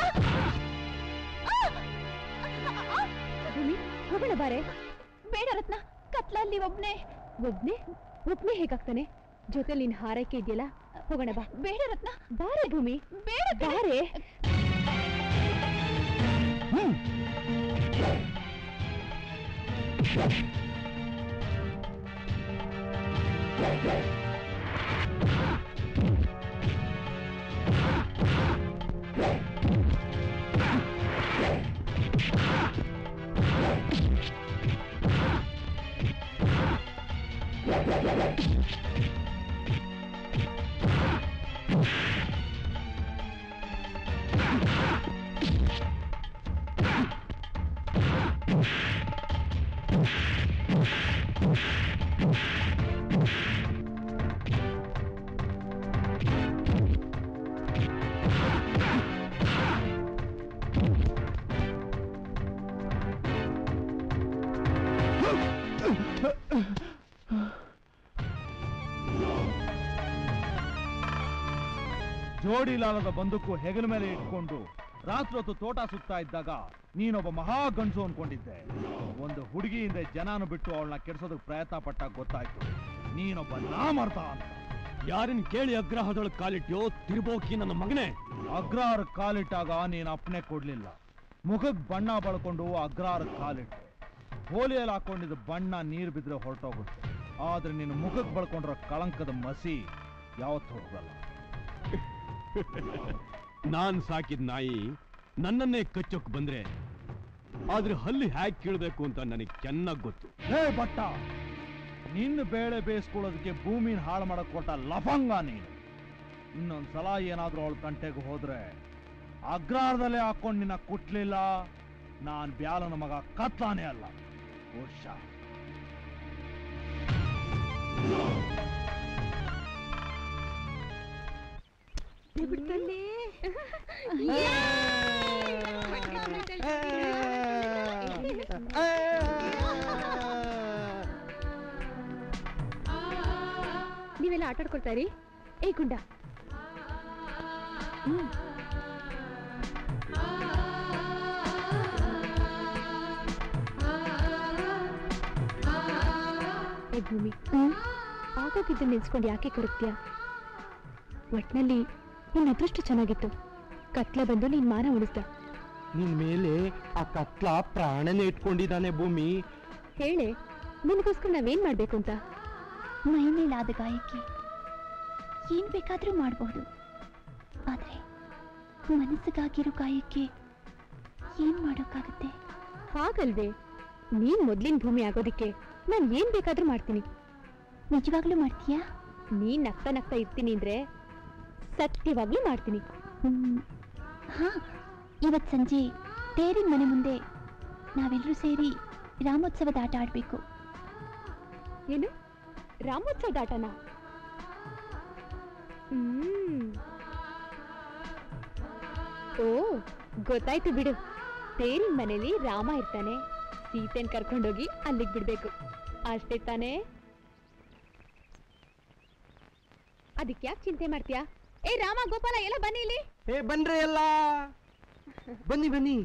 ಭೂಮಿ ಹೋಗೋಣ ಬಾರೆ ಬೇಡ ರತ್ನ ಕತ್ಲಲ್ಲಿ ಒಬ್ನೇ ಒಬ್ನೇ ಒಬ್ನೇ ಹೇಗಾಗ್ತಾನೆ ಜೊತೆ ನಿನ್ ಹಾರೈಕೆ ಇದೆಯಲ್ಲ ಹೋಗೋಣ ಬಾ ಬೇಡ ರತ್ನ ಬಾರೆ ಭೂಮಿ ಬೇಡ ಬಾರೆ ಜೋಡಿಲಾಲದ ಬಂದೂಕು ಹೆಗಲ ಮೇಲೆ ಇಟ್ಕೊಂಡು ರಾತ್ರಿ ಹೊತ್ತು ತೋಟ ಸುತ್ತಾ ಇದ್ದಾಗ ನೀನೊಬ್ಬ ಮಹಾ ಗಂಡಸು ಅನ್ಕೊಂಡಿದ್ದೆ ಒಂದು ಹುಡುಗಿಯಿಂದ ಜನನು ಬಿಟ್ಟು ಅವಳನ್ನ ಕೆಡ್ಸೋದಕ್ಕೆ ಪ್ರಯತ್ನ ಪಟ್ಟಾಗ ಗೊತ್ತಾಯ್ತು ನೀನೊಬ್ಬ ನಾಮರ್ಥ ಅಂತ ಯಾರನ್ ಕೇಳಿ ಅಗ್ರಹದೊಳಗೆ ಕಾಲಿಟ್ಯೋ ತಿರ್ಬೋಕಿ ನನ್ನ ಮಗನೇ ಅಗ್ರಹಾರ ಕಾಲಿಟ್ಟಾಗ ನೀನು ಅಪ್ಪನೆ ಕೊಡ್ಲಿಲ್ಲ ಮುಖಕ್ಕೆ ಬಣ್ಣ ಬಳ್ಕೊಂಡು ಅಗ್ರಹಾರ ಕಾಲಿಟ್ಟೆ ಹೋಲಿಯಲ್ಲಿ ಹಾಕೊಂಡಿದ್ದ ಬಣ್ಣ ನೀರು ಬಿದ್ರೆ ಹೊರಟೋಗುತ್ತೆ ಆದ್ರೆ ನೀನು ಮುಖಕ್ಕೆ ಬಳ್ಕೊಂಡಿರೋ ಕಳಂಕದ ಮಸಿ ಯಾವತ್ತೂ ಹೋಗಲ್ಲ ನಾನ್ ಸಾಕಿದ ನಾಯಿ ನನ್ನನ್ನೇ ಕಚ್ಚೋಕ್ ಬಂದ್ರೆ ಆದ್ರೆ ಹಲ್ಲಿ ಹ್ಯಾಕ್ ಕೀಳ್ಬೇಕು ಅಂತ ನನಗೆ ಚೆನ್ನಾಗ್ ಗೊತ್ತು ಹೇ ಬಟ್ಟ ನಿನ್ನ ಬೇಳೆ ಬೇಯಿಸ್ಕೊಳ್ಳೋದಕ್ಕೆ ಭೂಮಿನ ಹಾಳು ಮಾಡಕ್ ಕೊಟ್ಟ ಲಫಂಗ ನೀನು ಇನ್ನೊಂದ್ಸಲ ಏನಾದ್ರೂ ಅವಳ ಕಂಟೆಗೆ ಹೋದ್ರೆ ಅಗ್ರಹಾರದಲ್ಲೇ ಹಾಕೊಂಡು ನಿನ್ನ ಕುಟ್ಲಿಲ್ಲ ನಾನ್ ಬ್ಯಾಲನ ಮಗ ಕತ್ತಾನೆ ಅಲ್ಲ ಹುಷಾ ಬಿಡ್ತಲ್ಲಿ ನೀವೆಲ್ಲ ಆಟ ಆಡ್ಕೊಳ್ತಾರಿ ಏ ಗುಂಡ ಹ್ಮ್ ಏ ಭೂಮಿ ಆಗೋಗಿದ್ದು ನಿಲ್ಸ್ಕೊಂಡು ಯಾಕೆ ಕರುತ್ತೀಯ ಒಟ್ನಲ್ಲಿ ನಿನ್ನ ಅದೃಷ್ಟ ಚೆನ್ನಾಗಿತ್ತು ಕತ್ಲೆ ಬಂದು ನೀನ್ ಮಾನ ಉಳಿಸ್ದ ನಿನ್ ಮೇಲೆ ಆ ಕತ್ಲ ಪ್ರಾಣನೇ ಇಟ್ಕೊಂಡಿದ್ದಾನೆ ಭೂಮಿ ಹೇಳೆ ನಿನಗೋಸ್ಕರ ನಾವೇನ್ ಮಾಡ್ಬೇಕು ಅಂತ ಮೈ ಮೇಲಾದ ಗಾಯಕ್ಕೆ ಏನ್ ಬೇಕಾದ್ರೂ ಮಾಡಬಹುದು ಆದ್ರೆ ಮನಸ್ಸಿಗಾಗಿರೋ ಗಾಯಕ್ಕೆ ಏನ್ ಮಾಡೋಕ್ಕಾಗತ್ತೆ ಹಾಗಲ್ವೇ ನೀನ್ ಮೊದ್ಲಿನ ಭೂಮಿ ಆಗೋದಿಕ್ಕೆ ನಾನ್ ಏನ್ ಬೇಕಾದ್ರೂ ಮಾಡ್ತೀನಿ ನಿಜವಾಗ್ಲೂ ಮಾಡ್ತೀಯಾ ನೀನ್ ನಗ್ತಾ ನಗ್ತಾ ಇರ್ತೀನಿ ಅಂದ್ರೆ ಸತ್ಯವಾಗ್ಲೂ ಮಾಡ್ತೀನಿ ಹ್ಮ್. ಹಾ ಇವತ್ ಸಂಜೆ ತೇರಿನ ಮನೆ ಮುಂದೆ ನಾವೆಲ್ಲರೂ ಸೇರಿ ರಾಮೋತ್ಸವದ ಆಟ ಆಡ್ಬೇಕು ಏನು ರಾಮೋತ್ಸವದ ಆಟನ ಹ್ಮ್ ಓ ಗೊತ್ತಾಯ್ತು ಬಿಡು ತೇರಿನ ಮನೇಲಿ ರಾಮ ಇರ್ತಾನೆ ಸೀತೆನ್ ಕರ್ಕೊಂಡೋಗಿ ಅಲ್ಲಿಗೆ ಬಿಡ್ಬೇಕು ಅಷ್ಟೇ ತಾನೇ ಅದಕ್ಕೆ ಯಾಕೆ ಚಿಂತೆ ಮಾಡ್ತೀಯಾ ಏ ರಾಮ ಗೋಪಾಲ ಎಲ್ಲ ಬನ್ನಿ ಇಲ್ಲಿ ಏ ಬನ್ರಿ ಎಲ್ಲ ಬನ್ನಿ ಬನ್ನಿ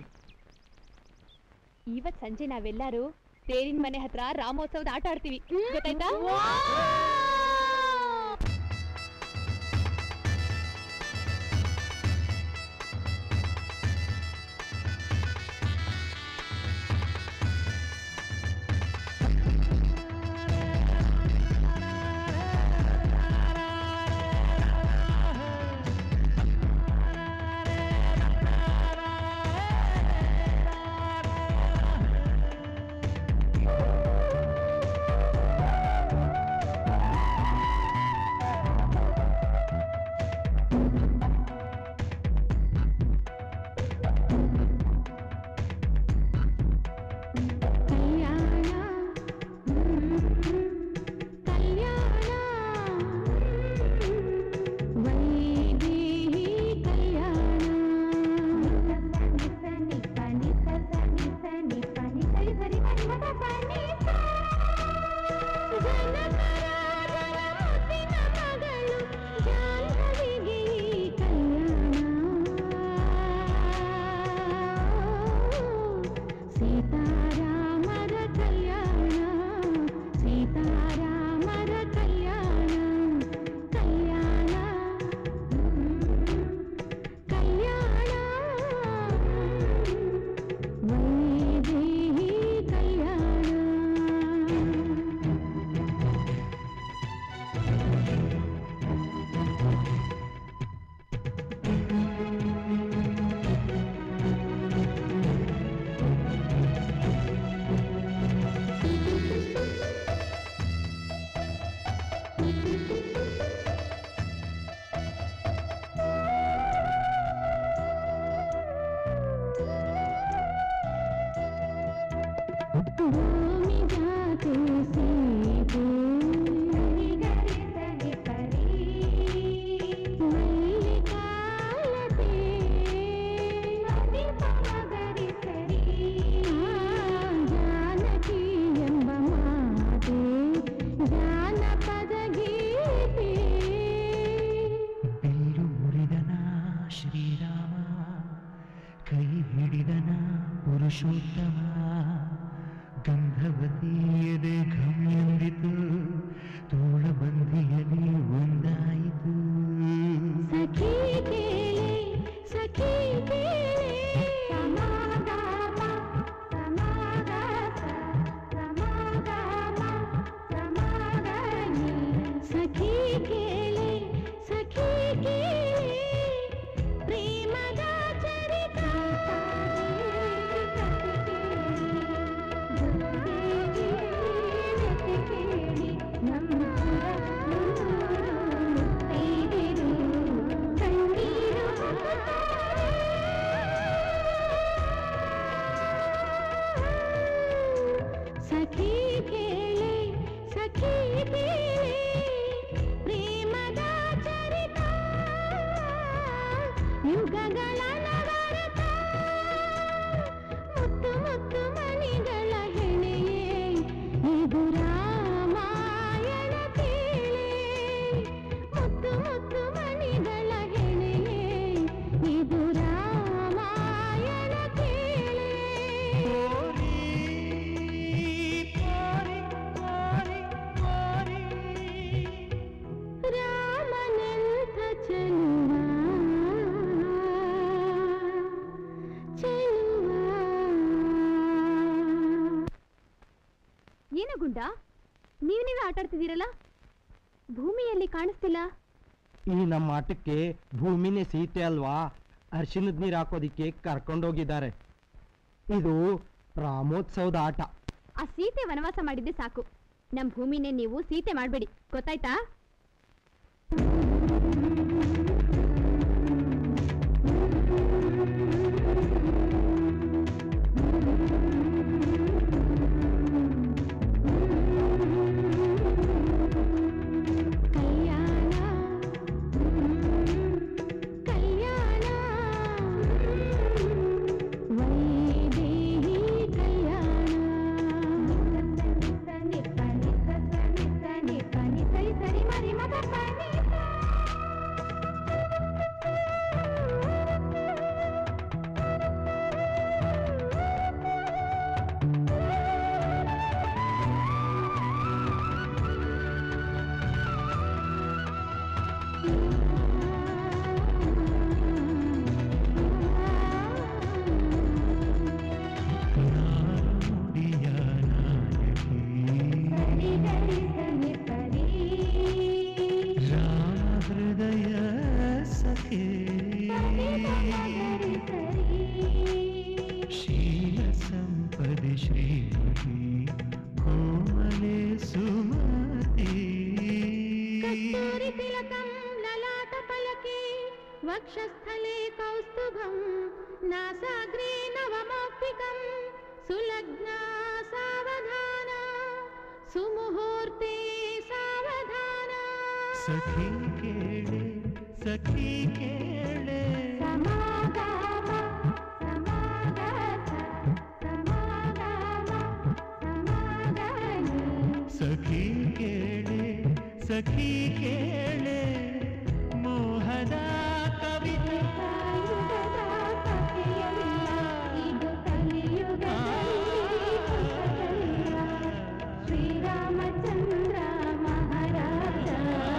ಇವತ್ ಸಂಜೆ ನಾವೆಲ್ಲರೂ ತೇರಿನ ಮನೆ ಹತ್ರ ರಾಮೋತ್ಸವದ ಆಟ ಆಡ್ತೀವಿ ಗೊತ್ತಾಯ್ತಾ ಸೀತಾರಾಮರ ಕಲ್ಯಾಣ ಸೀತಾರಾಮರ ಕಲ್ಯಾಣ ಕಲ್ಯಾಣ ಕಲ್ಯಾಣ ವೈದೇಹಿ ಕಲ್ಯಾಣ ಭೂಮಿ ಜಾತೆ ಸೀತೆ ಗರಿ ಸರಿ ಪರಿ ಮಲ್ಲಿಕಾಲತೆ ನದಿ ಪಮಗರಿ ಸರಿ ಜಾನಕಿ ಎಂಬ ಮಾತೆ ಜಾನಪದ ಗೀತೆ ಬಿಲ್ಲು ಮುರಿದನ ಪುರುಷೋತ್ತಮ ಗಂಧವತಿಯದೆ ಘಮ್ ಎಂದಿತು ತೋಳಬಂದಿಯಲ್ಲಿ ಒಂದಾಯಿತು ಸಖಿ ಕೇಳೆ ಸಖಿ ಕೇಳೆ ಸಮಾಗಮ ಸಮಾಗಸ ಸಮಾಗಮ ಸಮಾಗನಿ ಸಖಿ ಕೇಳೆ ಸಖಿ ಕೇಳೆ ಪ್ರೇಮದ ಚರಿತ ನಮ್ಮ ಐದಿರು ಕಣ್ಣೀರು ಸಖಿ ಕೇಳೆ ಸಖಿ ಕೇಳೆ ಪ್ರೇಮದ ಚರಿತ ಯುಗಗಳ ನವರತ ಮುತ್ತು ಮುತ್ತು ಮಣಿಗಳ ಹೆಣೆಯೇ ಇದು ರಾಮಾಯಣ ಕೇಳೆ ಮುತ್ತು ಮುತ್ತು ಮಣಿಗಳ ಹೆಣೆಯೇ ಇದು ರಾಮಾಯಣ ಕೇಳೆ ರಾಮನೆಂಥ ಚೆಲುವ ಏನು ಗುಂಡ ನೀವು ನೀವೇ ಆಟ ಆಡ್ತಿದ್ದೀರಲ್ಲ ಭೂಮಿಯಲ್ಲಿ ಕಾಣಿಸ್ತಿಲ್ಲ ಈ ನಮ್ಮ ಆಟಕ್ಕೆ ಭೂಮಿನೇ ಸೀತೆ ಅಲ್ವಾ ಅರಿಶಿನದ ನೀರು ಹಾಕೋದಿಕ್ಕೆ ಕರ್ಕೊಂಡೋಗಿದ್ದಾರೆ ಇದು ರಾಮೋತ್ಸವದ ಆಟ ಆ ಸೀತೆ ವನವಾಸ ಮಾಡಿದ್ದೆ ಸಾಕು ನಮ್ ಭೂಮಿನೇ ನೀವು ಸೀತೆ ಮಾಡ್ಬೇಡಿ ಗೊತ್ತಾಯ್ತಾ ಕಲ್ಯಾಣ ಕಲ್ಯಾಣ ವೈದೇಹಿ ಕಲ್ಯಾಣ ಸನಿ ಪನಿ ಸನಿ ಸನಿ ಪನಿ ಸರಿ ಸರಿ ಮರಿ ಮಗ ಪನಿ ಸರಿ ಸರಿ ಸನಿ ಪರಿ ರಾಮ ಹೃದಯ ಸಖೇ ಸರಿ ಸರಿ ಶೀಲ ಸಂಪದಿ ಶ್ರೀಮತಿ ಕೋಮಲೆ ಸುಮತಿ ಕಸ್ತೂರಿ ತಿಲಕಂ ಲಲಾಟ ಫಲಕೆ ವಕ್ಷಸ್ಥಲೆ ಕೌಸ್ತುಭಂ ನಾಸಾಗ್ರೆ ನವಮೌಕ್ತಿಕಂ ಸುಲಗ್ನ ಸಾವಧಾನ ಸುಮುಹೂರ್ತೆ ಸಾವಧಾನ ಸಖಿ ಕೇಳೆ ಸಖಿ ಕೇಳೆ ಸಮಾಗಮ ಸಮಾಗಸ ಸಮಾಗಮ ಸಮಾಗನಿ ಸಖಿ ಕೇಳೆ ಸಖಿ ಕೇಳೆ ಮೋಹದ ಕವಿತೆ ಇದು ಕಲಿಯುಗದಲ್ಲಿ ಶ್ರೀರಾಮಚಂದ್ರ ಮಹಾರಾಜ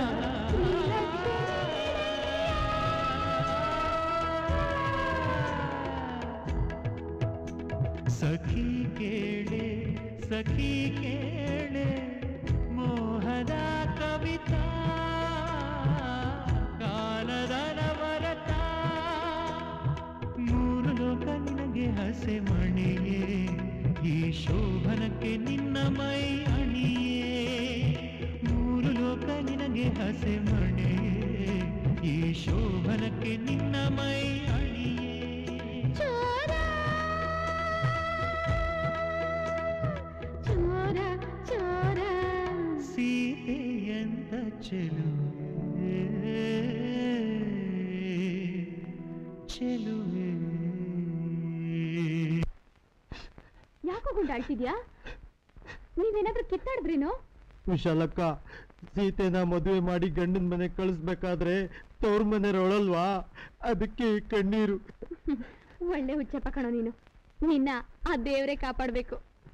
ಸಖಿ ಕೇಳೆ ಸಖಿ ಕೇಳೆ ಮೋಹದ ಕವಿತಾ ಕಾಲದ ನವರತ ಮೂರು ಲೋಕ ನಿನಗೆ ಹಸೆ ಮಣಿಯೇ ಈ ಶೋಭನಕ್ಕೆ ನಿನ್ನ ಮೈ ಅಣಿಯೇ ಮೂರು ಲೋಕ ನಿನಗೆ ಹಸೆ ಮಣಿಯೇ ಈ ಶೋಭನಕ್ಕೆ ನಿನ್ನ ಮೈ ಅಣಿಯೇ ಚೋರ ಚೋರ ಚೋರ ಸೀತೆಯಂತ ಚೆಲುವೆ ಚೆಲುವೆ ಯಾಕೋ ಗುಂಡ ಅಳ್ತಿದ್ಯಾ ನೀವೇನಾದ್ರೂ ಕಿತ್ತಾಡಿದ್ರೇನೋ ವಿಶಾಲಕ್ಕ ಸೀತೆನ ಮದುವೆ ಮಾಡಿ ಗಂಡನ ಮನೆ ಕಳಿಸ್ಬೇಕಾದ್ರೆ ತವ್ರ ಮನೆ ಒಳಲ್ವಾ ಅದಕ್ಕೆ ಕಣ್ಣೀರು ಒಳ್ಳೆ ಹುಚ್ಚಪ್ಪ ಕಣೋ ನೀನು ನಿನ್ನ ಆ ದೇವರೇ ಕಾಪಾಡ್ಬೇಕು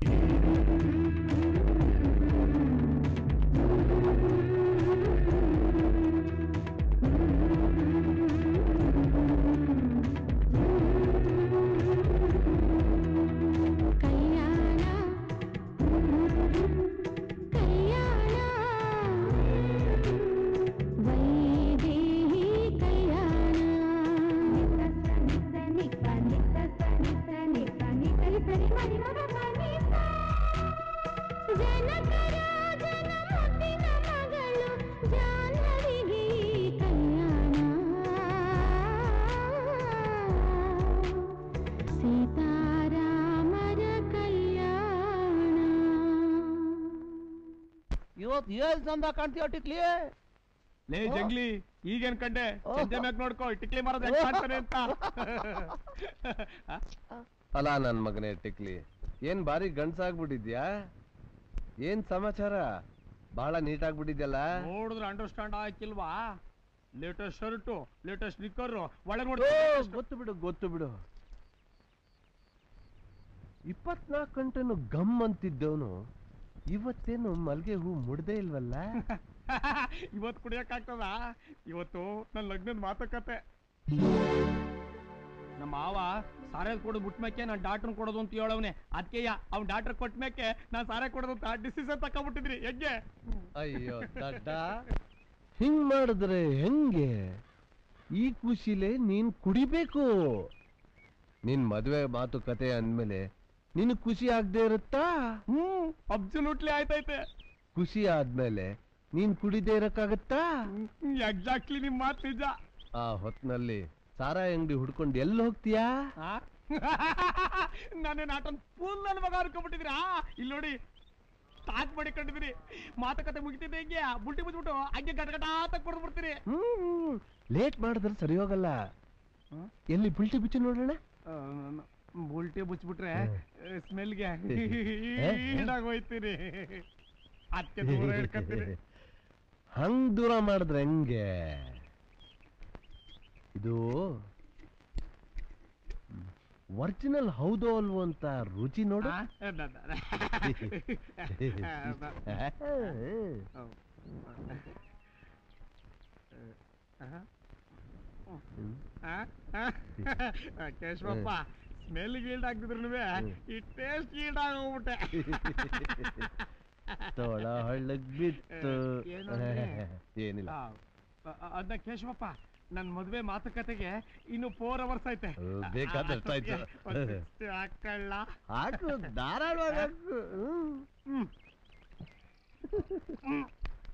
ಇವತ್ತು ಏಳ್ ಚಂದ ಕಾಣ್ತೀಯ ಟಿಕ್ಲಿ ಲೇ ಜಂಗ್ಲಿ ಈಗೇನ್ ಕಂಡೆ ಸಂಜೆ ಮ್ಯಾಕ್ ನೋಡ್ಕೋ ಟಿಕ್ಲಿ ಮಾರೋದ್ ಹೆಂಗ್ ಕಾಣ್ತಾನೆ ಅಂತ ಅಲ್ಲ ನನ್ ಮಗನೇ ಟಿಕ್ಲಿ ಏನ್ ಬಾರಿ ಗಂಡ್ಸಾಗ್ಬಿಟ್ಟಿದ್ಯಾ ಏನ್ ಸಮಾಚಾರ ಬಹಳ ನೀಟಾಗ್ಬಿಟ್ಟಿದ್ಯಲ್ಲ ನೋಡಿದ್ರೆ ಅಂಡರ್ಸ್ಟ್ಯಾಂಡ್ ಆಗಿಲ್ವಾ ಲೇಟೆಸ್ಟ್ ಶರ್ಟು ಲೇಟೆಸ್ಟ್ ನಿಕ್ಕರ್ ಒಳಗೆ ಓ, ನೋಡಿ ಗೊತ್ತು ಬಿಡು ಗೊತ್ತು ಬಿಡು ಇಪ್ಪತ್ನಾಲ್ಕು ಗಂಟೆನು ಗಮ್ ಅಂತಿದ್ದವನು ಇವತ್ತೇನು ಮಲ್ಗೆ ಹೂ ಮುಡ್ದೇ ಇಲ್ವಲ್ಲ ಇವತ್ತು ಕುಡಿಯಕ್ ಆಗ್ತದ ಇವತ್ತು ನನ್ನ ಲಗ್ನದ ಮಾತುಕತೆ ನಮ್ಮ ಮಾವ ಸಾರೆ ಕೊಡೋದು ಬಿಟ್ಮೇಕೆ ನಾನು ಡಾಕ್ಟರ್ ಕೊಡೋದು ಅಂತ ಹೇಳವನೆ ಅದಕ್ಕೆಯ ಅವ್ನ್ ಡಾಕ್ಟರ್ ಕೊಟ್ಮೇಕೆ ನಾನು ಸಾರೆ ಕೊಡೋದು ಅಂತ ಡಿಸಿಷನ್ ತಕೊಂಡ್ಬಿಟ್ಟಿದ್ರಿ ಹೆಂಗೆ ಅಯ್ಯೋ ದಡ್ಡ ಹಿಂಗ್ ಮಾಡಿದ್ರೆ ಹೆಂಗೆ ಈ ಖುಷಿಲೇ ನೀನ್ ಕುಡಿಬೇಕು ನಿನ್ ಮದ್ವೆ ಮಾತುಕತೆ ಅಂದ್ಮೇಲೆ ನಿನ್ ಖುಷಿ ಆಗದೆ ಇರುತ್ತಾ ಹ್ಮ್ ಅಬ್ಸಲ್ಯೂಟ್ಲಿ ಆಯ್ತೈತೆ ಖುಷಿ ಆದ್ಮೇಲೆ ನೀನ್ ಕುಡಿದೇ ಇರಕ್ಕಾಗತ್ತಾ ಎಕ್ಸಾಕ್ಟ್ಲಿ ನಿಮ್ ಮಾತು ನಿಜ ಆ ಹೊತ್ನಲ್ಲಿ ಸಾರಾಯಿ ಅಂಗಡಿ ಹುಡ್ಕೊಂಡು ಎಲ್ಲಿ ಹೋಗ್ತೀಯಾ ನಾನೇನ್ ಆಟನ್ ಫುಲ್ ನನ್ನ ಮಗ ಅನ್ಕೊಂಡ್ಬಿಟ್ಟಿದ್ರಾ ಇಲ್ಲಿ ನೋಡಿ ಸ್ಟಾಕ್ ಮಾಡಿ ಕಂಡಿದ್ರಿ ಮಾತುಕತೆ ಮುಗಿತಿದ್ದೆ ಹೆಂಗೆ ಬುಲ್ಟಿ ಮುಚ್ಬಿಟ್ಟು ಹಂಗೆ ಗಟ ಗಟ ಅಂತ ಕೊಡ್ದು ಬಿಡ್ತೀರಿ ಹ್ಮ್ ಲೇಟ್ ಮಾಡಿದ್ರೆ ಸರಿ ಹೋಗಲ್ಲ ಎಲ್ಲಿ ಬುಲ್ಟಿ ಬಿಚ್ಚಿ ನೋಡೋಣ ಬುಲ್ಟಿ ಮುಚ್ಬಿಟ್ರೆ ಸ್ಮೆಲ್ಗೆ ಏ? ಈಡಾಗಿ ಹೋಯ್ತೀರಿ ಅದಕ್ಕೆ ದೂರ ಹಿಡ್ಕತ್ತೀರಿ ಹಂಗ್ ದೂರ ಮಾಡಿದ್ರೆ ಹೆಂಗೆ ಇದು ಒರಿಜಿನಲ್ ಹೌದೋ ಅಲ್ವೋ ಅಂತ ರುಚಿ ನೋಡು ಆ? ದ- ದ- ದ- ಆ? ಆ? ಕೇಶವಪ್ಪ ಸ್ಮೆಲ್ ಗೀಲ್ಡ್ ಆಗ್ತಿದ್ರು ಈ ಟೇಸ್ಟ್ ಗೀಲ್ಡ್ ಆಗೋಗ್ಬಿಟ್ಟೆ ತೋಳ ಹಳ್ಳಕ್ ಬಿತ್ತು ಏನು ಅಂದ್ರೆ? ಏನಿಲ್ಲ ಆ, ಅ- ಅ- ಅದನ್ನ ಕೇಶವಪ್ಪ ನನ್ ಮದ್ವೆ ಮಾತುಕತೆಗೆ ಇನ್ನು ಫೋರ್ ಅವರ್ಸ್ ಐತೆ ಓ, ಬೇಕಾದಷ್ಟು ಆಯ್ತು. ಒಂದ್ sixty ಹಾಕೊಳ್ಳ ಹಾಕು ಧಾರಾಳವಾಗಿ ಹಾಕು ಹ್ಮ್. ಹ್ಮ್.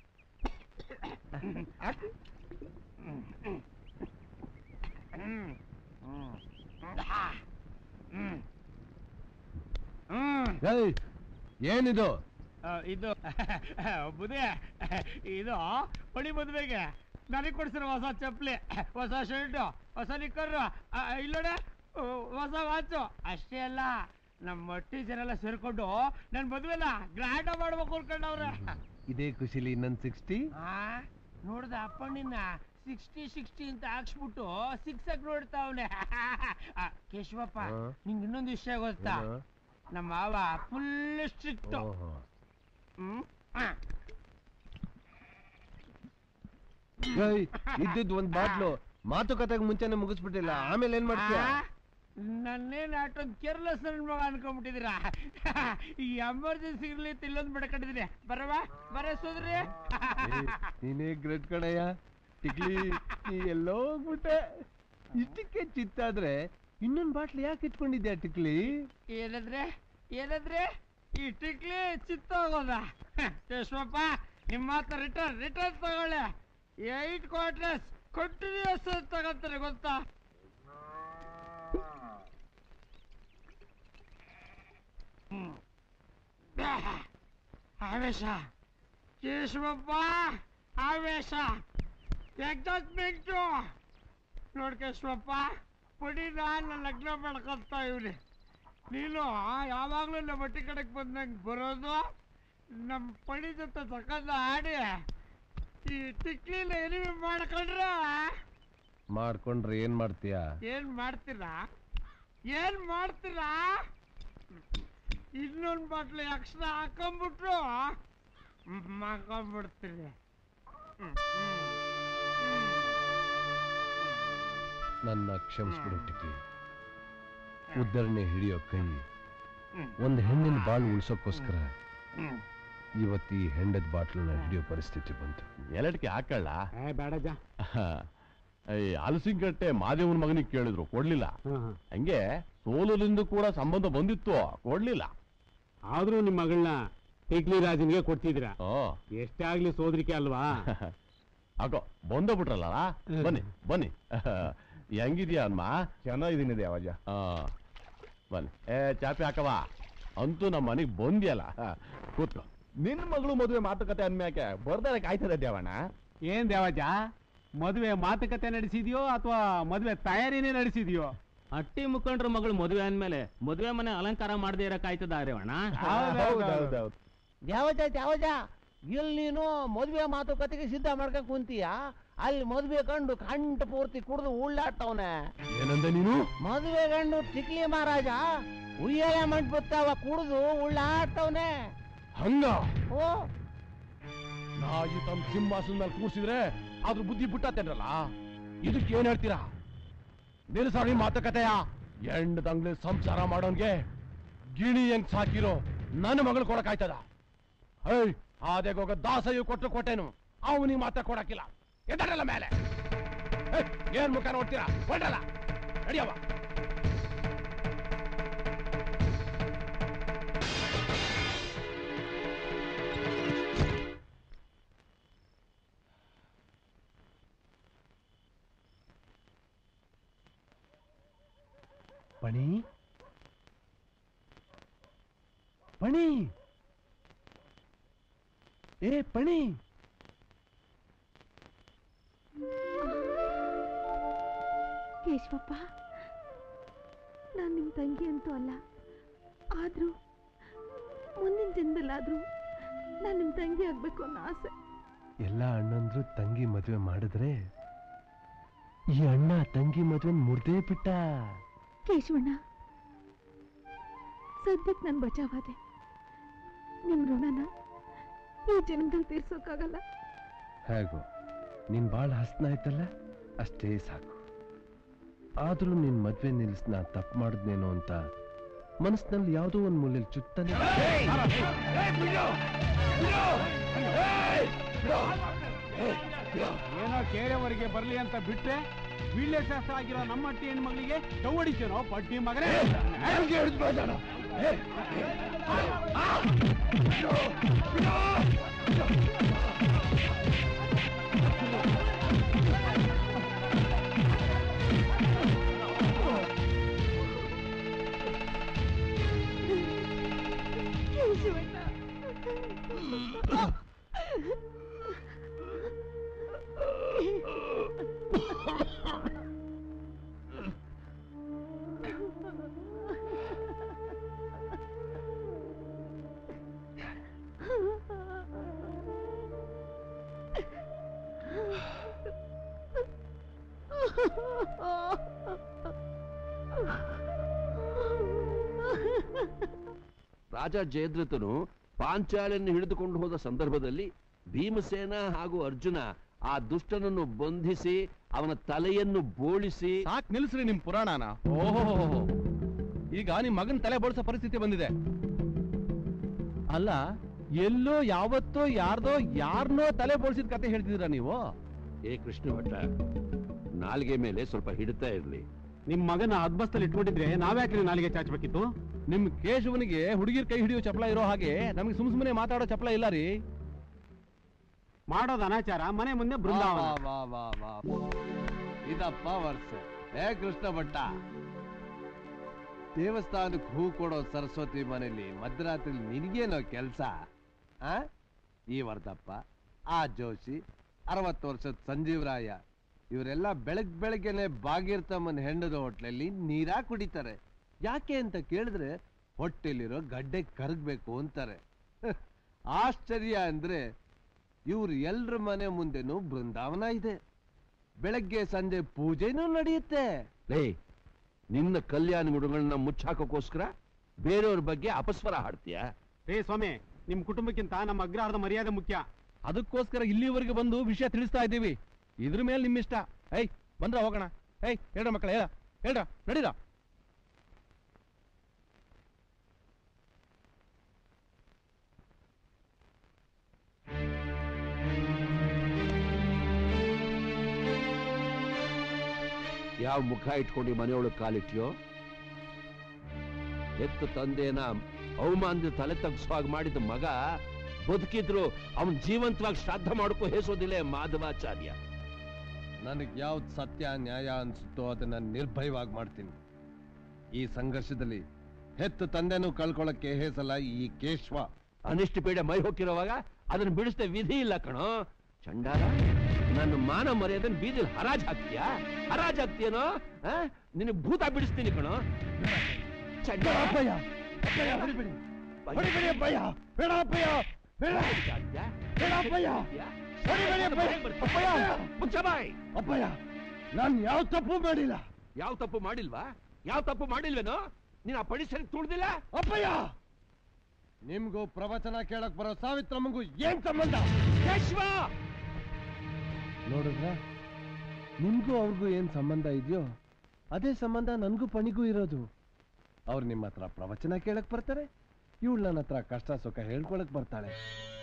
ಹ್ಮ್. ಹ್ಮ್. ಆ. ಹ್ಮ್. ಹ್ಮ್. ಏಯ್, ಏನಿದು ಆ, ಇದು ಬುದೇ ಇದು ಹೊಳಿ ಮದುವೆಗೆ ನನಗೆ ಕೊಡ್ಸಿರೋ ಹೊಸ ಚಪ್ಪಲಿ ಹೊಸ ಶರ್ಟು ಹೊಸ ನಿಕ್ಕರು ಇಲ್ಲೋಡೆ ಹೊಸ ವಾಚು ಅಷ್ಟೇ ಅಲ್ಲ ನಮ್ಮ ಮಟ್ಟಿ ಜನೆಲ್ಲ ಸೇರ್ಕೊಂಡು ನನ್ನ ಮದುವೆಲ್ಲ ಗ್ರ್ಯಾಂಡ್ ಮಾಡ್ಬೇಕು ಅನ್ಕೊಂಡವ್ರೆ ಇದೇ ಖುಷಿಲಿ ನನ್ ಸಿಕ್ಸ್ಟಿ ಆ ನೋಡ್ದ ಅಪ್ಪಣ್ಣಿನ ಸಿಕ್ಸ್ಟಿ ಸಿಕ್ಸ್ಟಿ ಅಂತ ಹಾಕ್ಸ್ಬಿಟ್ಟು ಸಿಕ್ಸ್ ಆಗಿ ನೋಡ್ತಾವನೆ ಕೇಶವಪ್ಪ ಹಾ. ನಿಂಗೆ ಇನ್ನೊಂದು ವಿಷಯ ಗೊತ್ತಾ ಏನು? ನಮ್ಮ ಮಾವ ಫುಲ್ ಸ್ಟ್ರಿಕ್ಟ್ ಓಹೋ. ಹ್ಮ್ ಆ. ಏಯ್, ಇದ್ದಿದ್ ಒಂದ್ ಬಾಟ್ಲು ಮಾತುಕತೆಗೆ ಮುಂಚೆನೆ ಮುಗಿಸ್ಬಿಟ್ಟಿಲ್ಲ ಆಮೇಲೆ ಏನ್ ಮಾಡ್ತೀಯ ಆ? ನನ್ನೇನ್ ಅಷ್ಟೊಂದು ಕೇರ್ಲೆಸ್ ನನ್ ಮಗ ಅನ್ಕೊಂಡ್ಬಿಟ್ಟಿದ್ದೀರಾ ಈ ಎಮರ್ಜೆನ್ಸಿ ಇರ್ಲಿ ಇಲ್ಲೊಂದು ಬಿಡ್ಕೊಂಡಿದ್ದೀನಿ ಬರವಾ ಬರ ಸೋದ್ರಿ ಏಯ್, ನೀನೇ ಗ್ರೇಟ್ ಕಣಯ್ಯ ಟಿಕ್ಲಿ ನೀ ಎಲ್ಲೋ ಹೋಗ್ಬಿಟ್ಟೆ ಇಷ್ಟಕ್ಕೆ ಚಿತ್ತಾದ್ರೆ ಇನ್ನೊಂದ್ ಬಾಟ್ಲಿ ಯಾಕೆ ಇಟ್ಕೊಂಡಿದ್ಯಾ ಟಿಕ್ಲಿ ಏನಂದ್ರೆ ಏನಂದ್ರೆ ಈ ಟಿಕ್ಲಿ ಚಿತ್ತೋಗೋದ ಕೇಶವಪ್ಪ ನಿಮ್ಮ ಮಾತ್ರ ರಿಟರ್ನ್ ರಿಟರ್ನ್ ತಗೊಳ್ಳೆ ಏಟ್ ಕ್ವಾರ್ಟರ್ಸ್ ಕಂಟಿನ್ಯೂಸ್ ತಗೊಂತಾರೆ ಗೊತ್ತಾ ಹ್ಮ್. ಆವೇಶ ಕೇಶವಪ್ಪ ಆವೇಶ ಎಕ್ಸೈಟ್ಮೆಂಟು ನೋಡ್ ಕೇಶವಪ್ಪ ಪುಡಿ ನಾನು ಲಗ್ನ ಮಾಡ್ಕೊತಾ ಇವ್ನಿ ನೀನು ಯಾವಾಗ್ಲೂ ನಮ್ಮ ಬಟ್ಟಿ ಕಡೆಗೆ ಬಂದಂಗೆ ಬರೋದು ನಮ್ಮ ಪಡಿ ಜೊತೆ ತಕೊಂಡ ಆಡಿ ಈ ಟಿಕ್ಲಿನ ಎನಿಮೆ ಮಾಡ್ಕೊಂಡ್ರೆ ಮಾಡ್ಕೊಂಡ್ರೆ ಏನ್ ಮಾಡ್ತೀಯ ಏನ್ ಮಾಡ್ತೀರಾ ಏನ್ ಮಾಡ್ತೀರಾ ಇನ್ನೊಂದು ಬಾಟ್ಲು ಎಕ್ಸ್ಟ್ರಾ ಹಾಕೊಂಡ್ಬಿಟ್ರು ಮಾಕೊಂಡ್ಬಿಡ್ತೀರಿ ನನ್ನ ಕ್ಷಮಿಸ್ಬಿಡು ಟಿಕ್ಲಿ ಉದ್ದರಣೆ ಹಿಡಿಯೋ ಕೈ ಒಂದು ಹೆಣ್ಣಿನ ಬಾಳು ಉಳ್ಸೋಕ್ಕೋಸ್ಕರ ಇವತ್ತು ಈ ಹೆಂಡದ ಬಾಟ್ಲನ್ನ ಹಿಡಿಯೋ ಪರಿಸ್ಥಿತಿ ಬಂತು ಎಲಟ್ಗೆ ಹಾಕಳ್ಳ ಬೇಡಜ ಈ ಹಲಸಿನಕಟ್ಟೆ ಮಾದೇವನ ಮಗನಿಗೆ ಕೇಳಿದ್ರು ಕೊಡ್ಲಿಲ್ಲ ಹಂಗೆ ಸೋಲುಲಿಂದ ಕೂಡ ಸಂಬಂಧ ಬಂದಿತ್ತು ಕೊಡ್ಲಿಲ್ಲ ಆದ್ರೂ ನಿಮ್ಮ ಮಗಳನ್ನ ಟಿಕ್ಲಿ ರಾಜನ್ಗೆ ಕೊಡ್ತಿದ್ರ ಓ ಎಷ್ಟೇ ಆಗ್ಲಿ ಸೋದರಿಕೆ ಅಲ್ವಾ ಹಾಕೋ ಬಂದ ಬಿಟ್ರಲ್ಲ ಬನ್ನಿ ಬನ್ನಿ ಹೆಂಗಿದ್ಯಾ ಅಮ್ಮ ಚೆನ್ನಾಗಿದ್ದೀನಿ ದೇವಜ ಆ, ಬನ್ನಿ ಏ ಚಾಪಿ ಹಾಕವ ಅಂತೂ ನಮ್ಮ ಮನೆಗೆ ಬಂದ್ಯಲ್ಲ ಕೂತ್ಕೋ ನಿನ್ ಮಗಳು ಮದುವೆ ಮಾತುಕತೆ ಅನ್ಮ್ಯಾಕೆ ಬರ್ದಾರೆ ಕಾಯ್ತದೆ ದೇವಣ್ಣ ಏನ್ ದೇವಜ ಮದುವೆ ಮಾತುಕತೆ ನಡೆಸಿದ್ಯೋ ಅಥವಾ ಮದುವೆ ತಯಾರಿನೇ ನಡೆಸಿದ್ಯೋ ಅಟ್ಟಿ ಮುಖಂಡ್ರ ಮಗಳು ಮದುವೆ ಅಂದ್ಮೇಲೆ ಮದುವೆ ಮನೆ ಅಲಂಕಾರ ಮಾಡದೇ ಇರಕ್ಕಾಯ್ತದ ರೇವಣ್ಣ ಹೌದೌದೌದು ದ್ಯಾವಜ ದ್ಯಾವಜ ಇಲ್ಲಿ ನೀನು ಮದುವೆ ಮಾತುಕತೆಗೆ ಸಿದ್ಧ ಮಾಡ್ಕೊಂಡ್ ಕುಂತೀಯ ಅಲ್ಲಿ ಮದುವೆ ಕಂಡು ಕಂಠ ಪೂರ್ತಿ ಕುಡಿದು ಉಳ್ಳಾಡ್ತವನೆ ಏನಂದ ನೀನು ಮದುವೆ ಗಂಡು ಟಿಕ್ಲಿ ಮಹಾರಾಜ ಉಯ್ಯಾಲೆ ಮಂಟ್ಬಿಡ್ತಾವ ಕುಡಿದು ಉಳ್ಳಾಡ್ತವನೆ ಹಂಗ ಓ ನಾ ಈ ತಮ್ಮ ಸಿಂಹಾಸನ ಮೇಲೆ ಕೂರ್ಸಿದ್ರೆ ಅದ್ರ ಬುದ್ಧಿ ಬಿಟ್ಟತ್ತೇನ್ರಲ್ಲ ಇದಕ್ಕೆ ಏನ್ ಹೇಳ್ತೀರಾ ನಿಲ್ಸಾರಿ ಮಾತುಕತೆಯ ಎಂಡದಂಗ್ಲಿ ಸಂಸಾರ ಮಾಡೋನ್ಗೆ ಗಿಣಿ ಹೆಂಗ್ ಸಾಕಿರೋ ನನ್ನ ಮಗಳು ಕೊಡಕಾಯ್ತದ ಏಯ್ ಆದೆಗೋಗ ದಾಸಯ್ಯ ಕೊಟ್ಟು ಕೊಟ್ಟೇನು ಅವನಿಗೆ ಮಾತ್ರ ಕೊಡಕ್ಕಿಲ್ಲ ಎದರಲ್ಲ ಮೇಲೆ ಏಯ್, ಏನ್ ಮುಖ ನೋಡ್ತೀರಾ ಹೊರಡಲ್ಲ ನಡಿಯವ ಪಣಿ ಪಣಿ ಏ ಪಣಿ ಕೇಶವಪ್ಪ ನಾನು ನಿಮ್ಮ ತಂಗಿ ಅಂತೂ ಅಲ್ಲ ಆದರೂ ಮುಂದಿನ ಜನ್ಮದಲ್ಲಾದರೂ ನಾನು ನಿಮ್ಮ ತಂಗಿ ಆಗಬೇಕು ಅನ್ನೋ ಆಸೆ ಎಲ್ಲ ಅಣ್ಣಂದ್ರು ತಂಗಿ ಮದುವೆ ಮಾಡಿದ್ರೆ ಈ ಅಣ್ಣ ತಂಗಿ ಮದುವೆ ಮುರ್ದೇ ಬಿಟ್ಟ ಕೇಶವಣ್ಣ ಸದ್ಯಕ್ಕೆ ನಾನು ಬಚಾವಾದೆ ನಿಮ್ಮ ಋಣನ ಈ ಜನ್ಮದಲ್ಲಿ ತೀರ್ಸೋಕ್ಕಾಗಲ್ಲ ಹೇಗೋ ನೀನ್ ಬಾಳ ಹಸ್ನ ಆಯ್ತಲ್ಲ ಅಷ್ಟೇ ಸಾಕು ಆದ್ರೂ ನಿನ್ ಮದ್ವೆ ನಿಲ್ಸ್ ನಾ ತಪ್ಪು ಮಾಡಿದ್ನೇನೋ ಅಂತ ಮನಸ್ಸಿನಲ್ಲಿ ಯಾವುದೋ ಒಂದ್ ಮೂಲೆಯಲ್ಲಿ ಚುತ್ತಾನೆ ಏನೋ ಕೇರೆವರೆಗೆ ಬರ್ಲಿ ಅಂತ ಬಿಟ್ರೆ ವೀಳ್ಯ ಶಾಸ್ತ್ರ ಆಗಿರೋ ನಮ್ಮ ಅಟ್ಟಿ ಹೆಣ್ಮಗಳಿಗೆ ಚೌಡಿಸೇನೋ ಪಟ್ಟಿ ಮಗನೇ ರಾಜ ಜಯದ್ರಥನು ಪಾಂಚಾಲಿಯನ್ನು ಹಿಡಿದುಕೊಂಡು ಹೋದ ಸಂದರ್ಭದಲ್ಲಿ ಭೀಮಸೇನ ಹಾಗೂ ಅರ್ಜುನ ಆ ದುಷ್ಟನನ್ನು ಬಂಧಿಸಿ ಅವನ ತಲೆಯನ್ನು ಬೋಳಿಸಿ ಸಾಕ್ ನಿಲ್ಸ್ರಿ ನಿಮ್ ಪುರಾಣನ ಓಹೋ ಈಗ ನಿಮ್ ಮಗನ್ ತಲೆ ಬೋಳ್ಸೋ ಪರಿಸ್ಥಿತಿ ಬಂದಿದೆ ಅಲ್ಲ ಎಲ್ಲೋ ಯಾವತ್ತೋ ಯಾರ್ದೋ ಯಾರನ್ನೋ ತಲೆ ಬೋಳ್ಸಿದ ಕತೆ ಹೇಳ್ತಿದ್ದೀರಾ ನೀವು ಏ ಕೃಷ್ಣ ಭಟ್ಟ ನಾಲ್ಗೆ ಮೇಲೆ ಸ್ವಲ್ಪ ಹಿಡಿತಾ ಇರ್ಲಿ ನಿಮ್ ಮಗನ ಹದ್ಬಸ್ತಲ್ಲಿ ಇಟ್ಕೊಂಡಿದ್ರೆ ನಾವ್ಯಾಕ್ರಿ ನಾಲಿಗೆ ಚಾಚಬೇಕಿತ್ತು ನಿಮ್ ಕೇಶವನಿಗೆ ಹುಡುಗಿರ್ ಕೈ ಹಿಡಿಯೋ ಚಪಲ ಇರೋ ಹಾಗೆ ನಮಗೆ ಸುಮ್ ಸುಮ್ಮನೆ ಮಾತಾಡೋ ಚಪಲ ಇಲ್ಲ ರೀ ಮಾಡೋದು ಅನಾಚಾರ ಮನೆ ಮುಂದೆ ಬೃಂದಾವನ ವಾ, ವಾ, ವಾ, ವಾ. ಇದಪ್ಪ ವರ್ಷ ಏ ಕೃಷ್ಣ ಭಟ್ಟ ದೇವಸ್ಥಾನಕ್ಕೆ ಹೂ ಕೊಡೋ ಸರಸ್ವತಿ ಮನೆಯಲ್ಲಿ ಮಧ್ಯರಾತ್ರಿ ನಿನಗೇನೋ ಕೆಲಸ ಆ ಈ ವರ್ಧಪ್ಪ ಆ ಜೋಶಿ ಅರವತ್ತು ವರ್ಷದ ಸಂಜೀವರಾಯ ಇವರೆಲ್ಲ ಬೆಳಗ್ ಬೆಳಗ್ಗೆನೆ ಭಾಗೀರ್ತಮ್ಮನ ಹೆಂಡದ ಹೋಟ್ಲಲ್ಲಿ ನೀರಾ ಕುಡಿತಾರೆ ಯಾಕೆ ಅಂತ ಕೇಳಿದ್ರೆ ಹೊಟ್ಟೆಲಿರೋ ಗಡ್ಡೆ ಕರಗ್ಬೇಕು ಅಂತಾರೆ ಆಶ್ಚರ್ಯ ಅಂದ್ರೆ ಇವ್ರು ಎಲ್ರ ಮನೆ ಮುಂದೆನೂ ಬೃಂದಾವನ ಇದೆ ಬೆಳಗ್ಗೆ ಸಂಜೆ ಪೂಜೆನೂ ನಡೆಯುತ್ತೆ ಲೇ ನಿನ್ನ ಕಲ್ಯಾಣ ಗುಣಗಳನ್ನ ಮುಚ್ಚಾಕೋಕ್ಕೋಸ್ಕರ ಬೇರೆಯವ್ರ ಬಗ್ಗೆ ಅಪಸ್ವರ ಹಾಡ್ತೀಯ ರೇ ಸ್ವಾಮಿ ನಿಮ್ ಕುಟುಂಬಕ್ಕಿಂತ ನಮ್ಮ ಅಗ್ರಹಾರದ ಮರ್ಯಾದೆ ಮುಖ್ಯ ಅದಕ್ಕೋಸ್ಕರ ಇಲ್ಲಿವರೆಗೆ ಬಂದು ವಿಷಯ ತಿಳಿಸ್ತಾ ಇದ್ದೀವಿ ಇದ್ರ ಮೇಲೆ ನಿಮ್ಮಿಷ್ಟ ಐ ಬಂದ್ರ ಹೋಗೋಣ ಐ ಹೇಳ್ರ ಮಕ್ಕಳ ಹೇಳ ಹೇಳ್ರ ನಡೀರ ಯಾವ ಮುಖ ಇಟ್ಕೊಂಡು ಮನೆಯೊಳಗೆ ಕಾಲಿಟ್ಟಿಯೋ ಎತ್ತು ತಂದೆನ ಅವಮಾನದ ತಲೆ ತಗ್ಸುವಾಗ ಮಾಡಿದ ಮಗ ಬದುಕಿದ್ರು ಅವನ್ ಜೀವಂತವಾಗಿ ಶ್ರಾದ್ದ ಮಾಡ್ಕೋ ಹೇಸೋದಿಲ್ಲ ಮಾಧವಾಚಾರ್ಯ ನನಗೆ ಯಾವ್ದು ಸತ್ಯ ನ್ಯಾಯ ಅನ್ಸುತ್ತೋ ಅದನ್ನ ನಿರ್ಭಯವಾಗಿ ಮಾಡ್ತೀನಿ ಈ ಸಂಘರ್ಷದಲ್ಲಿ ಹೆತ್ತು ತಂದೆನೂ ಕಳ್ಕೊಳಕ್ಕೆ ಹೇಸಲ್ಲ ಈ ಕೇಶ್ವ ಅನಿಷ್ಟ ಪೀಡೆ ಮೈ ಹೊಕ್ಕಿರೋವಾಗ ಅದನ್ನ ಬಿಡಿಸ್ದೆ ವಿಧಿ ಇಲ್ಲ ಕಣೋ ಚಂಡಾಲ ನನ್ನ ಮಾನ ಮರ್ಯಾದನ್ ಬೀದಿಲ್ ಹರಾಜ್ ಹಾಕ್ತೀಯಾ ಹರಾಜ್ ಹಾಕ್ತೀಯನೋ ಆ? ನಿನಗ್ ಭೂತ ಬಿಡಿಸ್ತೀನಿ ಕಣೋ ಚಂಡಾಲ ಅಪ್ಪಯ್ಯ ಅಪ್ಪಯ್ಯ ಹೊಡಿಬೇಡಿ ಹೊಡಿಬೇಡಿ ಅಪ್ಪಯ್ಯ ಬೇಡ ಅಪ್ಪಯ್ಯ ಬೇಡ ಬೇಡ ಅಪ್ಪಯ್ಯ ಹೊಡಿಬೇಡಿ ಅಪ್ಪಯ್ಯ ಅಪ್ಪಯ್ಯ ಮುಚ್ಚಬಾಯ್ ಅಪ್ಪಯ್ಯ ನಾನು ಯಾವ ತಪ್ಪು ಮಾಡಿಲ್ಲ ಯಾವ ತಪ್ಪು ಮಾಡಿಲ್ವಾ ಯಾವ ತಪ್ಪು ಮಾಡಿಲ್ವೇನೋ ನೀನ್ ಆ ಪರಿಸರ ತುಳ್ದಿಲ್ಲ ಅಪ್ಪಯ್ಯ ನಿಮ್ಗೂ ಪ್ರವಚನ ಕೇಳಕ್ ಬರೋ ಸಾವಿತ್ರಮ್ಮಗೂ ಏನ್ ಸಂಬಂಧ ಕೇಶವ ನೋಡಿದ್ರ ನಿಮ್ಗೂ ಅವ್ರಿಗೂ ಏನ್ ಸಂಬಂಧ ಇದೆಯೋ ಅದೇ ಸಂಬಂಧ ನನ್ಗೂ ಪಣಿಗೂ ಇರೋದು ಅವ್ರು ನಿಮ್ಮ ಹತ್ರ ಪ್ರವಚನ ಕೇಳಕ್ ಬರ್ತಾರೆ ಇವಳು ನನ್ನ ಹತ್ರ ಕಷ್ಟ ಸುಖ ಹೇಳ್ಕೊಳಕ್ ಬರ್ತಾಳೆ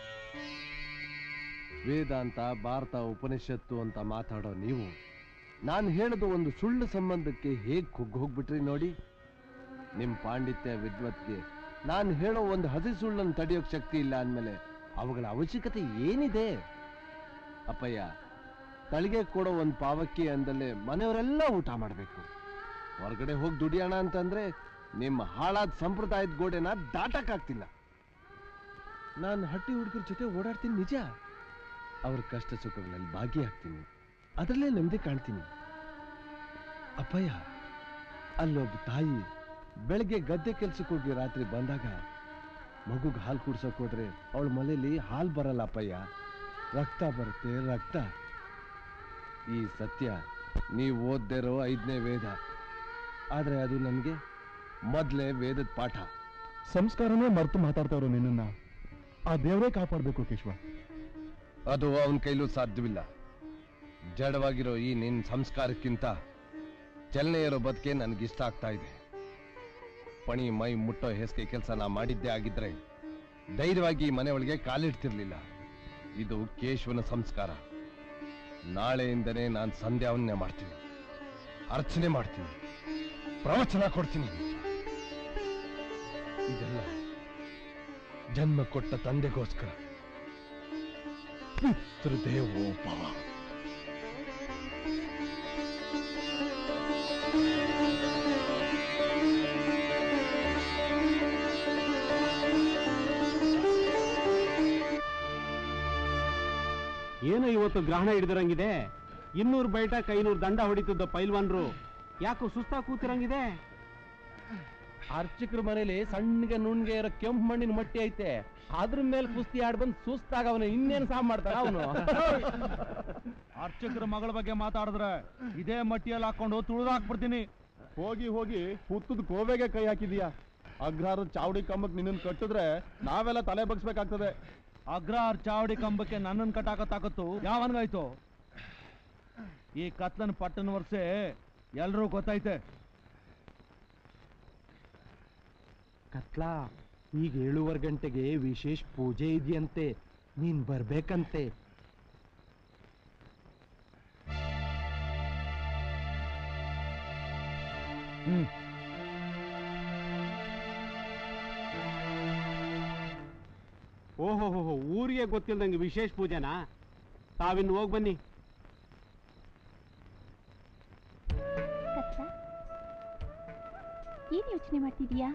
ವೇದಾಂತ ಭಾರತ ಉಪನಿಷತ್ತು ಅಂತ ಮಾತಾಡೋ ನೀವು ನಾನು ಹೇಳೋದು ಒಂದು ಸುಳ್ಳು ಸಂಬಂಧಕ್ಕೆ ಹೇಗ್ ಕುಗ್ಗ್ ಹೋಗ್ಬಿಟ್ರಿ ನೋಡಿ ನಿಮ್ ಪಾಂಡಿತ್ಯ ವಿದ್ವತ್ಗೆ ನಾನು ಹೇಳೋ ಒಂದು ಹಸಿ ಸುಳ್ಳನ್ನು ತಡೆಯೋಕ್ ಶಕ್ತಿ ಇಲ್ಲ ಅಂದ್ಮೇಲೆ ಅವುಗಳ ಅವಶ್ಯಕತೆ ಏನಿದೆ ಅಪ್ಪಯ್ಯ ತಳಿಗೆ ಕೊಡೋ ಒಂದು ಪಾವಕ್ಕಿ ಅಂದಲ್ಲೇ ಮನೆಯವರೆಲ್ಲ ಊಟ ಮಾಡಬೇಕು ಹೊರಗಡೆ ಹೋಗಿ ದುಡಿಯೋಣ ಅಂತಂದ್ರೆ ನಿಮ್ಮ ಹಾಳಾದ ಸಂಪ್ರದಾಯದ ಗೋಡೆನ ದಾಟಕ್ಕಾಗ್ತಿಲ್ಲ ನಾನು ಹಟ್ಟಿ ಹುಡುಗರ ಜೊತೆ ಓಡಾಡ್ತೀನಿ ನಿಜ ಅವ್ರ ಕಷ್ಟ ಸುಖಗಳಲ್ಲಿ ಭಾಗಿಯಾಗ್ತೀನಿ ಅದರಲ್ಲೇ ನೆಮ್ಮದಿ ಕಾಣ್ತೀನಿ ಅಪ್ಪಯ್ಯ ಅಲ್ಲೊಬ್ಬ ತಾಯಿ ಬೆಳಗ್ಗೆ ಗದ್ದೆ ಕೆಲ್ಸಕ್ಕೆ ಹೋಗಿ ರಾತ್ರಿ ಬಂದಾಗ ಮಗುಗೆ ಹಾಲು ಕುಡ್ಸೋಕ್ ಹೋದ್ರೆ ಅವಳ ಮನೇಲಿ ಹಾಲು ಬರಲ್ಲ ಅಪ್ಪಯ್ಯ ರಕ್ತ ಬರುತ್ತೆ ರಕ್ತ ಈ ಸತ್ಯ ನೀವು ಓದ್ದಿರೋ ಐದನೇ ವೇದ ಆದ್ರೆ ಅದು ನನಗೆ ಮೊದಲೇ ವೇದದ ಪಾಠ ಸಂಸ್ಕಾರನೇ ಮರೆತು ಮಾತಾಡ್ತಾವ್ರು ನಿನ್ನನ್ನ ಆ ದೇವರೇ ಕಾಪಾಡಬೇಕು ಕೇಶವ ಅದು ಅವನ ಕೈಲೂ ಸಾಧ್ಯವಿಲ್ಲ ಜಡವಾಗಿರೋ ಈ ನಿನ್ನ ಸಂಸ್ಕಾರಕ್ಕಿಂತ ಚಲನೆ ಇರೋ ಬದುಕೆ ನನಗಿಷ್ಟ ಆಗ್ತಾ ಇದೆ ಪಣಿ ಮೈ ಮುಟ್ಟೋ ಹೇಸಿಗೆ ಕೆಲಸ ನಾ ಮಾಡಿದ್ದೇ ಆಗಿದ್ರೆ ಧೈರ್ಯವಾಗಿ ಈ ಮನೆ ಒಳಗೆ ಕಾಲಿಡ್ತಿರ್ಲಿಲ್ಲ ಇದು ಕೇಶವನ ಸಂಸ್ಕಾರ ನಾಳೆಯಿಂದನೇ ನಾನು ಸಂಧ್ಯಾವನ್ನೇ ಮಾಡ್ತೀನಿ ಅರ್ಚನೆ ಮಾಡ್ತೀನಿ ಪ್ರವಚನ ಕೊಡ್ತೀನಿ ಇದೆಲ್ಲ ಜನ್ಮ ಕೊಟ್ಟ ತಂದೆಗೋಸ್ಕರ ಪಿತೃದೇವೋ ಭವ ಏನೋ ಇವತ್ತು ಗ್ರಹಣ ಹಿಡಿದಿರಂಗಿದೆ ಇನ್ನೂರು ಬೈಟಕ್ ಐನೂರು ದಂಡ ಹೊಡಿತಿದ್ದ ಪೈಲ್ವಾನ್ರು ಯಾಕೋ ಸುಸ್ತಾ ಕೂತಿರಂಗಿದೆ ಅರ್ಚಕರ ಮನೇಲಿ ಸಣ್ಣಗೆ ನುಣ್ಗೆ ಇರೋ ಕೆಂಪು ಮಣ್ಣಿನ ಮಟ್ಟಿ ಐತೆ ಅದ್ರ ಮೇಲೆ ಕುಸ್ತಿ ಆಡ್ ಬಂದು ಸುಸ್ತಾಗ ಅವನು ಇನ್ನೇನು ಸಾಮ್ ಮಾಡ್ತಾನ ಅವನು ಅರ್ಚಕರ ಮಗಳ ಬಗ್ಗೆ ಮಾತಾಡಿದ್ರೆ ಇದೇ ಮಟ್ಟಿಯಲ್ಲಿ ಹಾಕೊಂಡು ತುಳಿದಾಕ್ಬಿಡ್ತೀನಿ ಹೋಗಿ ಹೋಗಿ ಹುತ್ತದ ಕೋವೆಗೆ ಕೈ ಹಾಕಿದೀಯಾ ಅಗ್ರಹಾರ ಚಾವಡಿ ಕಂಬಕ್ಕೆ ನಿನ್ನನ್ನು ಕಟ್ಟಿದ್ರೆ ನಾವೆಲ್ಲ ತಲೆ ಬಗ್ಸ್ಬೇಕಾಗ್ತದೆ ಅಗ್ರಹಾರ್ ಚಾವಡಿ ಕಂಬಕ್ಕೆ ನನ್ನನ್ನು ಕಟ್ಟಾಕ ತಾಕತ್ತು ಯಾವನ್ಗಾಯ್ತು ಈ ಕತ್ಲನ್ ಪಟ್ಟಣ ವರ್ಷೆ ಎಲ್ರೂ ಗೊತ್ತೈತೆ ಕತ್ಲಾ ಈಗ ಏಳುವರೆ ಗಂಟೆಗೆ ವಿಶೇಷ ಪೂಜೆ ಇದೆಯಂತೆ ನೀನ್ ಬರ್ಬೇಕಂತೆ ಹ್ಮ್ ಓಹೋ ಹೋ ಊರಿಗೆ ಗೊತ್ತಿಲ್ದಂಗೆ ವಿಶೇಷ ಪೂಜೆನಾ ತಾವಿನ್ನು ಹೋಗಿ ಬನ್ನಿ ಕತ್ಲ ಏನ್ ಯೋಚನೆ ಮಾಡ್ತಿದೀಯಾ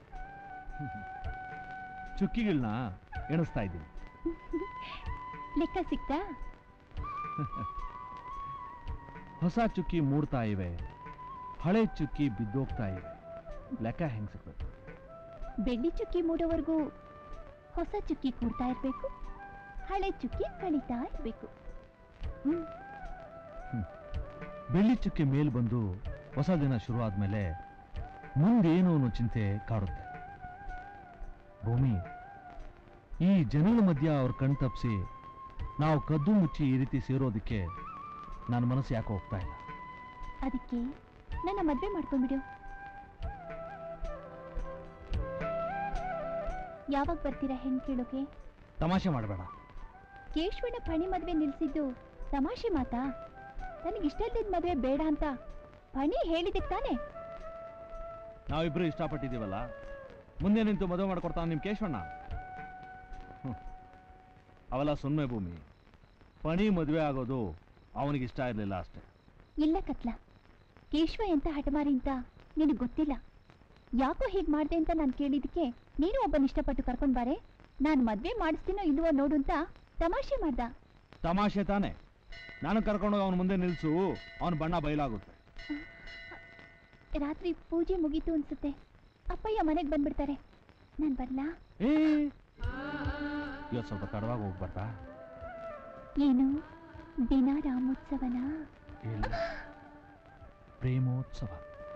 ಚುಕ್ಕಿಗಳನ್ನ ಎಣಿಸ್ತಾ ಇದ್ದೀನಿ ಲೆಕ್ಕ ಸಿಕ್ತಾ ಹೊಸ ಚುಕ್ಕಿ ಮೂಡ್ತಾ ಇವೆ ಹಳೆ ಚುಕ್ಕಿ ಬಿದ್ದೋಗ್ತಾ ಇವೆ ಲೆಕ್ಕ ಹೆಂಗ್ ಸಿಗ್ಬೇಕು ಬೆಳ್ಳಿ ಚುಕ್ಕಿ ಮೂಡೋವರೆಗೂ ಹೊಸ ಚುಕ್ಕಿ ಕೂಡ್ತಾ ಇರ್ಬೇಕು ಹಳೆ ಚುಕ್ಕಿ ಕಳೀತಾ ಇರ್ಬೇಕು ಹ್ಮ್ ಬೆಳ್ಳಿ ಚುಕ್ಕಿ ಮೇಲ್ ಬಂದು ಹೊಸ ದಿನ ಶುರು ಆದ್ಮೇಲೆ ಮುಂದೇನು ಅನ್ನೋ ಚಿಂತೆ ಕಾಡುತ್ತೆ ಭೂಮಿ ಈ ಜನಗಳ ಮಧ್ಯ ಅವ್ರ ಕಣ್ ತಪ್ಪಿಸಿ ನಾವು ಕದ್ದು ಮುಚ್ಚಿ ಈ ರೀತಿ ಸೇರೋದಕ್ಕೆ ನನ್ನ ಮನಸ್ಸು ಯಾಕೋ ಹೋಗ್ತಾ ಇಲ್ಲ ಅದಕ್ಕೆ ನನ್ನ ಮದ್ವೆ ಮಾಡ್ಕೊಂಡ್ಬಿಡು ಯಾವಾಗ ಬರ್ತೀರಾ ಹೆಣ್ ಕೇಳೋಕೆ ತಮಾಷೆ ಮಾಡಬೇಡ ಕೇಶವನ ಪಣಿ ಮದ್ವೆ ನಿಲ್ಸಿದ್ದು ತಮಾಷೆ ಮಾತಾ ನನಗೆ ಇಷ್ಟಲ್ದಿದ್ದ ಮದ್ವೆ ಬೇಡ ಅಂತ ಪಣಿ ಹೇಳಿದಕ್ಕೆ ತಾನೆ ನಾವಿಬ್ರು ಇಷ್ಟಪಟ್ಟಿದ್ದೀವಲ್ಲ ಮುಂದೆ ನಿಂತು ಮದುವೆ ಮಾಡ್ಕೊಡ್ತಾನೆ ನಿಮ್ಮ ಕೇಶವಣ್ಣ ಹ್ಮ್. ಅವೆಲ್ಲ ಸುಮ್ಮನೆ ಭೂಮಿ ಪಣಿ ಮದುವೆ ಆಗೋದು ಅವನಿಗೆ ಇಷ್ಟ ಇರಲಿಲ್ಲ ಅಷ್ಟೇ ಇಲ್ಲ ಕತ್ಲ ಕೇಶವ ಎಂತ ಹಠಮಾರಿ ಅಂತ ನಿನಗೆ ಗೊತ್ತಿಲ್ಲ ಯಾಕೋ ಹೀಗೆ ಮಾಡ್ದೆ ಅಂತ ನಾನು ಕೇಳಿದಕ್ಕೆ ನೀನು ಒಬ್ಬನ ಇಷ್ಟಪಟ್ಟು ಕರ್ಕೊಂಡ್ ಬಾರೆ ನಾನು ಮದ್ವೆ ಮಾಡಿಸ್ತೀನೋ ಇಲ್ವೋ ನೋಡು ಅಂತ ತಮಾಷೆ ಮಾಡ್ದ ತಮಾಷೆ ತಾನೆ ನಾನು ಕರ್ಕೊಂಡೋಗಿ ಅವನ ಮುಂದೆ ನಿಲ್ಸು ಅವನ ಬಣ್ಣ ಬಯಲಾಗುತ್ತೆ ರಾತ್ರಿ ಪೂಜೆ ಮುಗೀತು ಅನ್ಸುತ್ತೆ ಅಪ್ಪಯ್ಯ ಮನೆಗೆ ಬಂದ್ಬಿಡ್ತಾರೆ ನಾನು ಬರ್ಲಾ ಏ ಇವತ್ತು ಸ್ವಲ್ಪ ತಡವಾಗಿ ಹೋಗ್ಬಾರ್ದಾ ಏನು ದಿನ ರಾಮೋತ್ಸವನ ಇಲ್ಲ ಪ್ರೇಮೋತ್ಸವ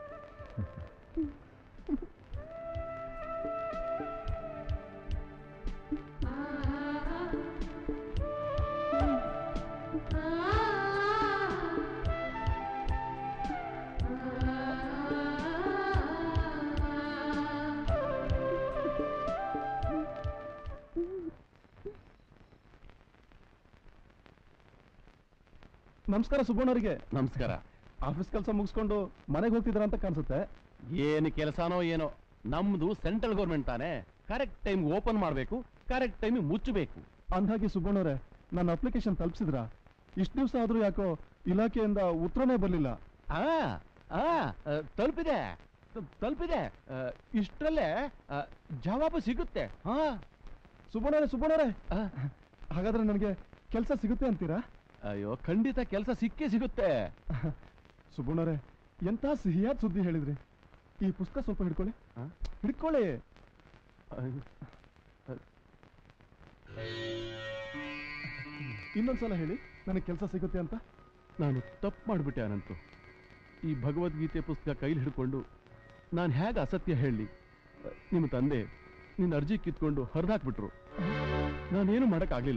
ನಮಸ್ಕಾರ ಸುಬ್ಬಣ್ಣವರಿಗೆ ನಮಸ್ಕಾರ ಆಫೀಸ್ ಕೆಲಸ ಮುಗಿಸ್ಕೊಂಡು ಮನೆಗೆ ಹೋಗ್ತಿದ್ರ ಅಂತ ಕಾಣಿಸುತ್ತೆ ಏನು ಕೆಲಸನೋ ಏನೋ ನಮ್ದು ಸೆಂಟ್ರಲ್ ಗೌರ್ಮೆಂಟ್ ತಾನೇ ಕರೆಕ್ಟ್ ಟೈಮ್ ಓಪನ್ ಮಾಡಬೇಕು ಕರೆಕ್ಟ್ ಟೈಮ್ ಮುಚ್ಚಬೇಕು ಅಂದಾಗೆ ಸುಬ್ಬಣ್ಣವ್ರೆ ನನ್ನ ಅಪ್ಲಿಕೇಶನ್ ತಲುಪಿಸಿದ್ರ ಇಷ್ಟು ದಿವಸ ಆದ್ರೂ ಯಾಕೋ ಇಲಾಖೆಯಿಂದ ಉತ್ತರನೇ ಬರಲಿಲ್ಲ ಆ ಆ ಆ, ತಲುಪಿದೆ ತ- ತಲುಪಿದೆ ಆ, ಇಷ್ಟರಲ್ಲೇ ಆ, ಜವಾಬು ಸಿಗುತ್ತೆ ಹಾ ಸುಬ್ಬಣ್ಣವ್ರೆ ಸುಬ್ಬಣ್ಣವ್ರೆ ಹಾಗಾದ್ರೆ ನನಗೆ ಕೆಲಸ ಸಿಗುತ್ತೆ ಅಂತೀರಾ ಅಯ್ಯೋ ಖಂಡಿತ ಕೆಲಸ ಸಿಕ್ಕೇ ಸಿಗುತ್ತೆ ಸುಬ್ಬಣ್ಣವ್ರೆ ಎಂತ ಸಿಹಿಯಾದ ಸುದ್ದಿ ಹೇಳಿದ್ರಿ ಈ ಪುಸ್ತಕ ಸ್ವಲ್ಪ ಹಿಡ್ಕೊಳ್ಳಿ ಹಿಡ್ಕೊಳ್ಳಿ ಇನ್ನೊಂದ್ಸಲ ಹೇಳಿ ನನಗೆ ಕೆಲಸ ಸಿಗುತ್ತೆ ಅಂತ ನಾನು ತಪ್ಪು ಮಾಡಿಬಿಟ್ಟೆ ಅನಂತು ಈ ಭಗವದ್ಗೀತೆ ಪುಸ್ತಕ ಕೈಲಿ ಹಿಡ್ಕೊಂಡು ನಾನು ಹೇಗೆ ಅಸತ್ಯ ಹೇಳಿ ನಿಮ್ಮ ತಂದೆ ನಿನ್ನ ಅರ್ಜಿ ಕಿತ್ಕೊಂಡು ಹರಿದಾಕ್ಬಿಟ್ರು ನಾನೇನು ಮಾಡೋಕ್ಕಾಗಲಿಲ್ಲ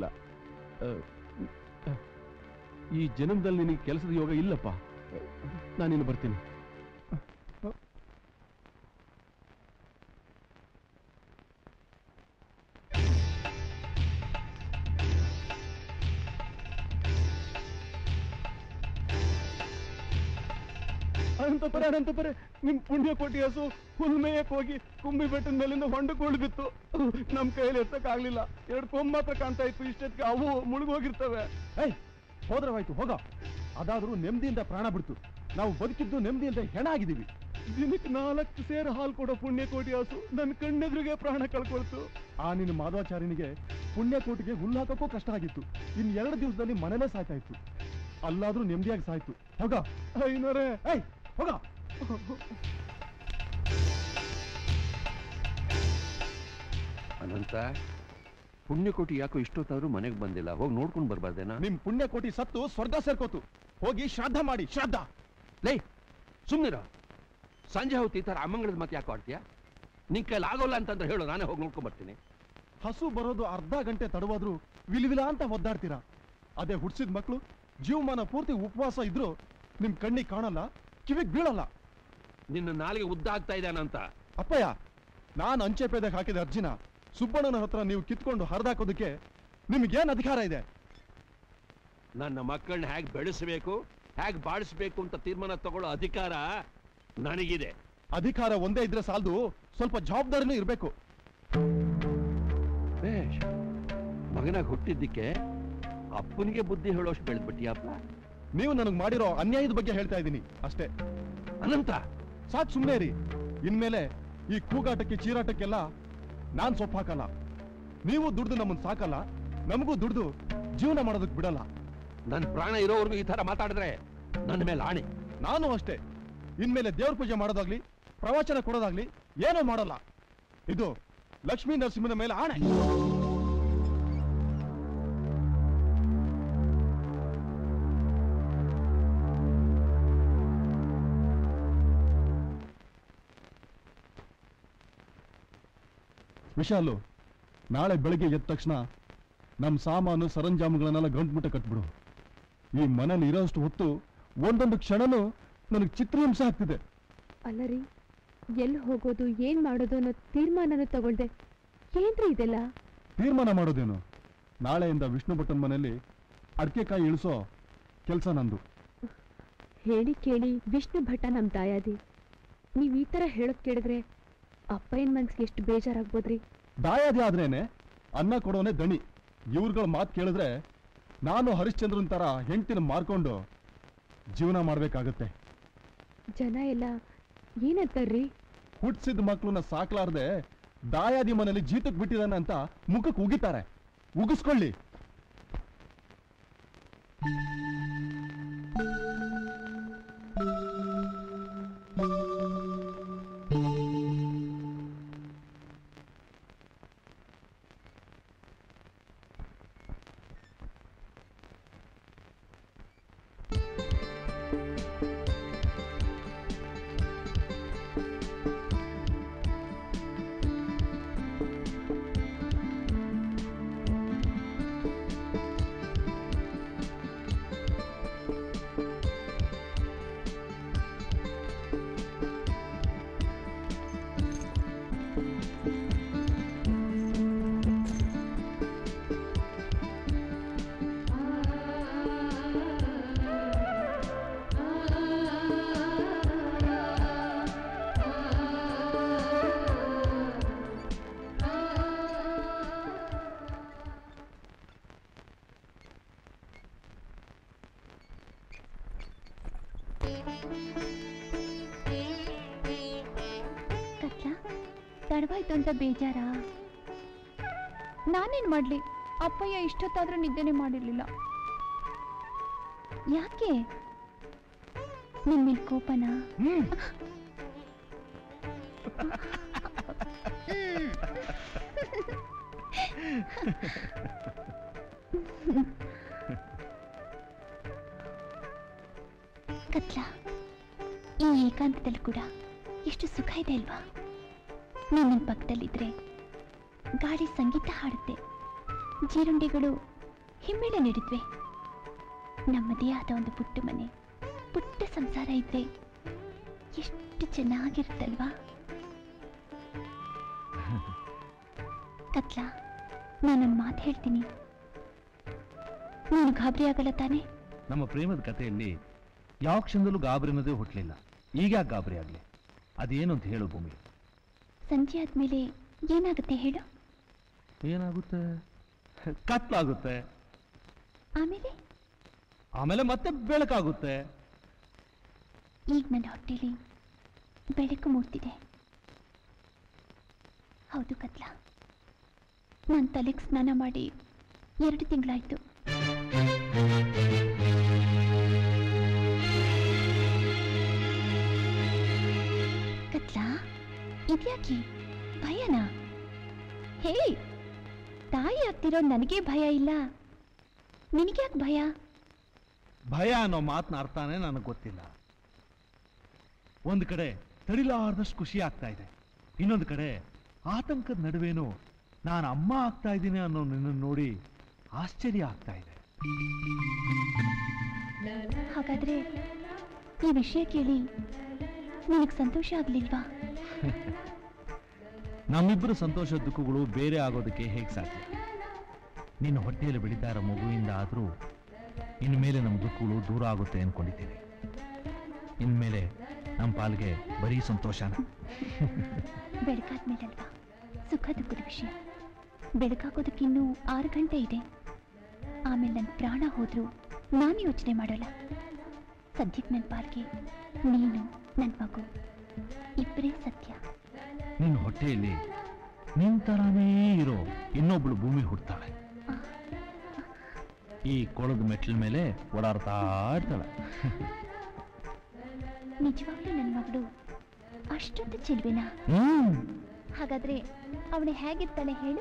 ಈ ಜನ್ಮದಲ್ಲಿ ನಿನಗೆ ಕೆಲಸದ ಯೋಗ ಇಲ್ಲಪ್ಪ ನಾನಿನ್ನು ಬರ್ತೀನಿ ಅನಂತಪುರ ಅನಂತಪುರ ನಿಮ್ ಪುಣ್ಯ ಕೋಟಿ ಹಸು ಹುಲ್ಮೇಯಕ್ ಹೋಗಿ ಕುಂಬಿ ಬೆಟ್ಟದ ಮೇಲಿಂದ ಹೊಂಡಕ್ಕೆ ಬಿತ್ತು ನಮ್ ಕೈಯಲ್ಲಿ ಎತ್ತಕ್ ಆಗ್ಲಿಲ್ಲ ಎರಡು ಕೊಂಬ್ ಮಾತ್ರ ಕಾಣ್ತಾ ಇತ್ತು ಇಷ್ಟೊತ್ತಿಗೆ ಅವು ಮುಳುಗೋಗಿರ್ತವೆ ಏಯ್ ಹೋದ್ರವಾಯ್ತು ಹೋಗ ಅದಾದ್ರೂ ನೆಮ್ಮದಿಯಿಂದ ಪ್ರಾಣ ಬಿಡ್ತು ನಾವು ಬದುಕಿದ್ದು ನೆಮ್ಮದಿಯಿಂದ ಹೆಣ ಆಗಿದ್ದೀವಿ ದಿನಕ್ಕೆ ನಾಲ್ಕು ಸೇರು ಹಾಲು ಕೊಡೋ ಪುಣ್ಯಕೋಟಿ ಹಸು ನನ್ನ ಕಣ್ಣೆದುರಿಗೆ ಪ್ರಾಣ ಕಳ್ಕೊಳ್ತು ಆ ನಿನ್ನ ಮಾಧವಾಚಾರ್ಯನಿಗೆ ಪುಣ್ಯಕೋಟಿಗೆ ಹುಲ್ಲು ಹಾಕಕ್ಕೂ ಕಷ್ಟ ಆಗಿತ್ತು ಇನ್ ಎರಡು ದಿವಸದಲ್ಲಿ ಮನೇಲೇ ಸಾಯ್ತಾ ಇತ್ತು ಅಲ್ಲಾದ್ರೂ ನೆಮ್ಮದಿಯಾಗಿ ಸಾಯ್ತು ಹೋಗ ಐನೋರೇ ಏಯ್ ಹೋಗ ಅನಂತ ಪುಣ್ಯಕೋಟಿ ಯಾಕೋ ಇಷ್ಟೊತ್ತಾದ್ರೂ ಮನೆಗೆ ಬಂದಿಲ್ಲ ಹೋಗಿ ನೋಡ್ಕೊಂಡು ಬರ್ಬಾರ್ದೇನಾ ನಿಮ್ ಪುಣ್ಯಕೋಟಿ ಸತ್ತು ಸ್ವರ್ಗ ಸೇರ್ಕೋತು ಹೋಗಿ ಶ್ರಾದ್ದ ಮಾಡಿ ಶ್ರಾದ್ದ ಲೇ ಸುಮ್ಮನಿರ ಸಂಜೆ ಹೊತ್ತು ಈ ಥರ ಅಮ್ಮಂಗಳದ ಮತ್ತೆ ಯಾಕೆ ಆಡ್ತೀಯಾ ನಿನ್ ಕೈಲಿ ಆಗೋಲ್ಲ ಅಂತಂದ್ರೆ ಹೇಳು ನಾನೇ ಹೋಗಿ ನೋಡ್ಕೊಂಡ್ ಬರ್ತೀನಿ ಹಸು ಬರೋದು ಅರ್ಧ ಗಂಟೆ ತಡವಾದ್ರೂ ವಿಲ್ವಿಲ ಅಂತ ಒದ್ದಾಡ್ತೀರಾ ಅದೇ ಹುಡ್ಸಿದ ಮಕ್ಕಳು ಜೀವಮಾನ ಪೂರ್ತಿ ಉಪವಾಸ ಇದ್ರು ನಿಮ್ ಕಣ್ಣಿಗೆ ಕಾಣಲ್ಲ ಕಿವಿಗ್ ಬೀಳಲ್ಲ ನಿನ್ನ ನಾಲಿಗೆ ಉದ್ದ ಆಗ್ತಾ ಇದ್ದಾನಂತ ಅಪ್ಪಯ್ಯ ನಾನ್ ಅಂಚೆ ಪೇದೆಗೆ ಹಾಕಿದ ಅರ್ಜಿನ ಸುಬ್ಬಣ್ಣನ ಹತ್ರ ನೀವು ಕಿತ್ಕೊಂಡು ಹರಿದಾಕೋದಕ್ಕೆ ನಿಮ್ಗೇನ್ ಅಧಿಕಾರ ಇದೆ ನನ್ನ ಮಕ್ಕಳನ್ನ ಹೇಗೆ ಬೆಳೆಸಬೇಕು ಹೇಗೆ ಬಾಳಿಸ್ಬೇಕು ಅಂತ ತೀರ್ಮಾನ ತಗೊಳ್ಳೋ ಅಧಿಕಾರ ನನಗಿದೆ ಅಧಿಕಾರ ಒಂದೇ ಇದ್ರೆ ಸಾಲದು ಸ್ವಲ್ಪ ಜವಾಬ್ದಾರಿನೂ ಇರ್ಬೇಕು ಬೇಷ್ ಮಗನಾಗ ಹುಟ್ಟಿದ್ದಕ್ಕೆ ಅಪ್ಪನಿಗೆ ಬುದ್ಧಿ ಹೇಳೋಷ್ಟು ಬೆಳೆದ್ಬಿಟ್ಟಿಯಪ್ಪ ನೀವು ನನಗೆ ಮಾಡಿರೋ ಅನ್ಯಾಯದ ಬಗ್ಗೆ ಹೇಳ್ತಾ ಇದ್ದೀನಿ ಅಷ್ಟೇ ಅನಂತ ಸಾಕ್ ಸುಮ್ಮನೆ ರೀ ಇನ್ಮೇಲೆ ಈ ಕೂಗಾಟಕ್ಕೆ ಚೀರಾಟಕ್ಕೆಲ್ಲ ನಾನ್ ಸೊಪ್ಪು ಹಾಕಲ್ಲ ನೀವು ದುಡ್ದು ನಮ್ಮನ್ನ ಸಾಕಲ್ಲ ನಮಗೂ ದುಡ್ದು ಜೀವನ ಮಾಡೋದಕ್ಕೆ ಬಿಡಲ್ಲ ನನ್ನ ಪ್ರಾಣ ಇರೋವರೆಗೂ ಈ ತರ ಮಾತಾಡಿದ್ರೆ ನನ್ನ ಮೇಲೆ ಆಣೆ ನಾನು ಅಷ್ಟೇ ಇನ್ಮೇಲೆ ದೇವ್ರ ಪೂಜೆ ಮಾಡೋದಾಗ್ಲಿ ಪ್ರವಚನ ಕೊಡೋದಾಗ್ಲಿ ಏನೂ ಮಾಡಲ್ಲ ಇದು ಲಕ್ಷ್ಮೀ ನರಸಿಂಹನ ಮೇಲೆ ಆಣೆ ವಿಶಾಲು ನಾಳೆ ಬೆಳಗ್ಗೆ ಎದ್ದ ತಕ್ಷಣ ನಮ್ಮ ಸಾಮಾನು ಸರಂಜಾಮುಗಳನ್ನೆಲ್ಲ ಗಂಟ್ಮುಟ್ಟ ಕಟ್ಬಿಡು ಈ ಮನೇಲಿ ಇರೋಷ್ಟು ಹೊತ್ತು ಒಂದೊಂದು ಕ್ಷಣನೂ ನನಗೆ ಚಿತ್ರಹಿಂಸೆ ಆಗ್ತಿದೆ ಅಲ್ಲ ರೀ ಎಲ್ಲಿ ಹೋಗೋದು ಏನ್ ಮಾಡೋದು ಅನ್ನೋ ತೀರ್ಮಾನನೂ ತಗೊಳ್ದೆ ಏನ್ರಿ ಇದೆಲ್ಲ ತೀರ್ಮಾನ ಮಾಡೋದೇನು ನಾಳೆಯಿಂದ ವಿಷ್ಣು ಭಟ್ಟನ್ ಮನೆಯಲ್ಲಿ ಅಡಿಕೆಕಾಯಿ ಇಳಿಸೋ ಕೆಲಸ ನಂದು ಹೇಳಿ ಕೇಳಿ ವಿಷ್ಣು ಭಟ್ಟ ನಮ್ ದಾಯಾದಿ ನೀವ್ ಈ ತರ ಹೇಳೋದ್ ಕೇಳಿದ್ರೆ ಅಪ್ಪಯ್ಯನ ಮನ್ಸಿಗೆ ಎಷ್ಟು ಬೇಜಾರಾಗ್ಬೋದ್ರಿ ದಾಯಾದಿ ಆದ್ರೇನೆ ಅನ್ನ ಕೊಡೋನೆ ದಣಿ ಇವ್ರುಗಳ ಮಾತು ಕೇಳಿದ್ರೆ ನಾನು ಹರಿಶ್ಚಂದ್ರನ್ ತರ ಹೆಂಡ್ತಿನ ಮಾರ್ಕೊಂಡು ಜೀವನ ಮಾಡ್ಬೇಕಾಗತ್ತೆ ಜನ ಎಲ್ಲ ಏನಂತಾರ್ರಿ ಹುಟ್ಸಿದ ಮಕ್ಳನ್ನ ಸಾಕ್ಲಾರ್ದೆ ದಾಯಾದಿ ಮನೇಲಿ ಜೀತಕ್ ಬಿಟ್ಟಿದಾನೆ ಅಂತ ಮುಖಕ್ಕೆ ಉಗಿತಾರೆ ಉಗಿಸ್ಕೊಳ್ಳಿ ಕತ್ಲ ತಡವಾಯ್ತು ಅಂತ ಬೇಜಾರಾ ನಾನೇನ್ ಮಾಡ್ಲಿ ಅಪ್ಪಯ್ಯ ಇಷ್ಟೊತ್ತಾದ್ರೂ ನಿದ್ದೆನೆ ಮಾಡಿರ್ಲಿಲ್ಲ ಯಾಕೆ ನಿನ್ ಮೇಲ್ ಕೋಪನಾ ಕತ್ಲ ಈ ಏಕಾಂತದಲ್ಲಿ ಕೂಡ ಎಷ್ಟು ಸುಖ ಇದೆ ಅಲ್ವಾ ನೀನ್ ನನ್ನ ಪಕ್ಕದಲ್ಲಿದ್ರೆ ಗಾಳಿ ಸಂಗೀತ ಹಾಡುತ್ತೆ ಜೀರುಂಡೆಗಳು ಹಿಮ್ಮೇಳ ನೀಡಿದ್ವೆ ನಮ್ಮದೇ ಆದ ಒಂದು ಪುಟ್ಟ ಮನೆ ಪುಟ್ಟ ಸಂಸಾರ ಇದ್ರೆ ಎಷ್ಟು ಚೆನ್ನಾಗಿರುತ್ತಲ್ವಾ ಕತ್ಲ ನಾನೊಂದು ಮಾತು ಹೇಳ್ತೀನಿ ನೀನು ಗಾಬರಿ ಆಗಲ್ಲ ತಾನೇ ನಮ್ಮ ಪ್ರೇಮದ ಕಥೆಯಲ್ಲಿ ಯಾವ ಕ್ಷಣದಲ್ಲೂ ಗಾಬರಿ ಅನ್ನೋದೇ ಹುಟ್ಟಲಿಲ್ಲ ಈಗ ಯಾಕೆ ಗಾಬರಿ ಆಗಲಿ ಅದೇನು ಅಂತ ಹೇಳು ಭೂಮಿ ಸಂಜೆ ಆದ್ಮೇಲೆ ಏನಾಗುತ್ತೆ ಹೇಳು ಏನಾಗುತ್ತೆ ಕತ್ಲಾಗುತ್ತೆ ಆಮೇಲೆ ಆಮೇಲೆ ಮತ್ತೆ ಬೆಳಕಾಗುತ್ತೆ ಈಗ ನನ್ನ ಹೊಟ್ಟೆಲಿ ಬೆಳಕು ಮೂಡ್ತಿದೆ ಹೌದು ಕತ್ಲ ನಾನು ತಲೆಗೆ ಸ್ನಾನ ಮಾಡಿ ಎರಡು ತಿಂಗಳಾಯ್ತು ಕತ್ಲ ಇದ್ಯಾಕೆ ಭಯನಾ ಹೇ ತಾಯಿ ಆಗ್ತಿರೋ ನನಗೆ ಭಯ ಇಲ್ಲ ನಿನಗ್ಯಾಕೆ ಭಯ ಭಯ ಅನ್ನೋ ಮಾತನ್ನ ಅರ್ಥನೇ ನನಗೆ ಗೊತ್ತಿಲ್ಲ ಒಂದು ಕಡೆ ತಡಿಲಾರ್ದಷ್ಟು ಖುಷಿ ಆಗ್ತಾ ಇದೆ ಇನ್ನೊಂದು ಕಡೆ ಆತಂಕದ ನಡುವೇನು ನಾನು ಅಮ್ಮ ಆಗ್ತಾ ಇದ್ದೀನಿ ಅನ್ನೋ ನಿನ್ನನ್ನು ನೋಡಿ ಆಶ್ಚರ್ಯ ಆಗ್ತಾ ಇದೆ ಹಾಗಾದ್ರೆ ಈ ವಿಷಯ ಕೇಳಿ ನಿನಗೆ ಸಂತೋಷ ಆಗ್ಲಿಲ್ವಾ ನಮ್ಮಿಬ್ಬರ ಸಂತೋಷದ ದುಃಖಗಳು ಬೇರೆ ಆಗೋದಕ್ಕೆ ಹೇಗೆ ಸಾಧ್ಯ ನಿನ್ನ ಹೊಟ್ಟೆಯಲ್ಲಿ ಬೆಳೀತಾ ಇರೋ ಮಗುವಿಂದ ಆದರೂ ಇನ್ಮೇಲೆ ನಮ್ಮ ದುಃಖಗಳು ದೂರ ಆಗುತ್ತೆ ಅನ್ಕೊಂಡಿದ್ದೀನಿ ಇನ್ಮೇಲೆ ನಮ್ಮ ಪಾಲ್ಗೆ ಬರೀ ಸಂತೋಷನ ಬೆಳಕಾದ್ಮೇಲಲ್ವಾ ಸುಖ ದುಃಖದ ವಿಷಯ ಬೆಳಕಾಗೋದಕ್ಕಿನ್ನೂ ಆರು ಗಂಟೆ ಇದೆ ಆಮೇಲೆ ನನ್ನ ಪ್ರಾಣ ಹೋದ್ರೂ ನಾನು ಯೋಚನೆ ಮಾಡೋಲ್ಲ ಸದ್ಯಕ್ಕೆ ನನ್ನ ಪಾಲ್ಗೆ ನೀನು ನನ್ನ ಮಗು ಇಬ್ಬರೇ ಸತ್ಯ ನಿನ್ನ ಹೊಟ್ಟೆಯಲ್ಲಿ ನಿನ್ ತರಾನೇ ಇರೋ ಇನ್ನೊಬ್ಳು ಭೂಮಿ ಹುಡ್ತಾಳೆ ಈ ಕೊಳದ ಮೆಟ್ಲ ಮೇಲೆ ಓಡಾಡ್ತಾ ಇರ್ತಾಳೆ ನಿಜವಾಗ್ಲೂ ನನ್ನ ಮಗಳು ಅಷ್ಟೊಂದು ಚೆಲ್ವಿನ ಹ್ಮ್ ಹಾಗಾದ್ರೆ ಅವಳು ಹೇಗಿರ್ತಾಳೆ ಹೇಳು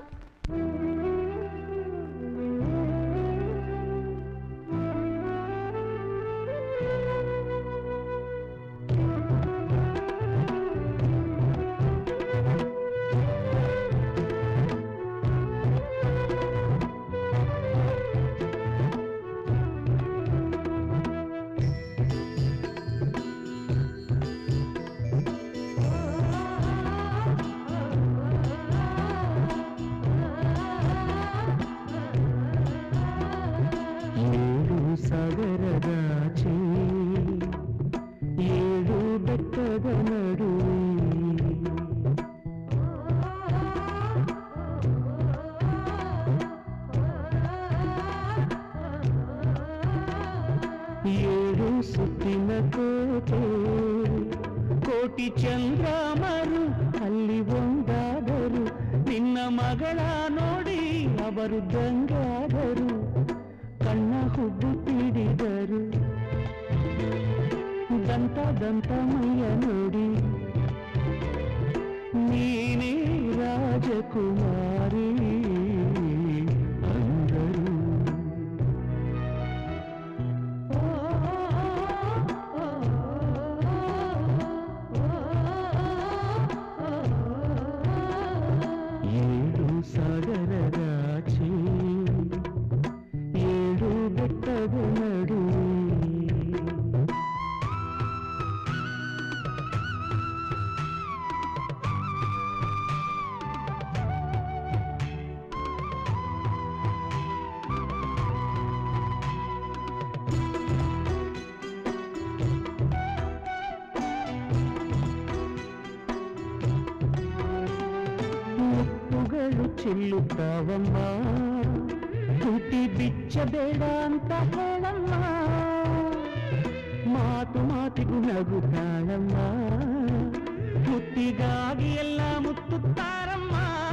ಸುತ್ತಿನ ಕೋಟೆ ಕೋಟಿ ಚಂದ್ರಮರು ಅಲ್ಲಿ ಒಂದಾದರು ನಿನ್ನ ಮಗಳ ನೋಡಿ ಅವರು ದಂಗಾದರು ಕಣ್ಣ ಹುಬ್ಬು ಪಿಡಿದರು ದಂತ ದಂತ ಮೈಯ ನೋಡಿ ನೀನೇ ರಾಜಕುಮಾರಿ ಅಂದರು ಏಳು ಸಾಗರದಾಚೆ ಏಳು ಬೆಟ್ಟದ ನಡುವೆ ಮುತ್ತುಗಳು ಚೆಲ್ಲುತ್ತಾವಮ್ಮ ತುಟಿ ಬಿಚ್ಚಬೇಡ ಅಂತ ಹೇಳಮ್ಮ ಮಾತು ಮಾತಿಗೂ ನಗುತ್ತಾಳಮ್ಮ ಮುತ್ತಿಗಾಗಿ ಎಲ್ಲ ಮುತ್ತುತ್ತಾರಮ್ಮ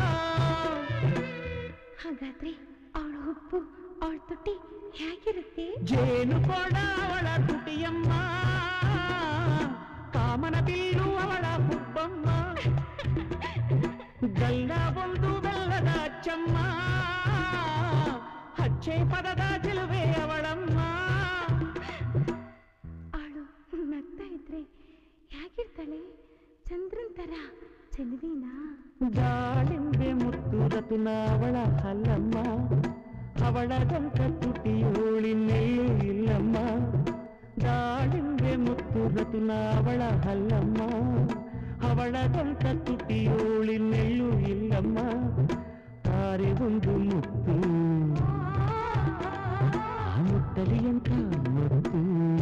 ಹಾಗಾದ್ರೆ ಅವಳ ಉಪ್ಪು ಅವಳ ತುಟಿ ಹೇಗಿರುತ್ತೆ ಜೇನು ಕೊಡ ಅವಳ ತುಟಿಯಮ್ಮ ಕಾಮನ ಬಿಲ್ಲು ಅವಳ ಹುಬ್ಬಮ್ಮ ಗಲ್ಲ ಒಂದು ಬೆಲ್ಲದ ಅಚ್ಚಮ್ಮ ಹಚ್ಚೆ ಪದದ ಚೆಲುವೆ ಅವಳಮ್ಮ ಅವಳು ನಗ್ತಾ ಇದ್ರೆ ಹೇಗಿರ್ತಾಳೆ ಚಂದ್ರನ್ ತರ ಚೆಲುವಿನಾ ದಾಳಿಂಬೆ ಮುತ್ತು ರತುನ ಅವಳ ಹಲ್ಲಮ್ಮ ಅವಳದಂತ ತುಟಿಯೋಳಿನೆಲ್ಲೂ ಇಲ್ಲಮ್ಮ ದಾಳಿಂಬೆ ಮುತ್ತು ರತುನ ಅವಳ ಹಲ್ಲಮ್ಮ ಅವಳದಂತ ತುಟಿಯೋಳಿನೆಲ್ಲೂ ಇಲ್ಲಮ್ಮ ತಾರೆ ಒಂದು ಮುತ್ತು ಆ ಮುತ್ತಲಿ ಅಂತ ಮುತ್ತು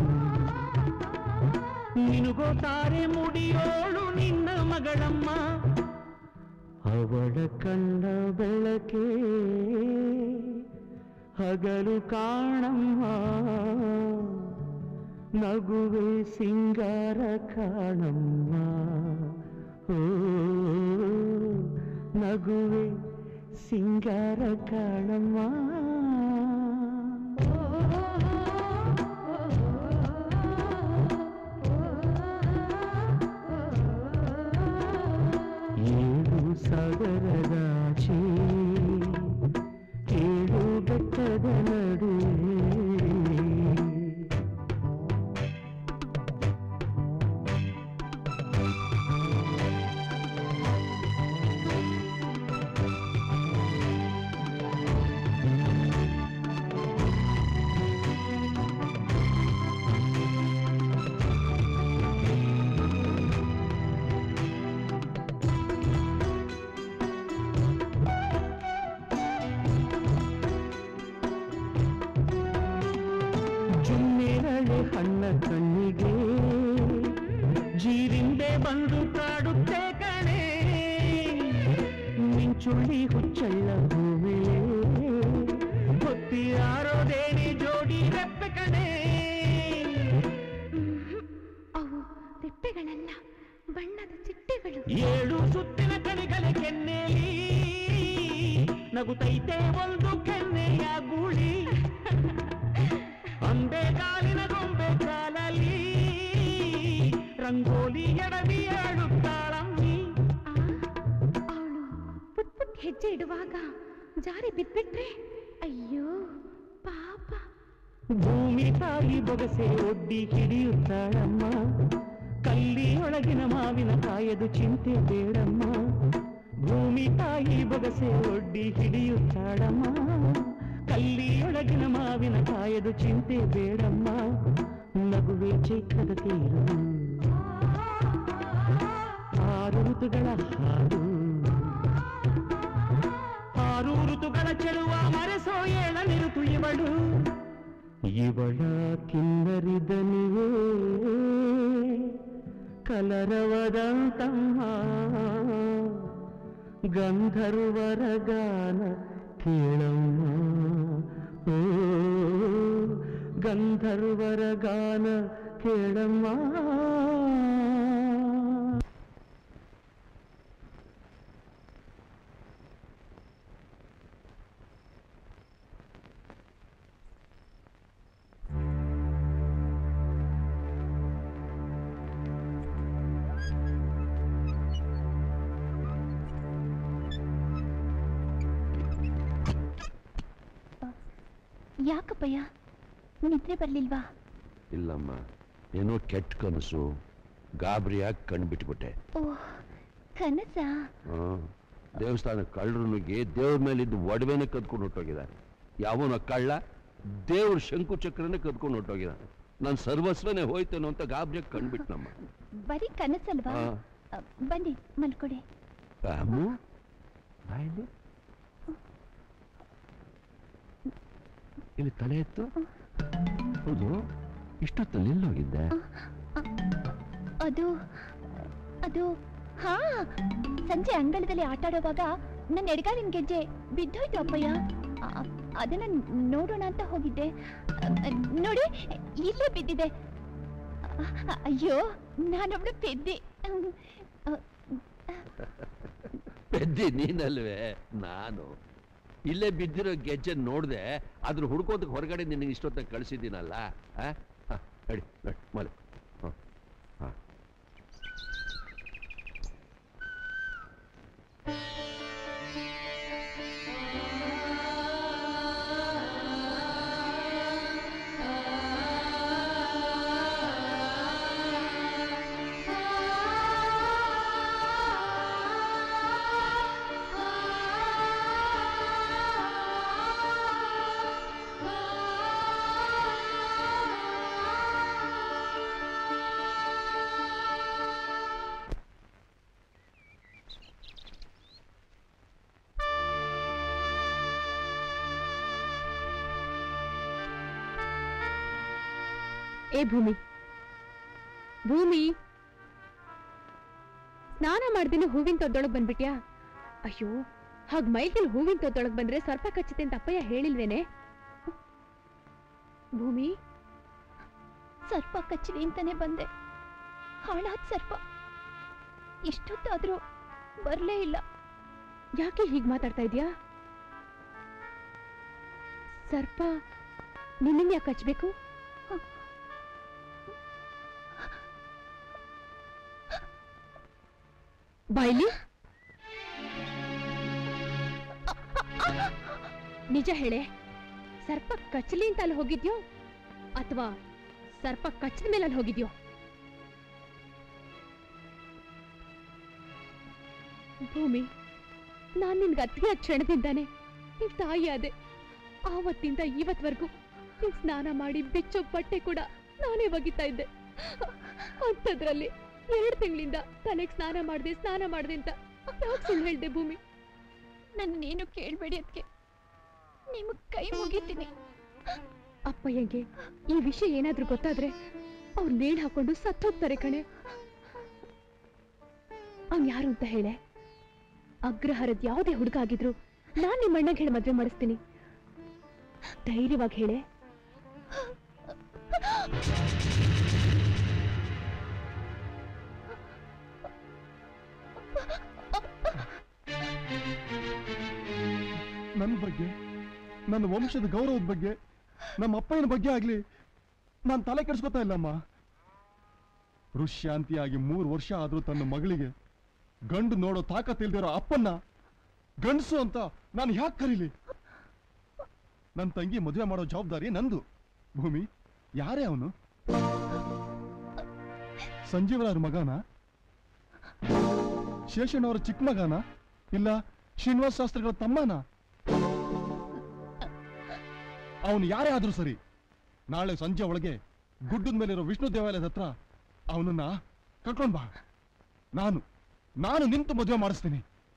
ನಿನಗೋ ತಾರೆ ಮುಡಿಯೋಳು ನಿನ್ನ ಮಗಳಮ್ಮ ಅವಳ ಕಣ್ಣ ಬೆಳಕೆ ಹಗಲು ಕಾಣಮ್ಮ ನಗುವೆ ಸಿಂಗಾರ ಕಾಣಮ್ಮ ಓ ನಗುವೆ ಸಿಂಗಾರ ಕಾಣಮ್ಮ ಏಳು ಸಾಗರದಾಚೆ ಏಳು ಬೆಟ್ಟದ ನಡುವೆ ಜುಮ್ಮೆರಳೆ ಹಣ್ಣ ಕಣ್ಣಿಗೆ ಜೀರಿಂದೆ ಬಂದು ಕಾಡುತ್ತೆ ಕಣೆ ಮಿಂಚುಳ್ಳಿ ಹುಚ್ಚಳ್ಳ ಹೂವೆ ಹೊತ್ತಿ ಆರೋದೇನಿ ಜೋಡಿ ರೆಪ್ಪೆ ಕಣೆ ಅವು ರೆಪ್ಪೆಗಳಲ್ಲ ಬಣ್ಣದ ಚಿಟ್ಟೆಗಳು ಏಳು ಸುತ್ತಿನ ಕಣಿಗಳ ಕೆನ್ನೆಲಿ ನಗುತ್ತೈತೆ ಒಂದು ಕೆನ್ನೆಯ ಗೂಳಿ ಅಂಬೆ ಕಾಲಿನ ಗೊಂಬೆ ಕಾಲಲ್ಲಿ ರಂಗೋಲಿ ಎಡವಿ ಆಡುತ್ತಾಳಮ್ಮಿ ಅವಳು ಪುಟ್ ಪುಟ್ ಹೆಜ್ಜೆ ಇಡುವಾಗ ಜಾರಿ ಬಿದ್ಬಿಟ್ರೆ ಅಯ್ಯೋ ಪಾಪ ಭೂಮಿ ತಾಯಿ ಬೊಗಸೆ ಒಡ್ಡಿ ಹಿಡಿಯುತ್ತಾಳಮ್ಮ ಕಲ್ಲಿಯೊಳಗಿನ ಮಾವಿನ ಕಾಯದು ಚಿಂತೆ ಬೇಡಮ್ಮ ಭೂಮಿ ತಾಯಿ ಬೊಗಸೆ ಒಡ್ಡಿ ಹಿಡಿಯುತ್ತಾಳಮ್ಮ ಕಲ್ಲಿಯೊಳಗಿನ ಮಾವಿನ ಕಾಯದು ಚಿಂತೆ ಬೇಡಮ್ಮ ನಗುವೆ ಚೈತ್ರದ ತೀರು ಆರು ಋತುಗಳ ಹಾಡು ಆರು ಋತುಗಳ ಚೆಲುವ ಮರೆಸೋ ಏಳನಿರುತು ಇವಳು ಇವಳ ಕಿನ್ನರಿದನಿಯೇ ಕಲರವದಂತಮ್ಮ ಗಂಧರ್ವರ ಗಾನ ಕೇಳಮ್ಮ ಓ ಗಂಧರ್ವರ ಗಾನ ಕೇಳಮ್ಮ ಯಾಕಪ್ಪಯ್ಯ ನಿದ್ರೆ ಬರ್ಲಿಲ್ವಾ ಇಲ್ಲಮ್ಮ ಏನೋ ಕೆಟ್ಟ ಕನಸು ಗಾಬರಿಯಾಗಿ ಕಣ್ಬಿಟ್ಬಿಟ್ಟೆ ಓಹ್ ಕನಸಾ ಆ, ದೇವಸ್ಥಾನ ಕಳ್ಳರು ನುಗ್ಗಿ ದೇವ್ರ ಮೇಲಿದ್ದು ಒಡವೆನ ಕದ್ಕೊಂಡು ಹೊಟ್ಟೋಗಿದ್ದಾರೆ ಯಾವನ ಕಳ್ಳ ದೇವ್ರ ಶಂಕು ಚಕ್ರನೇ ಕದ್ಕೊಂಡು ಹೊಟ್ಟೋಗಿದ್ದಾನೆ ನನ್ನ ಸರ್ವಸ್ವನೇ ಹೋಯ್ತೇನೋ ಅಂತ ಗಾಬರಿಯಾಗಿ ಕಣ್ಬಿಟ್ನಮ್ಮ ಬರೀ ಕನಸಲ್ವಾ ಆ. ಅ, ಬನ್ನಿ ಮಲ್ಕೊಡಿ ರಾಮು ಬಾಯಲ್ಲಿ ಇಲ್ಲಿ ತಲೆ ಎತ್ತು ಹೌದು ಇಷ್ಟೊತ್ತಲ್ಲಿ ಎಲ್ಲೋಗಿದ್ದೆ ಅದು ಅದು ಹಾ ಸಂಜೆ ಅಂಗಳದಲ್ಲಿ ಆಟ ಆಡುವಾಗ ನನ್ನ ಎಡಗಾಲಿನ ಗೆಜ್ಜೆ ಬಿದ್ದೋಯ್ತು ಅಪ್ಪಯ್ಯ ಆ, ಅದನ್ನ ನೋಡೋಣ ಅಂತ ಹೋಗಿದ್ದೆ ಅ, ನೋಡಿ ಇಲ್ಲೇ ಬಿದ್ದಿದೆ ಅ, ಅಯ್ಯೋ ನಾನೊಬ್ಳು ಪೆದ್ದಿ ಅ, ಪೆದ್ದಿ ನೀನಲ್ವೇ ನಾನು ಇಲ್ಲೇ ಬಿದ್ದಿರೋ ಗೆಜ್ಜೆ ನೋಡ್ದೆ ಅದ್ರ ಹುಡ್ಕೋದಕ್ಕೆ ಹೊರಗಡೆ ನಿನಗೆ ಇಷ್ಟೊತ್ತ ಕಳಿಸಿದ್ದೀನಲ್ಲ ಆ? ಹ, ನಡಿ ನಡಿ ಮಲೆ ಹ, ಹ. ಏ ಭೂಮಿ ಭೂಮಿ ಸ್ನಾನ ಮಾಡ್ದೇನೆ ಹೂವಿನ ತೊದ್ದೊಳಗ್ ಬಂದ್ಬಿಟ್ಯಾ ಅಯ್ಯೋ ಹಾಗ್ ಮೈಗೆಲ್ ಹೂವಿನ ತೊದ್ದೊಳಗ್ ಬಂದ್ರೆ ಸರ್ಪ ಕಚ್ಚುತ್ತೆ ಅಂತ ಅಪ್ಪಯ್ಯ ಹೇಳಿಲ್ವೇನೆ ಭೂಮಿ ಸರ್ಪ ಕಚ್ಚಲಿ ಅಂತಾನೆ ಬಂದೆ ಹಾಳಾದ ಸರ್ಪ ಇಷ್ಟೊತ್ತಾದ್ರೂ ಬರ್ಲೇ ಇಲ್ಲ ಯಾಕೆ ಹೀಗ್ ಮಾತಾಡ್ತಾ ಇದ್ಯಾ ಸರ್ಪ ನಿನ್ನನ್ ಯಾಕೆ ಹಚ್ಬೇಕು ಬಾಯ್ಲಿ ನಿಜ ಹೇಳೆ ಸರ್ಪ ಕಚ್ಚಲಿ ಅಂತ ಅಲ್ಲಿ ಹೋಗಿದ್ಯೋ ಅಥವಾ ಸರ್ಪ ಕಚ್ಚದ ಮೇಲೆ ಅಲ್ಲಿ ಹೋಗಿದ್ಯೋ ಭೂಮಿ ನಾನ್ ನಿನ್ಗೆ ಅತ್ತಿಗೆ ಆದ ಕ್ಷಣದಿಂದಾನೆ ನಿನ್ ತಾಯಿ ಆದೆ ಆವತ್ತಿಂದ ಇವತ್ವರೆಗೂ ನೀನ್ ಸ್ನಾನ ಮಾಡಿ ಬೆಚ್ಚೋ ಬಟ್ಟೆ ಕೂಡ ನಾನೇ ಒಗಿತಾ ಇದ್ದೆ ಅಂಥದ್ರಲ್ಲಿ ಎರಡು ತಿಂಗಳಿಂದ ತಲೆಗೆ ಸ್ನಾನ ಮಾಡ್ದೆ ಸ್ನಾನ ಮಾಡ್ದೆ ಅಂತ ಯಾಕೆ ಸುಳ್ಳು ಹೇಳ್ದೆ ಭೂಮಿ ನನ್ನೇನು ಕೇಳ್ಬೇಡಿ ಅದಕ್ಕೆ ನಿಮಗ್ ಕೈ ಮುಗಿತೀನಿ ಅಪ್ಪಯ್ಯಂಗೆ ಈ ವಿಷಯ ಏನಾದ್ರೂ ಗೊತ್ತಾದ್ರೆ ಅವ್ರು ನೇಣ್ ಹಾಕೊಂಡು ಸತ್ತೋಗ್ತಾರೆ ಕಣೆ ಅವ್ನ್ ಯಾರು ಅಂತ ಹೇಳೆ ಅಗ್ರಹಾರದ್ ಯಾವುದೇ ಹುಡುಗ ಆಗಿದ್ರು ನಾನ್ ನಿಮ್ಮ ಅಣ್ಣಗೆ ಹೇಳಿ ಮದ್ವೆ ಮಾಡಿಸ್ತೀನಿ ಧೈರ್ಯವಾಗಿ ಹೇಳೆ ನನ್ನ ಬಗ್ಗೆ ನನ್ನ ವಂಶದ ಗೌರವದ ಬಗ್ಗೆ ನಮ್ಮ ಅಪ್ಪಯ್ಯನ ಬಗ್ಗೆ ಆಗ್ಲಿ ನಾನು ತಲೆ ಕೆಡಿಸ್ಕೊತಾ ಇಲ್ಲಮ್ಮ ಋಷ್ಯಾಂತಿಯಾಗಿ ಮೂರು ವರ್ಷ ಆದ್ರೂ ತನ್ನ ಮಗಳಿಗೆ ಗಂಡು ನೋಡೋ ತಾಕತ್ ಇಲ್ದಿರೋ ಅಪ್ಪನ್ನ ಗಂಡಸು ಅಂತ ನಾನು ಯಾಕೆ ಕರೀಲಿ ನನ್ನ ತಂಗಿ ಮದುವೆ ಮಾಡೋ ಜವಾಬ್ದಾರಿ ನಂದು ಭೂಮಿ ಯಾರೇ ಅವನು ಸಂಜೀವರಾರ ಮಗನ ಶೇಷಣ್ಣವರ ಚಿಕ್ಕ ಮಗನ ಇಲ್ಲ ಶ್ರೀನಿವಾಸ ಶಾಸ್ತ್ರಿಗಳ ತಮ್ಮನ ಅವನು ಯಾರೇ ಆದ್ರೂ ಸರಿ ನಾಳೆ ಸಂಜೆ ಒಳಗೆ ಗುಡ್ಡದ ಮೇಲಿರೋ ವಿಷ್ಣು ದೇವಾಲಯದ ಹತ್ರ ಅವನನ್ನ ಕರ್ಕೊಂಡ್ ಬಾ ನಾನು ನಾನು ನಿಂತು ಮದುವೆ ಮಾಡಿಸ್ತೀನಿ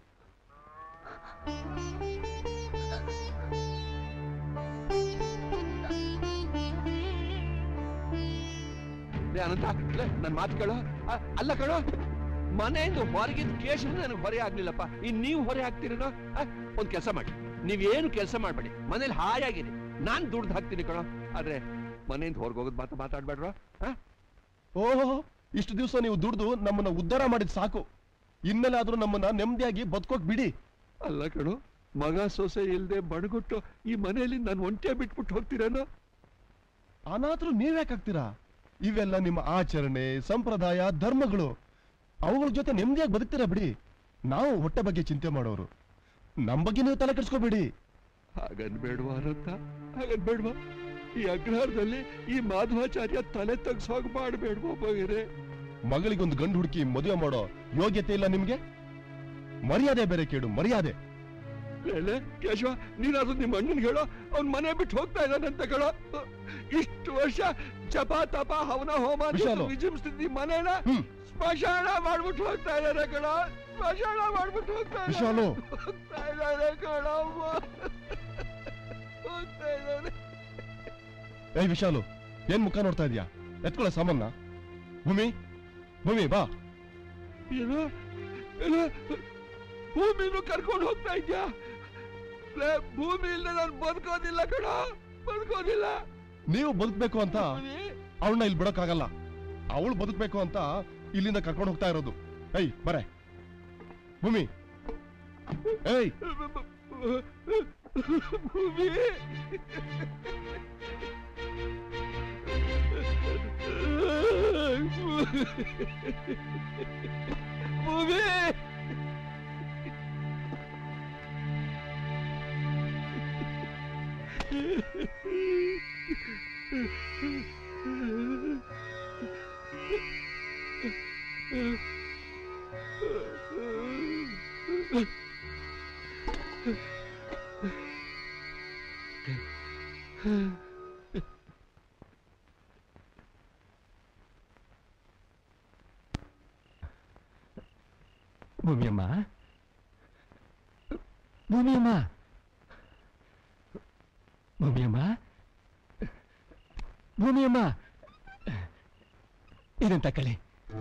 ಲೇ ಅನಂತ ಲೇ ನನ್ ಮಾತು ಕೇಳು ಅ- ಅಲ್ಲ ಕಣೋ ಮನೆಯಿಂದ ಹೊರಗಿದ ಕೇಶನ ನನಗೆ ಹೊರೆ ಆಗ್ಲಿಲ್ಲಪ್ಪ ಇನ್ ನೀವು ಹೊರೆ ಹಾಕ್ತೀರೇನೋ ಆ, ಒಂದ್ ಕೆಲಸ ಮಾಡಿ ನೀವೇನು ಕೆಲಸ ಮಾಡ್ಬೇಡಿ ಮನೇಲಿ ಹಾಯಾಗಿರಿ ನಾನ್ ದುಡ್ದು ಹಾಕ್ತೀನಿ ಕಣೋ ಆದ್ರೆ ಮನೆಯಿಂದ ಹೊರಗೆ ಹೋಗೋದು ಮಾತು ಮಾತಾಡ್ಬೇಡ್ರ ಓಹೋ ಇಷ್ಟು ದಿವಸ ನೀವು ದುಡ್ದು ನಮ್ಮನ್ನ ಉದ್ಧಾರ ಮಾಡಿದ್ ಸಾಕು ಇನ್ಮೇಲಾದ್ರೂ ನಮ್ಮನ್ನ ನೆಮ್ಮದಿಯಾಗಿ ಬದುಕೋಕ್ ಬಿಡಿ ಅಲ್ಲ ಕಣೋ ಮಗ ಸೊಸೆ ಇಲ್ದೆ ಬಡಗೊಟ್ಟು ಈ ಮನೆಯಲ್ಲಿ ನಾನು ಒಂಟೆ ಬಿಟ್ಬಿಟ್ಟು ಹೋಗ್ತೀರೇನೋ ಅನಾಥರು ನೀವ್ಯಾಕಾಗ್ತೀರಾ ಇವೆಲ್ಲ ನಿಮ್ಮ ಆಚರಣೆ ಸಂಪ್ರದಾಯ ಧರ್ಮಗಳು ಅವುಗಳ ಜೊತೆ ನೆಮ್ಮದಿಯಾಗಿ ಬದುಕ್ತೀರಾ ಬಿಡಿ ನಾವು ಹೊಟ್ಟೆ ಬಗ್ಗೆ ಚಿಂತೆ ಮಾಡೋರು ನಮ್ ಬಗ್ಗೆ ನೀವು ತಲೆ ಕೆಡ್ಸ್ಕೋಬೇಡಿ ಹಾಗನ್ಬೇಡ್ವಾ ಅನಂತ ಹಾಗನ್ಬೇಡ್ವಾ ಈ ಅಗ್ರಹಾರದಲ್ಲಿ ಈ ಮಾಧವಾಚಾರ್ಯ ತಲೆ ತಗ್ಸೋಗ್ ಮಾಡ್ಬೇಡ್ವಾ ಬಗೆರೆ ಮಗಳಿಗೊಂದು ಗಂಡು ಹುಡುಕಿ ಮದುವೆ ಮಾಡೋ ಯೋಗ್ಯತೆ ಇಲ್ಲ ನಿಮ್ಗೆ ಮರ್ಯಾದೆ ಬೇರೆ ಕೇಳು ಮರ್ಯಾದೆ ಲೇಲೆ ಕೇಶವ ನೀನಾದ್ರೂ ನಿಮ್ಮ ಅಣ್ಣನ್ಗೆ ಹೇಳೋ ಅವ್ನ್ ಮನೆ ಬಿಟ್ಟು ಹೋಗ್ತಾ ಇದ್ದಾನಂತ ಕೇಳೋ ಇಷ್ಟು ವರ್ಷ ಜಪ ತಪ ಹವನ ಹೋಮ ವಿಶಾಲು. ವಿಜೃಂಭಿಸ್ತಿದ್ದ ಈ ಮನೇನ ಸ್ಮಶಾನ ಮಾಡ್ಬಿಟ್ಟು ಹೋಗ್ತಾ ಇದಾರೆ ಕಣ ಸ್ಮಶಾನ ಮಾಡ್ಬಿಟ್ಟು ಹೋಗ್ತಾ ಇದಾರೆ. ವಿಶಾಲು. ಹೋಗ್ತಾ ಇದಾರೆ ಕಣವ್ವ. ಹೋಗ್ತಾ ಇದಾರೆ ಏಯ್ ವಿಶಾಲು ಏನ್ ಮುಖ ನೋಡ್ತಾ ಇದೀಯಾ ಎತ್ಕೊಳ್ಳೋ ಸಾಮಾನ ಭೂಮಿ ಭೂಮಿ ಬಾ ಏನು ಏನು ಭೂಮಿನೂ ಕರ್ಕೊಂಡು ಹೋಗ್ತಾ ಇದ್ಯಾ ಲೇ, ಭೂಮಿ ಇಲ್ಲದೆ ನಾನು ಬದುಕೋದಿಲ್ಲ ಕಣ ಬದುಕೋದಿಲ್ಲ ನೀವು ಬದುಕ್ಬೇಕು ಅಂತ ಅವಳನ್ನ ಇಲ್ಲಿ ಬಿಡಕ್ಕಾಗಲ್ಲ ಅವಳು ಬದುಕ್ಬೇಕು ಅಂತ ಇಲ್ಲಿಂದ ಕರ್ಕೊಂಡು ಹೋಗ್ತಾ ಇರೋದು ಏಯ್ ಬರೆ ಭೂಮಿ ಏಯ್ ಭೂಮಿ ಭೂಮಿ ಭೂಮಿಯಮ್ಮ ಭೂಮಿಯಮ್ಮ ಭೂಮಿಯಮ್ಮ ಭೂಮಿಯಮ್ಮ ಇದನ್ ತಕೊಳ್ಳಿ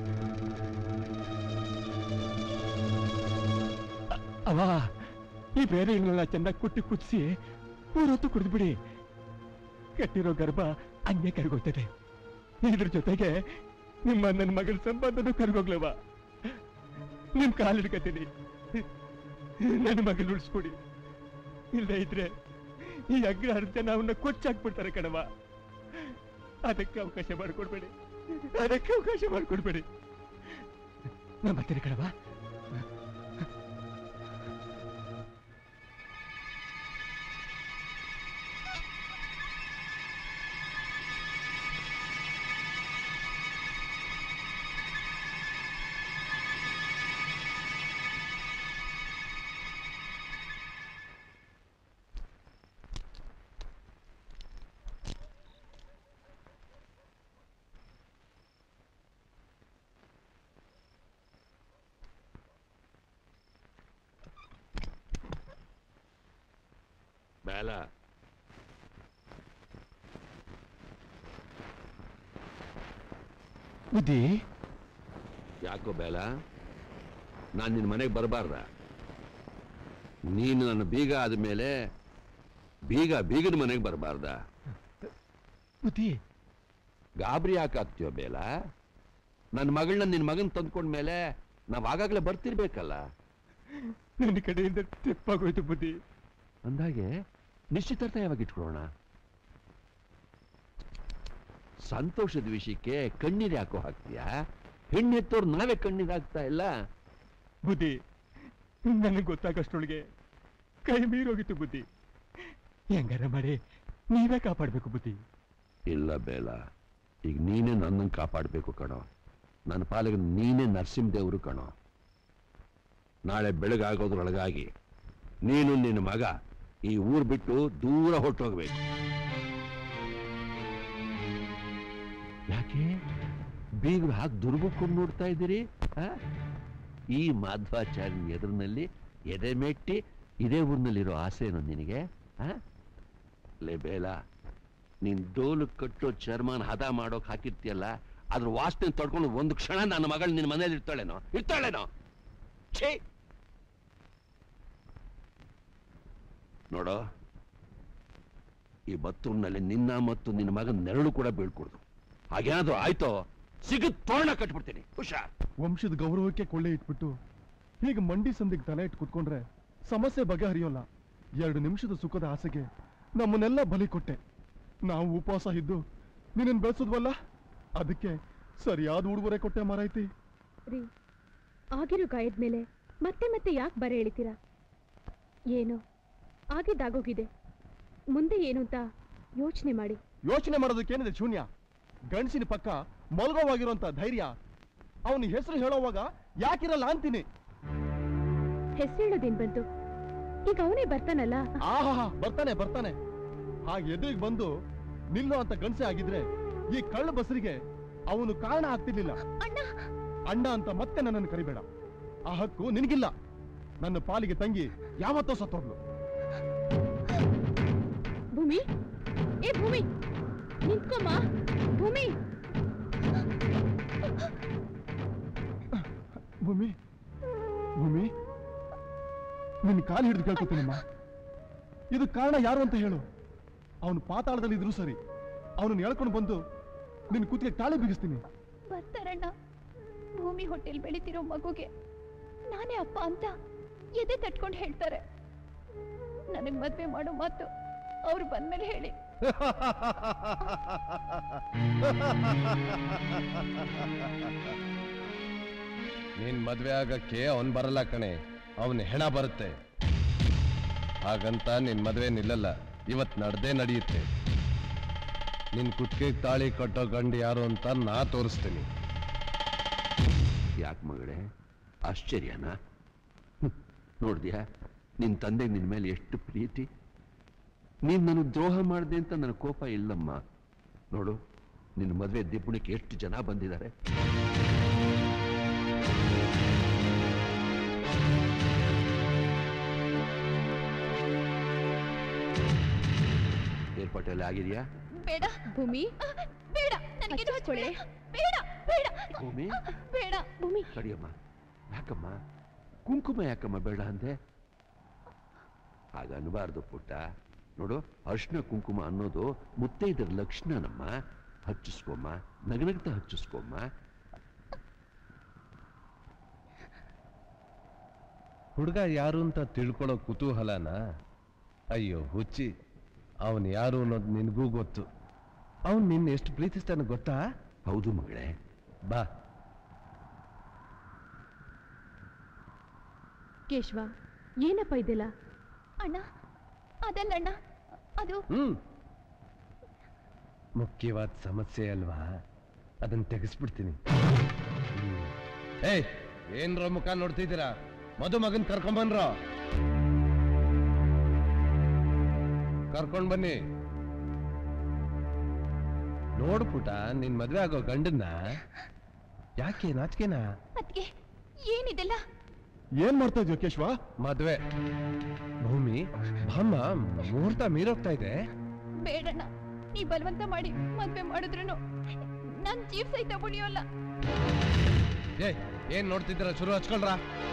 ಅ- ಅವ ಈ ಬೇರೆ ಇಲ್ನೆಲ್ಲ ಚೆನ್ನಾಗಿ ಕುಟ್ಟಿ ಕುದಿಸಿ ಮೂರೊತ್ತು ಕುಡಿದ್ಬಿಡಿ ಕಟ್ಟಿರೋ ಗರ್ಭ ಹಂಗೆ ಕರ್ಗೋಗ್ತದೆ ಇದ್ರ ಜೊತೆಗೆ ನಿಮ್ಮ ನನ್ನ ಮಗಳ ಸಂಬಂಧನೂ ಕರ್ಗೋಗ್ಲವ ನಿಮ್ ಕಾಲು ಹಿಡ್ಕತೀನಿ ನನ್ನ ಮಗನ ಉಳಿಸ್ಕೊಡಿ ಇಲ್ಲದೆ ಇದ್ರೆ ಈ ಅಗ್ರಹಾರ ಜನ ಅವನ್ನ ಕೊಚ್ಚಾಕ್ಬಿಡ್ತಾರೆ ಕಣವ ಅದಕ್ಕೆ ಅವಕಾಶ ಮಾಡಿಕೊಡ್ಬೇಡಿ ಅದಕ್ಕೆ ಅವಕಾಶ ಮಾಡಿಕೊಡ್ಬೇಡಿ ನಾ ಬರ್ತೀನಿ ಕಣವ ಬೇಲ ಬುದ್ಧಿ ಯಾಕೋ ಬೇಲ ನಾನು ನಿನ್ನ ಮನೆಗೆ ಬರಬಾರ್ದ ನೀನು ನನ್ನ ಬೀಗ ಆದ್ಮೇಲೆ ಬೀಗ ಬೀಗನ ಮನೆಗೆ ಬರಬಾರ್ದ ಬುದ್ಧಿ ಗಾಬರಿ ಯಾಕಾಗ್ತೀಯೋ ಬೇಲ ನನ್ನ ಮಗಳನ್ನ ನಿನ್ನ ಮಗನ್ ತಂದ್ಕೊಂಡ್ಮೇಲೆ ನಾವು ಆಗಾಗ್ಲೇ ಬರ್ತಿರ್ಬೇಕಲ್ಲ ನನ್ನ ಕಡೆಯಿಂದ ತೆಪ್ಪಾಗೋಯ್ತು ಬುದ್ಧಿ ಅಂದಾಗೆ ನಿಶ್ಚಿತಾರ್ಥ ಯಾವಾಗ ಇಟ್ಕೊಳ್ಳೋಣ ಸಂತೋಷದ ವಿಷಯಕ್ಕೆ ಕಣ್ಣೀರು ಯಾಕೋ ಹಾಕ್ತೀಯಾ ಹೆಣ್ಣು ಹೆತ್ತೋರು ನಾವೇ ಕಣ್ಣೀರು ಹಾಕ್ತಾ ಇಲ್ಲ ಬುದ್ಧಿ ನನಗೆ ಗೊತ್ತಾಗಷ್ಟೊಳಗೆ ಕೈ ಮೀರೋಗಿತ್ತು ಬುದ್ಧಿ ಹೆಂಗಾರ ಮಾಡಿ ನೀವೇ ಕಾಪಾಡ್ಬೇಕು ಬುದ್ಧಿ ಇಲ್ಲ ಬೇಲ ಈಗ ನೀನೇ ನನ್ನನ್ನು ಕಾಪಾಡಬೇಕು ಕಣೋ ನನ್ನ ಪಾಲಿಗೆ ನೀನೇ ನರಸಿಂಹದೇವರು ಕಣೋ ನಾಳೆ ಬೆಳಗಾಗೋದ್ರೊಳಗಾಗಿ ನೀನು ನಿನ್ನ ಮಗ ಈ ಊರು ಬಿಟ್ಟು ದೂರ ಹೊರಟೋಗ್ಬೇಕು ಯಾಕೆ ಬೀಗರು ಹಾಕಿ ದುರ್ಗಕ್ಕೊಂಡು ನೋಡ್ತಾ ಇದ್ದೀರಿ ಆ? ಈ ಮಾಧ್ವಾಚಾರ್ಯನ ಎದುರಿನಲ್ಲಿ ಎದೆ ಮೆಟ್ಟಿ ಇದೇ ಊರಿನಲ್ಲಿರೋ ಆಸೆನೋ ನಿನಗೆ ಆ? ಲೇ ಬೇಲ ನೀನ್ ಡೋಲು ಕಟ್ಟೋ ಚರ್ಮನ ಹದ ಮಾಡೋಕ್ ಹಾಕಿರ್ತೀಯಲ್ಲ ಅದ್ರ ವಾಸನೆ ತಡ್ಕೊಂಡು ಒಂದು ಕ್ಷಣ ನನ್ನ ಮಗಳು ನಿನ್ನ ಮನೇಲಿ ಇರ್ತಾಳೇನೋ ಇರ್ತಾಳೇನೋ ಛೇ ನೋಡೋ ಈ ಬತ್ತೂರಿನಲ್ಲಿ ನಿನ್ನ ಮತ್ತು ನಿನ್ನ ಮಗನ ನೆರಳು ಕೂಡ ಬೀಳ್ಕೊಡ್ದು ಹಾಗೇನಾದ್ರೂ ಆಯ್ತೋ ಸಿಗದ್ ತೋರಣ ಕಟ್ಬಿಡ್ತೀನಿ ಹುಷಾರ್ ವಂಶದ ಗೌರವಕ್ಕೆ ಕೊಳ್ಳೆ ಇಟ್ಬಿಟ್ಟು ಹೀಗೆ ಮಂಡಿ ಸಂದಿಗೆ ತಲೆ ಇಟ್ಟು ಕುತ್ಕೊಂಡ್ರೆ ಸಮಸ್ಯೆ ಬಗೆಹರಿಯೋಲ್ಲ ಎರಡು ನಿಮಿಷದ ಸುಖದ ಆಸೆಗೆ ನಮ್ಮನ್ನೆಲ್ಲ ಬಲಿ ಕೊಟ್ಟೆ ನಾವು ಉಪವಾಸ ಇದ್ದು ನಿನ್ನನ್ನು ಬೆಳೆಸಿದ್ವಲ್ಲ ಅದಕ್ಕೆ ಸರಿಯಾದ ಉಡುಗೊರೆ ಕೊಟ್ಟೆ ಮಾರಾಯ್ತಿ ರೀ ಆಗಿರೋ ಗಾಯದ ಮೇಲೆ ಮತ್ತೆ ಮತ್ತೆ ಯಾಕೆ ಬರ ಎಳಿತೀರಾ ಏನೋ ಆಗಿದ್ದಾಗೋಗಿದೆ ಮುಂದೆ ಏನು ಅಂತ ಯೋಚನೆ ಮಾಡಿ ಯೋಚನೆ ಮಾಡೋದಕ್ಕೇನಿದೆ ಶೂನ್ಯ ಗಂಡಸಿನ ಪಕ್ಕ ಮಲ್ಗೋವಾಗಿರುವಂತ ಧೈರ್ಯ ಅವನ ಹೆಸರು ಹೇಳೋವಾಗ ಯಾಕಿರಲ್ಲ ಅಂತೀನಿ ಹೆಸರು ಹೇಳೋದೇನ್ ಬಂತು ಈಗ ಅವನೇ ಬರ್ತಾನಲ್ಲ ಆಹಾ ಬರ್ತಾನೆ ಬರ್ತಾನೆ ಹಾಗೆ ಎದುರಿಗೆ ಬಂದು ನಿಲ್ಲೋ ಅಂತ ಗಂಡಸೆ ಆಗಿದ್ರೆ ಈ ಕಳ್ಳ ಬಸರಿಗೆ ಅವನು ಕಾರಣ ಆಗ್ತಿರ್ಲಿಲ್ಲ ಅಣ್ಣ ಅಂತ ಮತ್ತೆ ನನ್ನನ್ನು ಕರಿಬೇಡ ಆ ಹಕ್ಕು ನಿನಗಿಲ್ಲ ನನ್ನ ಪಾಲಿಗೆ ತಂಗಿ ಯಾವತ್ತೋ ಸತ್ತೋದ್ಲು ಭೂಮಿ ಏ ಭೂಮಿ ನಿಂತ್ಕೊಮ್ಮ ಭೂಮಿ ಭೂಮಿ ಭೂಮಿ ನಿನ್ನ ಕಾಲು ಹಿಡಿದು ಕೇಳ್ಕೊತೀನಮ್ಮ ಇದು ಕಾರಣ ಯಾರು ಅಂತ ಹೇಳು ಅವನು ಪಾತಾಳದಲ್ಲಿ ಇದ್ರು ಸರಿ ಅವನನ್ನು ಎಳ್ಕೊಂಡು ಬಂದು ನಿನ್ನ ಕುತ್ತಿಗೆ ತಾಳಿ ಬಿಗಿಸ್ತೀನಿ ಬರ್ತಾರಣ್ಣ ಭೂಮಿ ಹೊಟ್ಟೆಲ್ ಬೆಳಿತಿರೋ ಮಗುಗೆ ನಾನೇ ಅಪ್ಪ ಅಂತ ಎದೆ ತಟ್ಕೊಂಡು ಹೇಳ್ತಾರೆ ನನಗ್ ಮದ್ವೆ ಮಾಡೋ ಮಾತು ಅವ್ರು ಬಂದ್ಮೇಲೆ ಹೇಳಿ ನೀನ್ ಮದ್ವೆ ಆಗಕ್ಕೆ ಅವನ್ ಬರಲ್ಲ ಕಣೆ ಅವನ್ ಹೆಣ ಬರುತ್ತೆ ಹಾಗಂತ ನಿನ್ ಮದ್ವೆ ನಿಲ್ಲಲ್ಲ ಇವತ್ ನಡ್ದೇ ನಡೆಯುತ್ತೆ ನಿನ್ ಕುತ್ತಿಗೆ ತಾಳಿ ಕಟ್ಟೋ ಗಂಡು ಯಾರು ಅಂತ ನಾ ತೋರಿಸ್ತೀನಿ ಯಾಕೆ ಮಗಳೇ ಆಶ್ಚರ್ಯನಾ ಹ್ಮ್. ನೋಡ್ದ್ಯಾ ನಿನ್ ತಂದೆ ನಿನ್ ಮೇಲೆ ಎಷ್ಟು ಪ್ರೀತಿ ನೀನ್ ನನಗೆ ದ್ರೋಹ ಮಾಡಿದೆ ಅಂತ ನನಗೆ ಕೋಪ ಇಲ್ಲಮ್ಮ ನೋಡು ನಿನ್ನ ಮದುವೆ ದಿಬ್ಬಣಕ್ಕೆ ಎಷ್ಟು ಜನ ಬಂದಿದ್ದಾರೆ ಏರ್ಪಾಟೆಲ್ಲ ಆಗಿದೆಯಾ ಬೇಡ ಭೂಮಿ ಬೇಡ ನನಗೆ ಹಚ್ಕೊಳ್ಳೆ. ಬೇಡ ಬೇಡ ಭೂಮಿ ಬೇಡ ಭೂಮಿ ತಡಿಯಮ್ಮ ಯಾಕಮ್ಮ ಕುಂಕುಮ ಯಾಕಮ್ಮ ಬೇಡ ಅಂದೆ ಹಾಗ ಅನ್ಬಾರ್ದು ಪುಟ್ಟ ನೋಡು ಅರ್ಶಿನ ಕುಂಕುಮ ಅನ್ನೋದು ಮುತ್ತೈದರ ಲಕ್ಷಣನಮ್ಮ ಹಚ್ಚಿಸ್ಕೊಮ್ಮ ನಗನಗ್ತಾ ಹಚ್ಚಿಸ್ಕೊಮ್ಮ ಹುಡುಗ ಯಾರು ಅಂತ ತಿಳ್ಕೊಳ್ಳೋ ಕುತೂಹಲನ ಅಯ್ಯೋ ಹುಚ್ಚಿ ಅವನ್ ಯಾರು ಅನ್ನೋದು ನಿನಗೂ ಗೊತ್ತು ಅವನ್ ನಿನ್ನ ಎಷ್ಟು ಪ್ರೀತಿಸ್ತಾನೆ ಗೊತ್ತಾ ಹೌದು ಮಗಳೇ ಬಾ ಕೇಶವ ಏನಪ್ಪ ಇದೆಲ್ಲ ಅಣ್ಣ ಅದಲ್ಲಣ್ಣ ಅದು ಹ್ಮ್ ಮುಖ್ಯವಾದ ಸಮಸ್ಯೆ ಅಲ್ವಾ ಅದನ್ನ ತೆಗೆಸ್ಬಿಡ್ತೀನಿ ಹ್ಮ್. ಏಯ್ ಏನ್ರ ಮುಖ ನೋಡ್ತಿದ್ದೀರಾ ಮಧು ಮಗನ್ ಕರ್ಕೊಂಬನ್ರ ಕರ್ಕೊಂಡ್ ಬನ್ನಿ ನೋಡು ಪುಟ ನಿನ್ ಮದ್ವೆ ಆಗೋ ಗಂಡನ್ನ ಯಾಕೆ ನಾಚಿಕೆನಾ ಅದ್ಕೆ ಏನಿದೆಲ್ಲ ಏನ್ ಮಾಡ್ತಾ ಇದೀಯ ಕೇಶವ ಮದ್ವೆ ಭೂಮಿ ಭಾಮ ಮುಹೂರ್ತ ಮೀರೋಗ್ತಾ ಇದೆ ಬೇಡಣ್ಣ ನೀ ಬಲವಂತ ಮಾಡಿ ಮದ್ವೆ ಮಾಡಿದ್ರು ನನ್ ಜೀವ ಸಹಿತ ಉಳಿಯೋಲ್ಲ ಏ ಏನ್ ನೋಡ್ತಿದ್ದೀರ ಶುರು ಹಚ್ಕೊಳ್ರ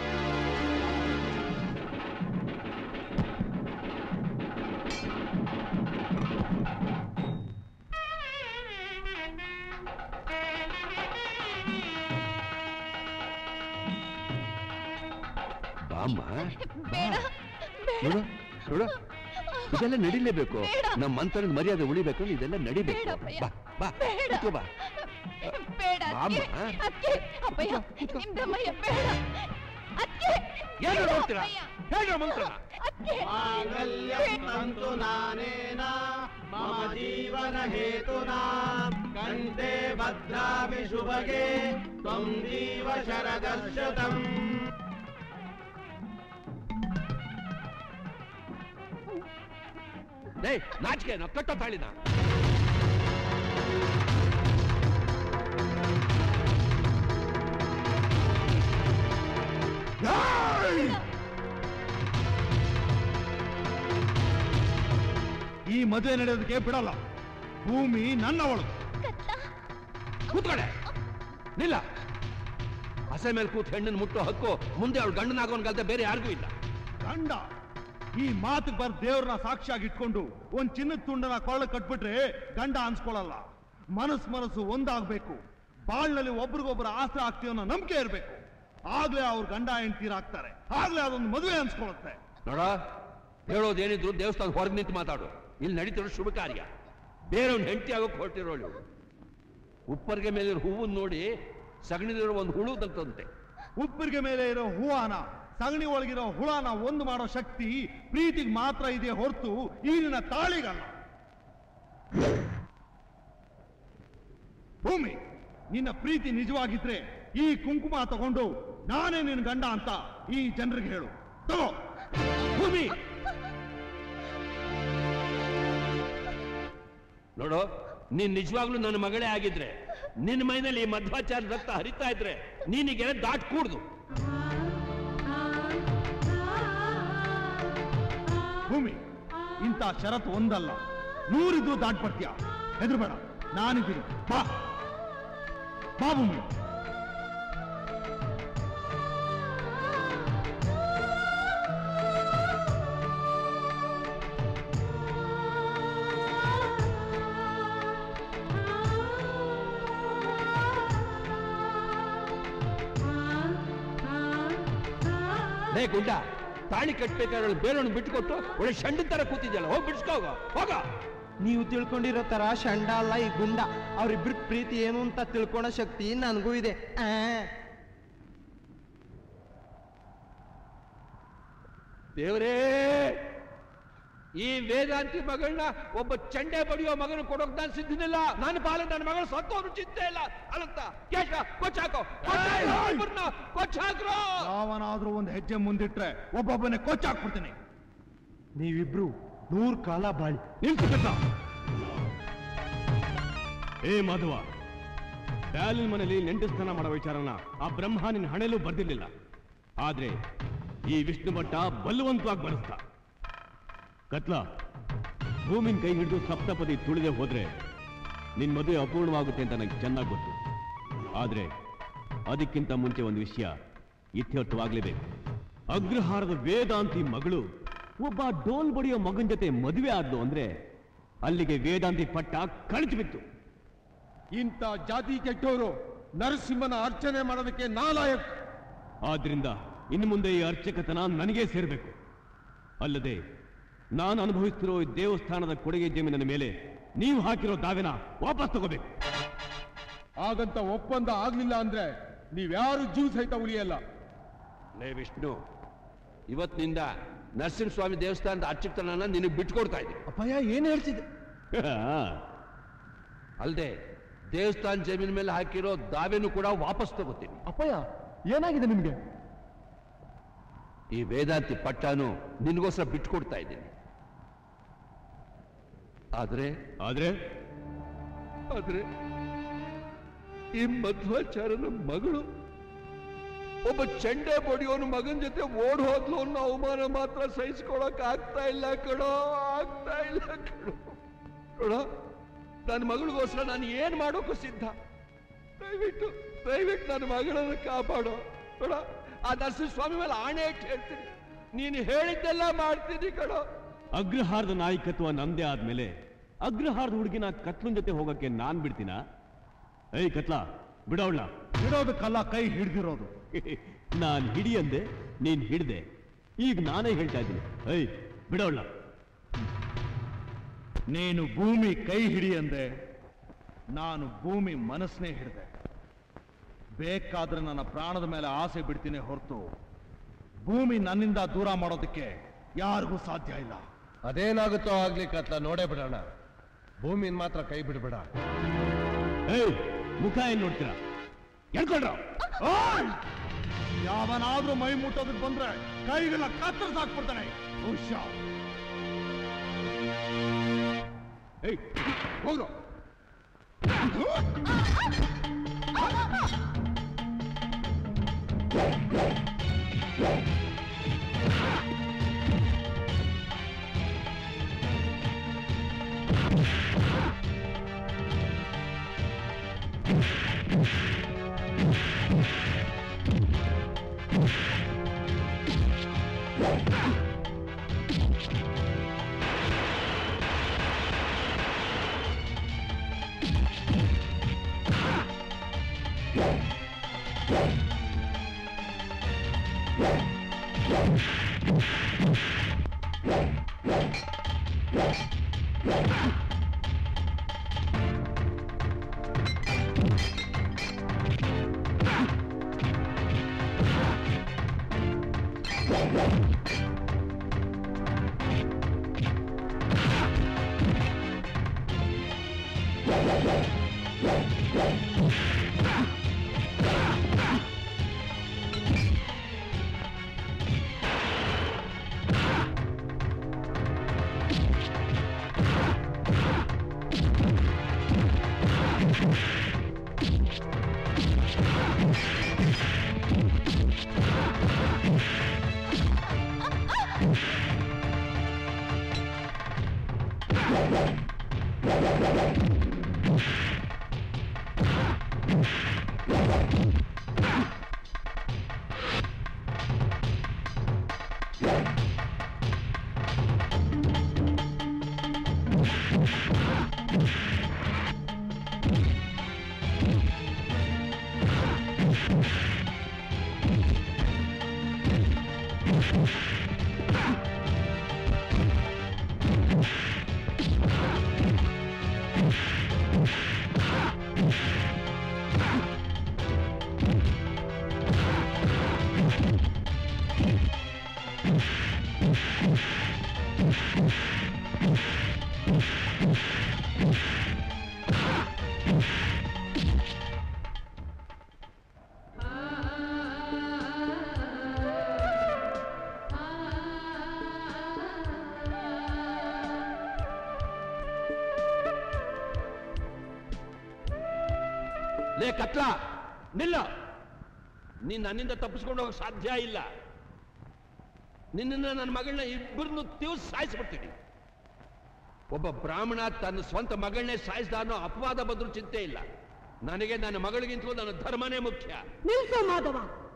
ಬಾಮ್ಮ ಬೇಡ ನೋಡು ನೋಡು ಇದೆಲ್ಲ ನಡಿಲೇಬೇಕು ನಮ್ಮ ಮಂತ್ರದ ಮರ್ಯಾದೆ ಉಳಿಬೇಕು ಇದೆಲ್ಲ ನಡಿಬೇಕು ಬೇಡಪ್ಪಯ್ಯ. ಬಾ ಬಾ ಬೇಡ. ಕೂತ್ಕೋ ಬಾ ಬೇಡ ಬಾಮ್ಮ. ಅದ್ಕೆ ಅದ್ಕೆ ಅಪ್ಪಯ್ಯ ನಿಮ್ದಮ್ಮಯ್ಯ ಬೇಡ ಅದ್ಕೆ ಏನು ನೋಡ್ತೀರಾ ಹೇಳ್ರ ಮಂತ್ರ ಅದ್ಕೆ ಮಾಂಗಲ್ಯಂತು ನಾನೇನ ಮಮ ಜೀವನ ಹೇತುನಾ ಕಂಠೆ ಭದ್ರಾಮಿ ಶುಭಗೆ ತ್ವಂ ಜೀವ ಶರದರ್ಶತಂ ಲೇ ನಾಚಿಕೆ ನಾ ಕಟ್ಟೋ ತಾಳಿನ ಈ ಮದುವೆ ನಡೆಯೋದಕ್ಕೆ ಬಿಡಲ್ಲ ಭೂಮಿ ನನ್ನವಳು ಕೂತ್ಕೊಡೆ ನಿಲ್ಲ ಹಸೆ ಮೇಲೆ ಕೂತ್ ಹೆಣ್ಣನ್ನು ಮುಟ್ಟೋ ಹಕ್ಕು ಮುಂದೆ ಅವಳು ಗಂಡನಾಗೋನ್ಗಲ್ದೆ ಬೇರೆ ಯಾರಿಗೂ ಇಲ್ಲ ಗಂಡ ಈ ಮಾತಿಗೆ ಬರ್ ದೇವ್ರನ್ನ ಸಾಕ್ಷಿಯಾಗಿ ಇಟ್ಕೊಂಡು ಒಂದ್ ಚಿನ್ನದ ತುಂಡನ ಕೊಳ್ಳ ಕಟ್ಬಿಟ್ರೆ ಗಂಡ ಅನ್ಸ್ಕೊಳಲ್ಲ ಮನಸ್ ಮನಸ್ಸು ಒಂದಾಗ್ಬೇಕು ಬಾಳ್ನಲ್ಲಿ ಒಬ್ರಿಗೊಬ್ರು ಆಸರೆ ಆಗ್ತೀವಿ ಅನ್ನೋ ನಂಬಿಕೆ ಇರಬೇಕು ಆಗ್ಲೇ ಅವ್ರ ಗಂಡ ಹೆಂಡ್ತೀರಾಗ್ತಾರೆ ಆಗ್ಲೇ ಅದೊಂದು ಮದುವೆ ಅನ್ಸ್ಕೊಳುತ್ತೆ ನೋಡ ಹೇಳೋದೇನಿದ್ರು ದೇವಸ್ಥಾನ ಹೊರಗೆ ನಿಂತು ಮಾತಾಡು ಇಲ್ಲಿ ನಡೀತಿರೋ ಶುಭ ಕಾರ್ಯ ಬೇರೆಯವ್ನ ಹೆಂಡತಿ ಆಗೋಕೆ ಹೊರಟಿರೋಳು ಉಪ್ಪರಿಗೆ ಮೇಲೆ ಹೂವನ್ನು ನೋಡಿ ಸಗಣಿಲಿರೋ ಒಂದು ಹುಳು ತಗ್ತಂತೆ ಉಪ್ಪಿಗೆ ಮೇಲೆ ಇರೋ ಹೂವಾನ ಸಗಣಿ ಒಳಗಿರೋ ಹುಳನ ಒಂದು ಮಾಡೋ ಶಕ್ತಿ ಪ್ರೀತಿಗೆ ಮಾತ್ರ ಇದೆ ಹೊರತು ಈಗಿನ ತಾಳಿಗಲ್ಲ ಭೂಮಿ ನಿನ್ನ ಪ್ರೀತಿ ನಿಜವಾಗಿದ್ರೆ ಈ ಕುಂಕುಮ ತಗೊಂಡು ನಾನೇ ನಿನ್ನ ಗಂಡ ಅಂತ ಈ ಜನರಿಗೆ ಹೇಳು ತಗೋ ಭೂಮಿ ನೋಡು ನೀನ್ ನಿಜವಾಗ್ಲೂ ನನ್ನ ಮಗಳೇ ಆಗಿದ್ರೆ ನಿನ್ನ ಮೈನಲ್ಲಿ ಈ ಮಧ್ವಾಚಾರ ರಕ್ತ ಹರಿತಾ ಇದ್ರೆ ನೀನಿಗೆ ದಾಟ್ ಕೂಡ್ದು ಭೂಮಿ ಇಂಥ ಷರತ್ತು ಒಂದಲ್ಲ ನೂರಿದ್ದು ದಾಟ್ಪಡ್ತೀಯ ಹೆದರ್ಬೇಡ ನಾನಿದ್ದೀನಿ ಬಾ ಬಾ ಭೂಮಿ ಲೇ ಗುಂಡ ತಾಳಿ ಕಟ್ಬೇಕಾದ್ರೆ ಬೇರೆಯವ್ನು ಬಿಟ್ಕೊಟ್ಟು ಒಳ್ಳೆ ಶಂಡಿನ ತರ ಕೂತಿದ್ಯಲ್ಲ ಹೋಗಿ ಬಿಡ್ಸ್ಕೋಗ ಹೋಗ ನೀವು ತಿಳ್ಕೊಂಡಿರೋ ತರ ಶಂಡ ಅಲ್ಲ ಈ ಗುಂಡ ಅವ್ರಿಬ್ರ ಪ್ರೀತಿ ಏನು ಅಂತ ತಿಳ್ಕೊಳೋ ಶಕ್ತಿ ನನಗೂ ಇದೆ ಆ. ದೇವರೇ ಈ ವೇದಾಂತಿ ಮಗಳನ್ನ ಒಬ್ಬ ಚಂಡೆ ಬಡಿಯೋ ಮಗನ ಕೊಡೋಕ್ ನಾನು ಸಿದ್ಧನಿಲ್ಲ ನನ್ನ ಪಾಲ ನನ್ನ ಮಗಳು ಸತ್ತೋರು ಚಿಂತೆ ಇಲ್ಲ ಅಲ್ಲಂತ ಕೇಶ ಕೊಚ್ಚಾಕೋ ಕೊಚ್ಚಾಕ್ರೋ ಯಾವನಾದ್ರೂ ಒಂದು ಹೆಜ್ಜೆ ಮುಂದಿಟ್ರೆ ಒಬ್ಬೊಬ್ಬನೇ ಕೊಚ್ಚಾಕ್ಬಿಡ್ತೀನಿ ನೀವಿಬ್ರು ನೂರ್ ಕಾಲ ಬಾಳಿ ನಿಲ್ಸಬೇಕ ಏ ಮಾಧವ ಡ್ಯಾಲಿನ್ ಮನೇಲಿ ನೆಂಟಸ್ಥಾನ ಮಾಡೋ ವಿಚಾರನ ಆ ಬ್ರಹ್ಮ ನಿನ್ನ ಹಣೆಲೂ ಬರ್ದಿರ್ಲಿಲ್ಲ ಆದ್ರೆ ಈ ವಿಷ್ಣು ಭಟ್ಟ ಬಲವಂತವಾಗಿ ಬರೆಸ್ತ ಕತ್ಲ ಭೂಮಿನ ಕೈ ಹಿಡಿದು ಸಪ್ತಪದಿ ತುಳಿದೆ ಹೋದ್ರೆ ನಿನ್ ಮದುವೆ ಅಪೂರ್ಣವಾಗುತ್ತೆ ಅಂತ ನನಗೆ ಚೆನ್ನಾಗಿ ಗೊತ್ತು ಆದ್ರೆ ಅದಕ್ಕಿಂತ ಮುಂಚೆ ಒಂದು ವಿಷಯ ಇತ್ಯರ್ಥವಾಗ್ಲೇಬೇಕು ಅಗ್ರಹಾರದ ವೇದಾಂತಿ ಮಗಳು ಒಬ್ಬ ಡೋಲ್ ಬಡಿಯೋ ಮಗನ ಜೊತೆ ಮದುವೆ ಆದ್ಲು ಅಂದ್ರೆ ಅಲ್ಲಿಗೆ ವೇದಾಂತಿ ಪಟ್ಟ ಕಳಿತು ಬಿತ್ತು ಇಂಥ ಜಾತಿ ಕೆಟ್ಟವರು ನರಸಿಂಹನ ಅರ್ಚನೆ ಮಾಡೋದಕ್ಕೆ ನಾಲಾಯಕ್ ಆದ್ರಿಂದ ಇನ್ನು ಮುಂದೆ ಈ ಅರ್ಚಕತನ ನನಗೇ ಸೇರಬೇಕು ಅಲ್ಲದೆ ನಾನು ಅನುಭವಿಸ್ತಿರೋ ಈ ದೇವಸ್ಥಾನದ ಕೊಡುಗೆ ಜಮೀನಿನ ಮೇಲೆ ನೀವು ಹಾಕಿರೋ ದಾವೆನ ವಾಪಸ್ ತಗೋಬೇಕು ಆಗಂತ ಒಪ್ಪಂದ ಆಗ್ಲಿಲ್ಲ ಅಂದ್ರೆ ನೀವ್ಯಾರು ಜೀವ ಸಹಿತ ಉಳಿಯಲ್ಲ ಲೇ ವಿಷ್ಣು ಇವತ್ತಿನಿಂದ ನರಸಿಂಹಸ್ವಾಮಿ ದೇವಸ್ಥಾನದ ಅರ್ಚಕತನ ನಿನಗೆ ಬಿಟ್ಕೊಡ್ತಾ ಇದ್ದೀನಿ ಅಪ್ಪಯ್ಯ ಏನ್ ಹೇಳ್ತಿದ್ದೆ ಅಲ್ಲದೆ ದೇವಸ್ಥಾನ ಜಮೀನ್ ಮೇಲೆ ಹಾಕಿರೋ ದಾವೆನೂ ಕೂಡ ವಾಪಸ್ ತಗೋತೀನಿ ಅಪ್ಪಯ್ಯ ಏನಾಗಿದೆ ನಿಮ್ಗೆ ಈ ವೇದಾಂತಿ ಪಟ್ಟನು ನಿನಗೋಸ್ಕರ ಬಿಟ್ಕೊಡ್ತಾ ಇದ್ದೀನಿ ಆದ್ರೆ ಆದ್ರೆ ಆದ್ರೆ ಈ ಮಧ್ವಾಚಾರ್ಯನ ಮಗಳು ಒಬ್ಬ ಚಂಡೆ ಬಡಿಯೋನು ಮಗನ ಜೊತೆ ಓಡ್ ಹೋದ್ಲು ಅನ್ನೋ ಅವಮಾನ ಮಾತ್ರ ಸಹಿಸ್ಕೊಳಕ್ ಆಗ್ತಾ ಇಲ್ಲ ಕಣೋ ಆಗ್ತಾ ಇಲ್ಲ ಕಣೋ ನೋಡ ನನ್ನ ಮಗಳಿಗೋಸ್ಕರ ನಾನು ಏನ್ ಮಾಡೋಕ್ಕೂ ಸಿದ್ಧ ದಯವಿಟ್ಟು ದಯವಿಟ್ಟು ನನ್ನ ಮಗಳನ್ನು ಕಾಪಾಡೋ ನೋಡ ಆ ನರಸಿಂಹಸ್ವಾಮಿ ಮೇಲೆ ಆಣೆ ಇಟ್ಟು ಹೇಳ್ತೀನಿ ನೀನು ಹೇಳಿದ್ದೆಲ್ಲ ಮಾಡ್ತೀನಿ ಕಣೋ ಅಗ್ರಹಾರದ ನಾಯಕತ್ವ ನಂದೇ ಆದ್ಮೇಲೆ ಅಗ್ರಹಾರದ ಹುಡುಗಿನ ಕತ್ಲನ್ ಜೊತೆ ಹೋಗಕ್ಕೆ ನಾನ್ ಬಿಡ್ತೀನ ಏಯ್ ಕತ್ಲ ಬಿಡೋಳ್ಳ ಬಿಡೋದಕ್ಕಲ್ಲ ಕೈ ಹಿಡ್ದಿರೋದು ನಾನ್ ಹಿಡಿ ಅಂದೆ ನೀನ್ ಹಿಡ್ದೆ ಈಗ ನಾನೇ ಹೇಳ್ತಾ ಇದ್ದೀನಿ ಏಯ್ ಬಿಡೋಳ್ಳ ನೀನು ಭೂಮಿ ಕೈ ಹಿಡಿ ಅಂದೆ ನಾನು ಭೂಮಿ ಮನಸ್ಸನ್ನೇ ಹಿಡಿದೆ ಬೇಕಾದ್ರೆ ನನ್ನ ಪ್ರಾಣದ ಮೇಲೆ ಆಸೆ ಬಿಡ್ತೀನಿ ಹೊರತು ಭೂಮಿ ನನ್ನಿಂದ ದೂರ ಮಾಡೋದಕ್ಕೆ ಯಾರಿಗೂ ಸಾಧ್ಯ ಇಲ್ಲ ಅದೇನಾಗುತ್ತೋ ಆಗ್ಲಿ ಕತ್ಲ ನೋಡೇ ಬಿಡೋಣ ಭೂಮಿನ ಮಾತ್ರ ಕೈ ಬಿಡ್ಬೇಡ ಏಯ್ ಮುಖ ಏನ್ ನೋಡ್ತೀರಾ ಎಳ್ಕೊಳ್ರ ಯಾವನಾದ್ರೂ ಮೈ ಮುಟ್ಟೋದಕ್ಕೆ ಬಂದ್ರೆ ಕೈಗೆಲ್ಲ ಕತ್ತರಿಸಿ ಹಾಕ್ಬಿಡ್ತಾನೆ ಹುಷಾರ್ ಏಯ್ ಹೋಗ್ರು ಲೇ ಕತ್ಲ ನಿಲ್ಲ ನೀನ್ ನನ್ನಿಂದ ತಪ್ಪಿಸ್ಕೊಂಡು ಹೋಗಕ್ ಸಾಧ್ಯ ಇಲ್ಲ ನಿನ್ನನ್ನ ನನ್ನ ಮಗಳನ್ನ ಇಬ್ಬರನ್ನು ತಿವ್ಸ್ ಸಾಯಿಸ್ಬಿಡ್ತೀನಿ ಒಬ್ಬ ಬ್ರಾಹ್ಮಣ ತನ್ನ ಸ್ವಂತ ಮಗಳನ್ನೇ ಸಾಯಿಸ್ದ ಅನ್ನೋ ಅಪವಾದ ಬಂದ್ರೂ ಚಿಂತೆ ಇಲ್ಲ ನನಗೆ ನನ್ನ ಮಗಳಿಗಿಂತಲೂ ನನ್ನ ಧರ್ಮನೇ ಮುಖ್ಯ ನಿಲ್ಸು ಮಾಧವ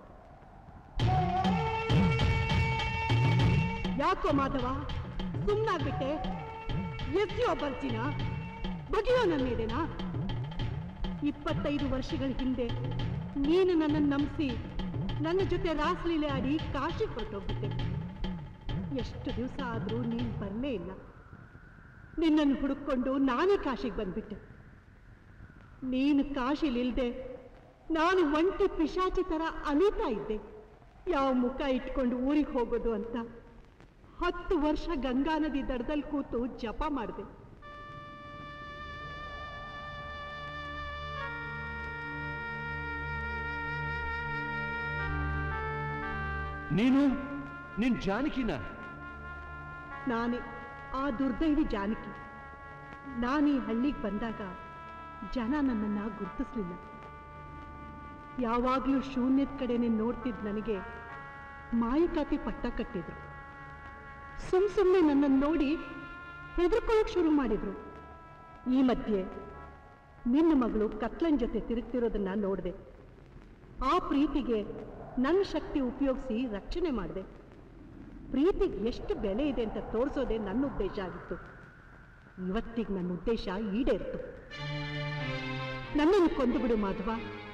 ಯಾಕೋ ಮಾಧವ ಸುಮ್ಮನಾಗ್ಬಿಟ್ಟೆ ಎಸ್ಯೋ ಬರ್ಜಿನ ಬಗೆಯೋ ನನ್ನೇದೇನಾ ಇಪ್ಪತ್ತೈದು ವರ್ಷಗಳ ಹಿಂದೆ ನೀನು ನನ್ನನ್ನು ನಂಬಿಸಿ ನನ್ನ ಜೊತೆ ರಾಸಲೀಲೆ ಆಡಿ ಕಾಶಿಗೆ ಹೊರಟೋಗ್ಬಿಟ್ಟೆ ಎಷ್ಟು ದಿವಸ ಆದರೂ ನೀನು ಬರಲೇ ಇಲ್ಲ ನಿನ್ನನ್ನು ಹುಡುಕೊಂಡು ನಾನೇ ಕಾಶಿಗೆ ಬಂದ್ಬಿಟ್ಟೆ ನೀನು ಕಾಶಿಲಿಲ್ದೆ ನಾನು ಒಂಟಿ ಪಿಶಾಚಿ ಥರ ಅಲೀತಾ ಇದ್ದೆ ಯಾವ ಮುಖ ಇಟ್ಕೊಂಡು ಊರಿಗೆ ಹೋಗೋದು ಅಂತ ಹತ್ತು ವರ್ಷ ಗಂಗಾ ನದಿ ದಡದಲ್ಲಿ ಕೂತು ಜಪ ಮಾಡಿದೆ ನೀನು ನಿನ್ ಜಾನಕಿನ ನಾನೇ ಆ ದುರ್ದೈವಿ ಜಾನಕಿ ನಾನು ಈ ಹಳ್ಳಿಗೆ ಬಂದಾಗ ಜನ ನನ್ನನ್ನು ಗುರುತಿಸ್ಲಿಲ್ಲ ಯಾವಾಗಲೂ ಶೂನ್ಯದ ಕಡೆನೆ ನೋಡ್ತಿದ್ದ ನನಗೆ ಮಾಯಕಾತಿ ಪಟ್ಟ ಕಟ್ಟಿದ್ರು ಸುಮ್ ಸುಮ್ಮನೆ ನನ್ನನ್ನು ನೋಡಿ ಹೆದರ್ಕೊಳ್ಳೋಕೆ ಶುರು ಮಾಡಿದ್ರು ಈ ಮಧ್ಯೆ ನಿನ್ನ ಮಗಳು ಕತ್ಲನ್ ಜೊತೆ ತಿರುಗ್ತಿರೋದನ್ನ ನೋಡಿದೆ ಆ ಪ್ರೀತಿಗೆ ನನ್ನ ಶಕ್ತಿ ಉಪಯೋಗಿಸಿ ರಕ್ಷಣೆ ಮಾಡಿದೆ ಪ್ರೀತಿಗೆ ಎಷ್ಟು ಬೆಲೆ ಇದೆ ಅಂತ ತೋರಿಸೋದೇ ನನ್ನ ಉದ್ದೇಶ ಆಗಿತ್ತು ಇವತ್ತಿಗೆ ನನ್ನ ಉದ್ದೇಶ ಈಡೇರಿತು ನನ್ನನ್ನು ಕೊಂದು ಬಿಡು ಮಾಧವ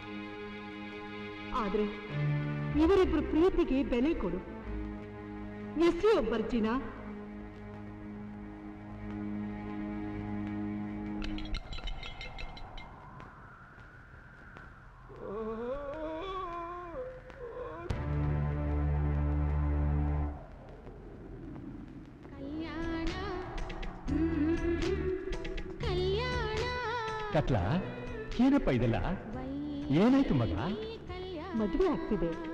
ಆದ್ರೆ ಇವರಿಬ್ರು ಪ್ರೀತಿಗೆ ಬೆಲೆ ಕೊಡು ಎಸ್ಸಿ ಒಬ್ಬರ್ಜಿನ ಕತ್ಲ ಏನಪ್ಪ ಇದೆಲ್ಲ ಏನಾಯ್ತು ಮಗ ಮದುವೆ ಆಗ್ತಿದೆ